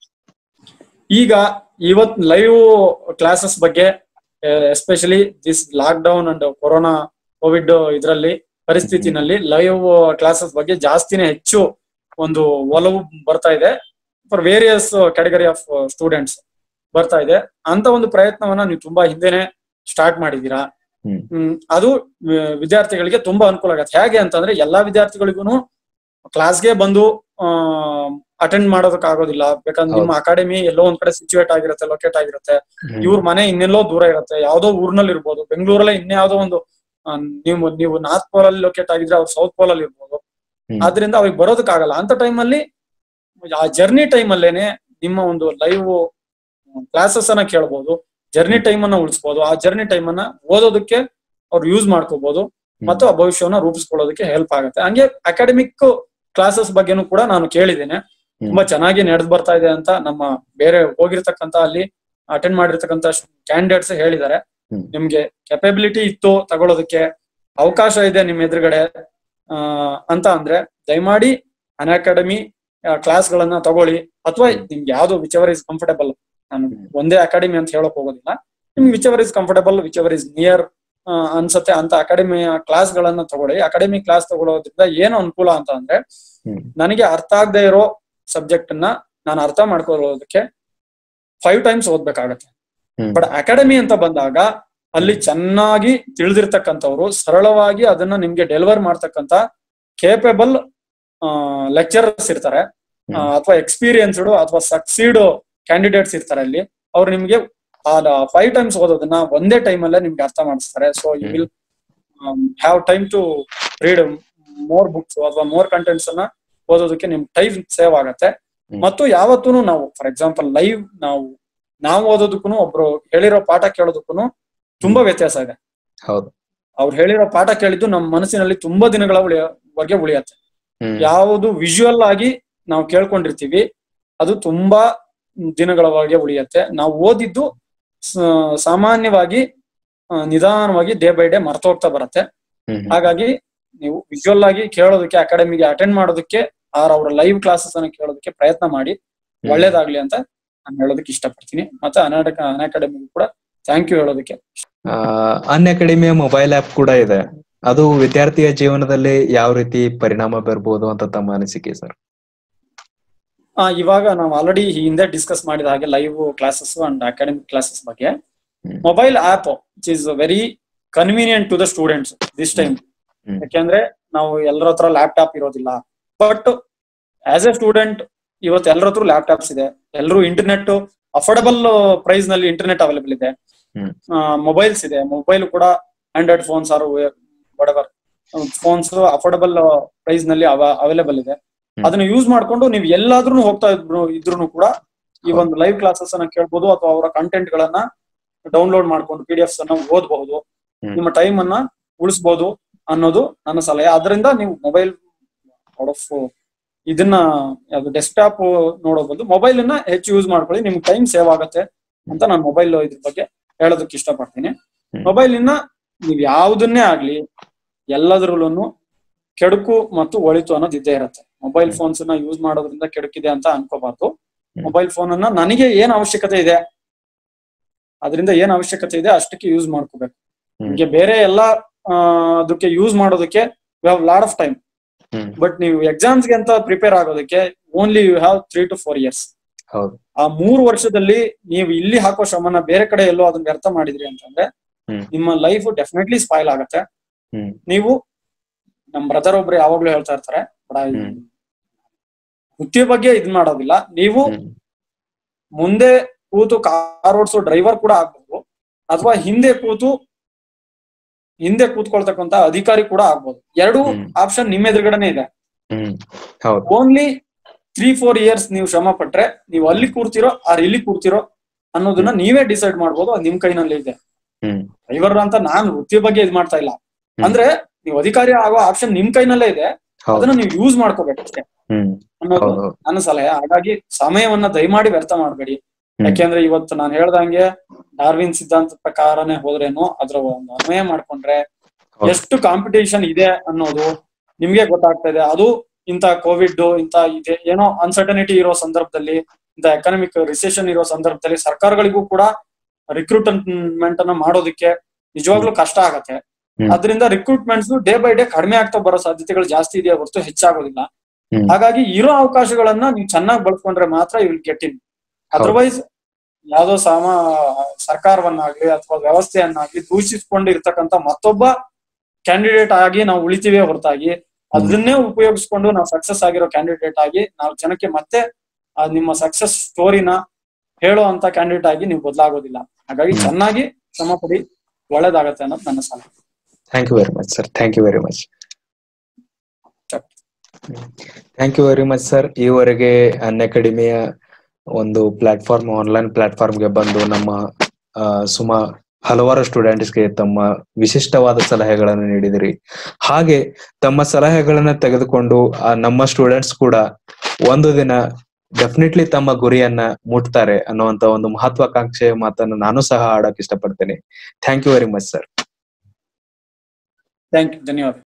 ಈಗ ಇವತ್ ಲೈವ್ ಕ್ಲಾಸಸ್ ಬಗ್ಗೆ especially this lockdown and corona COVID ಇದರಲ್ಲಿ ಪರಿಸ್ಥಿತಿನಲ್ಲಿ ಲೈವ್ ಕ್ಲಾಸಸ್ ಬಗ್ಗೆ ಜಾಸ್ತಿನೇ ಹೆಚ್ಚು ಒಂದು ಒಲವು ಬರ್ತಾ ಇದೆ for various category of students ಬರ್ತಾ ಇದೆ ಅಂತ ಒಂದು ಪ್ರಯತ್ನವನ್ನ ನೀವು ತುಂಬಾ ಹಿಂದೆನೆ ಸ್ಟಾರ್ಟ್ ಮಾಡಿದೀರಾ ಹ್ಮ್. ಹ್ಮ್, ಅದು ವಿ- ವಿದ್ಯಾರ್ಥಿಗಳಿಗೆ ತುಂಬಾ ಅನುಕೂಲ ಆಗತ್ತೆ ಹೇಗೆ ಅಂತಂದ್ರೆ ಎಲ್ಲಾ ವಿದ್ಯಾರ್ಥಿಗಳಿಗೂ ಕ್ಲಾಸ್ಗೆ ಬಂದು ಅಟೆಂಡ್ ಮಾಡೋದಕ್ಕೆ ಆಗೋದಿಲ್ಲ ಬೇಕಂದ್ರೆ ನಿಮ್ಮ ಅಕಾಡೆಮಿ ಎಲ್ಲೋ ಒಂದ್ ಕಡೆ ಸಿಚುವೇಟ್ ಆಗಿರುತ್ತೆ ಲೊಕೇಟ್ ಆಗಿರುತ್ತೆ ಹ್ಮ್. ಇವ್ರ ಮನೆ ಇನ್ನೆಲ್ಲೋ ದೂರ ಇರುತ್ತೆ ಯಾವ್ದೋ ಊರ್ನಲ್ಲಿ ಇರ್ಬೋದು ಬೆಂಗಳೂರಲ್ಲೇ ಇನ್ಯಾವುದೋ ಒಂದು ಆ, ನೀವು ನೀವು ನಾರ್ತ್ ಪೋಲ್ ಅಲ್ಲಿ ಲೊಕೇಟ್ ಆಗಿದ್ರೆ ಅವ್ರು ಸೌತ್ ಪೋಲ್ ಅಲ್ಲಿ ಇರ್ಬೋದು ಹ್ಮ್. ಆದ್ರಿಂದ ಅವ್ರಿಗೆ ಬರೋದಕ್ಕಾಗಲ್ಲ ಅಂತ time ಅಲ್ಲಿ ಆ ಜರ್ನಿ ಟೈಮ್ ಅಲ್ಲೇನೆ ನಿಮ್ಮ ಒಂದು ಲೈವ್ ಕ್ಲಾಸಸ್ ಅನ್ನ ಕೇಳ್ಬೋದು ಜರ್ನಿ ಟೈಮ್ ಅನ್ನ ಉಳಿಸ್ಬೋದು ಆ ಜರ್ನಿ ಟೈಮ್ ಅನ್ನ ಓದೋದಕ್ಕೆ ಅವ್ರು ಯೂಸ್ ಮಾಡ್ಕೋಬಹುದು ಮತ್ತು ಆ ಭವಿಷ್ಯವನ್ನ ರೂಪಿಸ್ಕೊಳ್ಳೋದಕ್ಕೆ ಹೆಲ್ಪ್ ಆಗುತ್ತೆ ಹಂಗೆ ಅಕಾಡೆಮಿಕ್ ಕ್ಲಾಸಸ್ ಬಗ್ಗೆನೂ ಕೂಡ ನಾನು ಕೇಳಿದ್ದೇನೆ ತುಂಬಾ ಚೆನ್ನಾಗಿ ನಡೆದು ಬರ್ತಾ ಇದೆ ಅಂತ ನಮ್ಮ ಬೇರೆ ಹೋಗಿರ್ತಕ್ಕಂತ ಅಲ್ಲಿ ಅಟೆಂಡ್ ಮಾಡಿರ್ತಕ್ಕಂತ ಕ್ಯಾಂಡಿಡೇಟ್ಸ್ ಹೇಳಿದ್ದಾರೆ ಹ್ಮ್. ನಿಮ್ಗೆ ಕೆಪಬಿಲಿಟಿ ಇತ್ತು ತಗೊಳ್ಳೋದಕ್ಕೆ ಅವಕಾಶ ಇದೆ ನಿಮ್ ಎದುರುಗಡೆ ಆ, ಅಂತ ಅಂದ್ರೆ ದಯಮಾಡಿ ಅನ್ ಅಕಾಡೆಮಿ ಕ್ಲಾಸ್ ಗಳನ್ನ ತಗೊಳ್ಳಿ ಅಥವಾ ನಿಮ್ಗೆ ಯಾವ್ದು ವಿಚವರ್ ಇಸ್ ಕಂಫರ್ಟಬಲ್ ನಾನು ಒಂದೇ ಅಕಾಡೆಮಿ ಅಂತ ಹೇಳಕ್ ಹೋಗೋದಿಲ್ಲ ನಿಮ್ಗೆ whichever is comfortable whichever is near ಅನ್ಸತ್ತೆ ಅಂತ ಅಕಾಡೆಮಿಯ ಕ್ಲಾಸ್ ಗಳನ್ನ ತಗೊಳ್ಳಿ ಅಕಾಡೆಮಿ ಕ್ಲಾಸ್ ತಗೊಳ್ಳೋದ್ರಿಂದ ಏನು ಅನುಕೂಲ ಅಂತ ಅಂದ್ರೆ ಹ್ಮ್. ನನಗೆ ಅರ್ಥ ಆಗದೆ ಇರೋ ಸಬ್ಜೆಕ್ಟ್ ಅನ್ನ ನಾನು ಅರ್ಥ ಮಾಡ್ಕೊಳ್ಳೋದಕ್ಕೆ ಫೈವ್ ಟೈಮ್ಸ್ ಓದ್ಬೇಕಾಗತ್ತೆ ಹ್ಮ್. ಬಟ್ ಅಕಾಡೆಮಿ ಅಂತ ಬಂದಾಗ ಅಲ್ಲಿ ಚೆನ್ನಾಗಿ ತಿಳಿದಿರ್ತಕ್ಕಂಥವ್ರು ಸರಳವಾಗಿ ಅದನ್ನ ನಿಮ್ಗೆ ಡೆಲಿವರ್ ಮಾಡ್ತಕ್ಕಂತ ಕೇಪಬಲ್ ಲೆಕ್ಚರರ್ಸ್ ಇರ್ತಾರೆ ಹ್ಮ್. ಅಥವಾ ಎಕ್ಸ್ಪೀರಿಯನ್ಸ್ಡ್ ಅಥವಾ ಸಕ್ಸೀಡ್ ಕ್ಯಾಂಡಿಡೇಟ್ಸ್ ಇರ್ತಾರೆ ಅಲ್ಲಿ ಅವ್ರು ನಿಮ್ಗೆ ಫೈವ್ ಟೈಮ್ಸ್ ಓದೋದನ್ನ ಒಂದೇ ಟೈಮ್ ಅಲ್ಲೇ ನಿಮ್ಗೆ ಅರ್ಥ ಮಾಡಿಸ್ತಾರೆ so you hmm. Will have time to read more books ಅಥವಾ ಮೋರ್ ಕಂಟೆಂಟ್ಸ್ ಅನ್ನ ಓದೋದಕ್ಕೆ ನಿಮ್ ಟೈಮ್ ಸೇವ್ ಆಗತ್ತೆ ಹ್ಮ್. ಮತ್ತು ಯಾವತ್ತೂ ನಾವು ಫಾರ್ ಎಕ್ಸಾಂಪಲ್ ಲೈವ್ ನಾವು ನಾವು ಓದೋದಕ್ಕೂ ಒಬ್ರು ಹೇಳಿರೋ ಪಾಠ ಕೇಳೋದಕ್ಕೂ ತುಂಬಾ ವ್ಯತ್ಯಾಸ ಇದೆ ಹೌದು ಅವ್ರು ಹೇಳಿರೋ ಪಾಠ ಕೇಳಿದ್ದು ನಮ್ಮ ಮನಸ್ಸಿನಲ್ಲಿ ತುಂಬಾ ದಿನಗಳ ಉಳಿಯವರೆಗೆ ಉಳಿಯತ್ತೆ ಹ್ಮ್. ಯಾವುದು ವಿಜುವಲ್ ಆಗಿ ನಾವು ಕೇಳ್ಕೊಂಡಿರ್ತೀವಿ ಅದು ತುಂಬಾ ದಿನಗಳವರೆಗೆ ಉಳಿಯತ್ತೆ ನಾವು ಓದಿದ್ದು ಸ- ಸಾಮಾನ್ಯವಾಗಿ ಆ, ನಿಧಾನವಾಗಿ ಡೇ ಬೈ ಡೇ ಮರ್ತೋಗ್ತಾ ಬರುತ್ತೆ ಹ್ಮ್. ಹಾಗಾಗಿ ನೀವು ವಿಜುವಲ್ ಆಗಿ ಕೇಳೋದಕ್ಕೆ ಅಕಾಡೆಮಿಗೆ ಅಟೆಂಡ್ ಮಾಡೋದಕ್ಕೆ ಆರ್ ಅವರ ಲೈವ್ ಕ್ಲಾಸಸ್ ಅನ್ನ ಕೇಳೋದಕ್ಕೆ ಪ್ರಯತ್ನ ಮಾಡಿ ಹ್ಮ್. ಒಳ್ಳೇದಾಗ್ಲಿ ಅಂತ ನಾನು ಹೇಳೋದಕ್ಕೆ ಇಷ್ಟಪಡ್ತೀನಿ ಮತ್ತೆ ಅನಾಟಕ ಅಕಾಡೆಮಿಗೂ ಕೂಡ ಥ್ಯಾಂಕ್ ಯು ಹೇಳೋದಕ್ಕೆ ಅನ್ ಅಕಾಡೆಮಿಯ ಮೊಬೈಲ್ ಆಪ್ ಕೂಡ ಇದೆ ಅದು ವಿದ್ಯಾರ್ಥಿಯ ಜೀವನದಲ್ಲಿ ಯಾವ ರೀತಿ ಪರಿಣಾಮ ಬೀರ್ಬೋದು ಅಂತ ತಮ್ಮ ಅನಿಸಿಕೆ ಸರ್ ಆ, ಇವಾಗ ನಾವು ಆಲ್ರೆಡಿ ಹಿಂದೆ ಡಿಸ್ಕಸ್ ಮಾಡಿದ ಹಾಗೆ live classes and academic classes ಬಗ್ಗೆ hmm. Mobile app it is very convenient to the students this time hmm. ಯಾಕೆಂದ್ರೆ ನಾವು ಎಲ್ಲರ ಹತ್ರ ಲ್ಯಾಪ್ಟಾಪ್ ಇರೋದಿಲ್ಲ ಬಟ್ ಆಸ್ ಎ ಸ್ಟೂಡೆಂಟ್ ಇವತ್ತು ಎಲ್ಲರ ಹತ್ರ ಲ್ಯಾಪ್ಟಾಪ್ಸ್ ಇದೆ ಎಲ್ಲರೂ ಇಂಟರ್ನೆಟ್ ಅಫೋರ್ಡಬಲ್ ಪ್ರೈಸ್ ನಲ್ಲಿ ಇಂಟರ್ನೆಟ್ ಅವೈಲೇಬಲ್ ಇದೆ ಹ್ಮ್. ಮೊಬೈಲ್ಸ್ ಇದೆ ಮೊಬೈಲ್ ಕೂಡ Android phones are whatever phones affordable price ನಲ್ಲಿ ಅವೈಲೇಬಲ್ ಇದೆ ಹ್ಮ್. ಅದನ್ನ ಯೂಸ್ ಮಾಡ್ಕೊಂಡು ನೀವು ಎಲ್ಲಾದ್ರೂ ಹೋಗ್ತಾ ಇದ್ರು ಇದ್ರು ಕೂಡ ಈ ಹೌದು. ಒಂದು ಲೈವ್ ಕ್ಲಾಸಸ್ ಅನ್ನ ಕೇಳ್ಬೋದು ಅಥವಾ ಅವರ ಕಂಟೆಂಟ್ ಗಳನ್ನ ಡೌನ್ಲೋಡ್ ಮಾಡ್ಕೊಂಡು ಪಿ ಡಿ ಎಫ್ಸ್ ಅನ್ನ ಓದಬಹುದು ಹ್ಮ್. ನಿಮ್ಮ ಟೈಮ್ ಅನ್ನ ಉಳಿಸಬಹುದು ಅನ್ನೋದು ನನ್ನ ಸಲಹೆ ಅದರಿಂದ ನೀವು ಮೊಬೈಲ್ ಔಟ್ ಆಫ್ ಇದನ್ನ ಯಾವ್ದು ಡೆಸ್ಕ್ಟಾಪ್ ನೋಡೋ ಬದಲು ಮೊಬೈಲ್ ಅನ್ನ ಹೆಚ್ಚು ಯೂಸ್ ಮಾಡ್ಕೊಳ್ಳಿ ನಿಮ್ಗೆ ಟೈಮ್ ಸೇವ್ ಆಗತ್ತೆ ಅಂತ ನಾನು ಮೊಬೈಲ್ ಇದ್ರ ಬಗ್ಗೆ ಹೇಳೋದಕ್ಕೆ ಇಷ್ಟಪಡ್ತೀನಿ ಹ್ಮ್. ಮೊಬೈಲ್ ಇನ್ನ ನೀವ್ ಯಾವ್ದನ್ನೇ ಆಗ್ಲಿ ಎಲ್ಲದ್ರಲ್ಲೂ ಕೆಡುಕು ಮತ್ತು ಒಳಿತು ಅನ್ನೋದು ಇದ್ದೇ ಇರುತ್ತೆ ಮೊಬೈಲ್ ಫೋನ್ಸ್ ನ ಯೂಸ್ ಮಾಡೋದ್ರಿಂದ ಕೆಡುಕಿದೆ ಅಂತ ಅನ್ಕೋಬಾರ್ದು ಮೊಬೈಲ್ ಫೋನ್ ಅನ್ನ ನನಗೆ ಏನ್ ಅವಶ್ಯಕತೆ ಇದೆ ಅದರಿಂದ ಏನ್ ಅವಶ್ಯಕತೆ ಇದೆ ಅಷ್ಟಕ್ಕೆ ಯೂಸ್ ಮಾಡ್ಕೋಬೇಕು ಹ್ಮ್. ನಿಮ್ಗೆ ಬೇರೆ ಎಲ್ಲಾ ಆ, ಅದಕ್ಕೆ ಯೂಸ್ ಮಾಡೋದಕ್ಕೆ lot of time hmm but ನೀವು ಎಕ್ಸಾಮ್ಸ್ಗೆ ಅಂತ ಪ್ರಿಪೇರ್ ಆಗೋದಕ್ಕೆ only you have three to four years ಹೌದು ಆ ಮೂರು ವರ್ಷದಲ್ಲಿ ನೀವು ಇಲ್ಲಿ ಹಾಕೋ ಶ್ರಮನ ಬೇರೆ ಕಡೆ ಎಲ್ಲೋ ಅದನ್ನ ವ್ಯರ್ಥ ಮಾಡಿದ್ರಿ ಅಂತಂದ್ರೆ ಹ್ಮ್. ನಿಮ್ಮ ಲೈಫ್ ಡೆಫಿನೆಟ್ಲಿ ಸ್ಪಾಯ್ಲ್ ಆಗತ್ತೆ ಹ್ಮ್ ನೀವು ನಮ್ ಬ್ರದರ್ ಒಬ್ರು ಯಾವಾಗ್ಲೂ ಹೇಳ್ತಾ ಇರ್ತಾರೆ ಬಡ ಹ್ಮ್. ವೃತ್ತಿಯ ಬಗ್ಗೆ ಇದ್ ಮಾಡೋದಿಲ್ಲ ನೀವು ಹ್ಮ್ ಮುಂದೆ ಕೂತು ಕಾರ್ ಓಡಿಸೋ ಡ್ರೈವರ್ ಕೂಡ ಆಗ್ಬಹುದು ಅಥವಾ ಹಿಂದೆ ಕೂತು ಹಿಂದೆ ಕೂತ್ಕೊಳ್ತಕ್ಕಂತ ಅಧಿಕಾರಿ ಕೂಡ ಆಗ್ಬೋದು ಎರಡು ಹ್ಮ್. ಆಪ್ಷನ್ ನಿಮ್ಮ ಎದುರುಗಡೆನೆ ಇದೆ ಹ್ಮ್ ಹೌದು ಓನ್ಲಿ ತ್ರೀ ಫೋರ್ ಇಯರ್ಸ್ ನೀವು ಶ್ರಮ ಪಟ್ರೆ ನೀವು ಅಲ್ಲಿ ಕೂರ್ತಿರೋ ಆರ್ ಇಲ್ಲಿ ಕೂರ್ತಿರೋ ಅನ್ನೋದನ್ನ ನೀವೇ ಡಿಸೈಡ್ ಮಾಡ್ಬೋದು ಅದು ನಿಮ್ ಕೈನಲ್ಲಿ ಇದೆ ಹ್ಮ್ ಡ್ರೈವರ್ ಅಂತ ನಾನು ವೃತ್ತಿ ಬಗ್ಗೆ ಇದ್ ಮಾಡ್ತಾ ಇಲ್ಲ ಹ್ಮ್. ಅಂದ್ರೆ ಅಂದ್ರೆ ನೀವು ಅಧಿಕಾರಿ ಆಗೋ ಆಪ್ಷನ್ ನಿಮ್ ಕೈನಲ್ಲೇ ಇದೆ ಹೌದು ಅದನ್ನ ನೀವು ಯೂಸ್ ಮಾಡ್ಕೋಬೇಕಷ್ಟೇ ಹ್ಮ್ ಅನ್ನೋದು ಹೌದು ನನ್ನ ಸಲಹೆ ಹಾಗಾಗಿ ಸಮಯವನ್ನ ದಯಮಾಡಿ ವ್ಯರ್ಥ ಮಾಡಬೇಡಿ ಹ್ಮ್. ಯಾಕೆಂದ್ರೆ ಇವತ್ತು ನಾನು ಹೇಳ್ದಂಗೆ ಡಾರ್ವಿನ್ ಸಿದ್ಧಾಂತ ಪ್ರಕಾರನೇ ಹೋದ್ರೇನು ಅದ್ರ ಒಂದು ಅನ್ವಯ ಮಾಡ್ಕೊಂಡ್ರೆ ಹೌದು. ಎಷ್ಟು ಕಾಂಪಿಟೇಷನ್ ಇದೆ ಅನ್ನೋದು ನಿಮ್ಗೆ ಗೊತ್ತಾಗ್ತಾ ಇದೆ ಅದು ಇಂತ ಕೋವಿಡ್ ಇಂತ ಇದೆ ಏನೋ ಅನ್ಸರ್ಟನಿಟಿ ಇರೋ ಸಂದರ್ಭದಲ್ಲಿ ಇಂತ ಎಕನಾಮಿಕ್ ರಿಸೆಷನ್ ಇರೋ ಸಂದರ್ಭದಲ್ಲಿ ಸರ್ಕಾರಗಳಿಗೂ ಕೂಡ ರಿಕ್ರೂಟ್ಮೆಂಟ್ ಅನ್ನ ಮಾಡೋದಕ್ಕೆ ನಿಜವಾಗ್ಲೂ ಕಷ್ಟ ಆಗತ್ತೆ ಹ್ಮ್. ಅದರಿಂದ ರಿಕ್ರೂಟ್ಮೆಂಟ್ಸ್ ಡೇ ಬೈ ಡೇ ಕಡಿಮೆ ಆಗ್ತಾ ಬರೋ ಸಾಧ್ಯತೆಗಳು ಜಾಸ್ತಿ ಇದೆಯಾ ಹೊರತು ಹೆಚ್ಚಾಗೋದಿಲ್ಲ ಹ್ಮ್. ಹಾಗಾಗಿ ಇರೋ ಅವಕಾಶಗಳನ್ನ ನೀವು ಚೆನ್ನಾಗಿ ಬಳಸ್ಕೊಂಡ್ರೆ ಮಾತ್ರ ಇವ್ ಗೆಟ್ ಇನ್ ಅದರ್ವೈಸ್ ಯಾವ್ದೋ ಸಾಮ ಸರ್ಕಾರವನ್ನಾಗ್ಲಿ ಅಥವಾ ವ್ಯವಸ್ಥೆಯನ್ನಾಗ್ಲಿ ದೂಷಿಸ್ಕೊಂಡು ಇರ್ತಕ್ಕಂತ ಮತ್ತೊಬ್ಬ ಕ್ಯಾಂಡಿಡೇಟ್ ಆಗಿ ನಾವು ಉಳಿತೀವಿ ಹೊರತಾಗಿ ಅದನ್ನೇ ಉಪಯೋಗಿಸ್ಕೊಂಡು ನಾವು ಸಕ್ಸಸ್ ಆಗಿರೋ ಕ್ಯಾಂಡಿಡೇಟ್ ಆಗಿ ನಾವು ಜನಕ್ಕೆ ಮತ್ತೆ ಆ ನಿಮ್ಮ ಸಕ್ಸಸ್ ಸ್ಟೋರಿನ ಹೇಳೋ ಅಂತ ಕ್ಯಾಂಡಿಡೇಟ್ ಆಗಿ ನೀವು ಬದಲಾಗೋದಿಲ್ಲ ಹಾಗಾಗಿ ಹ್ಮ್. ಚೆನ್ನಾಗಿ ಶ್ರಮ ಪಡಿ ಒಳ್ಳೇದಾಗತ್ತೆ ಅನ್ನೋದು ನನ್ನ ಸಲಹೆ thank you very much sir thank you very much thank you very much sir ಈವರೆಗೆ ಅನ್ ಅಕಾಡೆಮಿಯ ಒಂದು ಪ್ಲಾಟ್ಫಾರ್ಮ್ ಆನ್ಲೈನ್ ಪ್ಲಾಟ್ಫಾರ್ಮ್ಗೆ ಬಂದು ನಮ್ಮ ಆ, ಸುಮ ಹಲವಾರು ಸ್ಟೂಡೆಂಟ್ಸ್ಗೆ ತಮ್ಮ ವಿಶಿಷ್ಟವಾದ ಸಲಹೆಗಳನ್ನು ನೀಡಿದಿರಿ ಹಾಗೆ ತಮ್ಮ ಸಲಹೆಗಳನ್ನ ತೆಗೆದುಕೊಂಡು ಆ ನಮ್ಮ ಸ್ಟೂಡೆಂಟ್ಸ್ ಕೂಡ ಒಂದು ದಿನ ಡೆಫಿನೆಟ್ಲಿ ತಮ್ಮ ಗುರಿಯನ್ನ ಮುಟ್ತಾರೆ ಅನ್ನುವಂತ ಒಂದು ಮಹತ್ವಾಕಾಂಕ್ಷೆಯ ಮಾತನ್ನು ನಾನು ಸಹ ಆಡಕ್ ಇಷ್ಟಪಡ್ತೇನೆ thank you very much sir thank you ಧನ್ಯವಾದ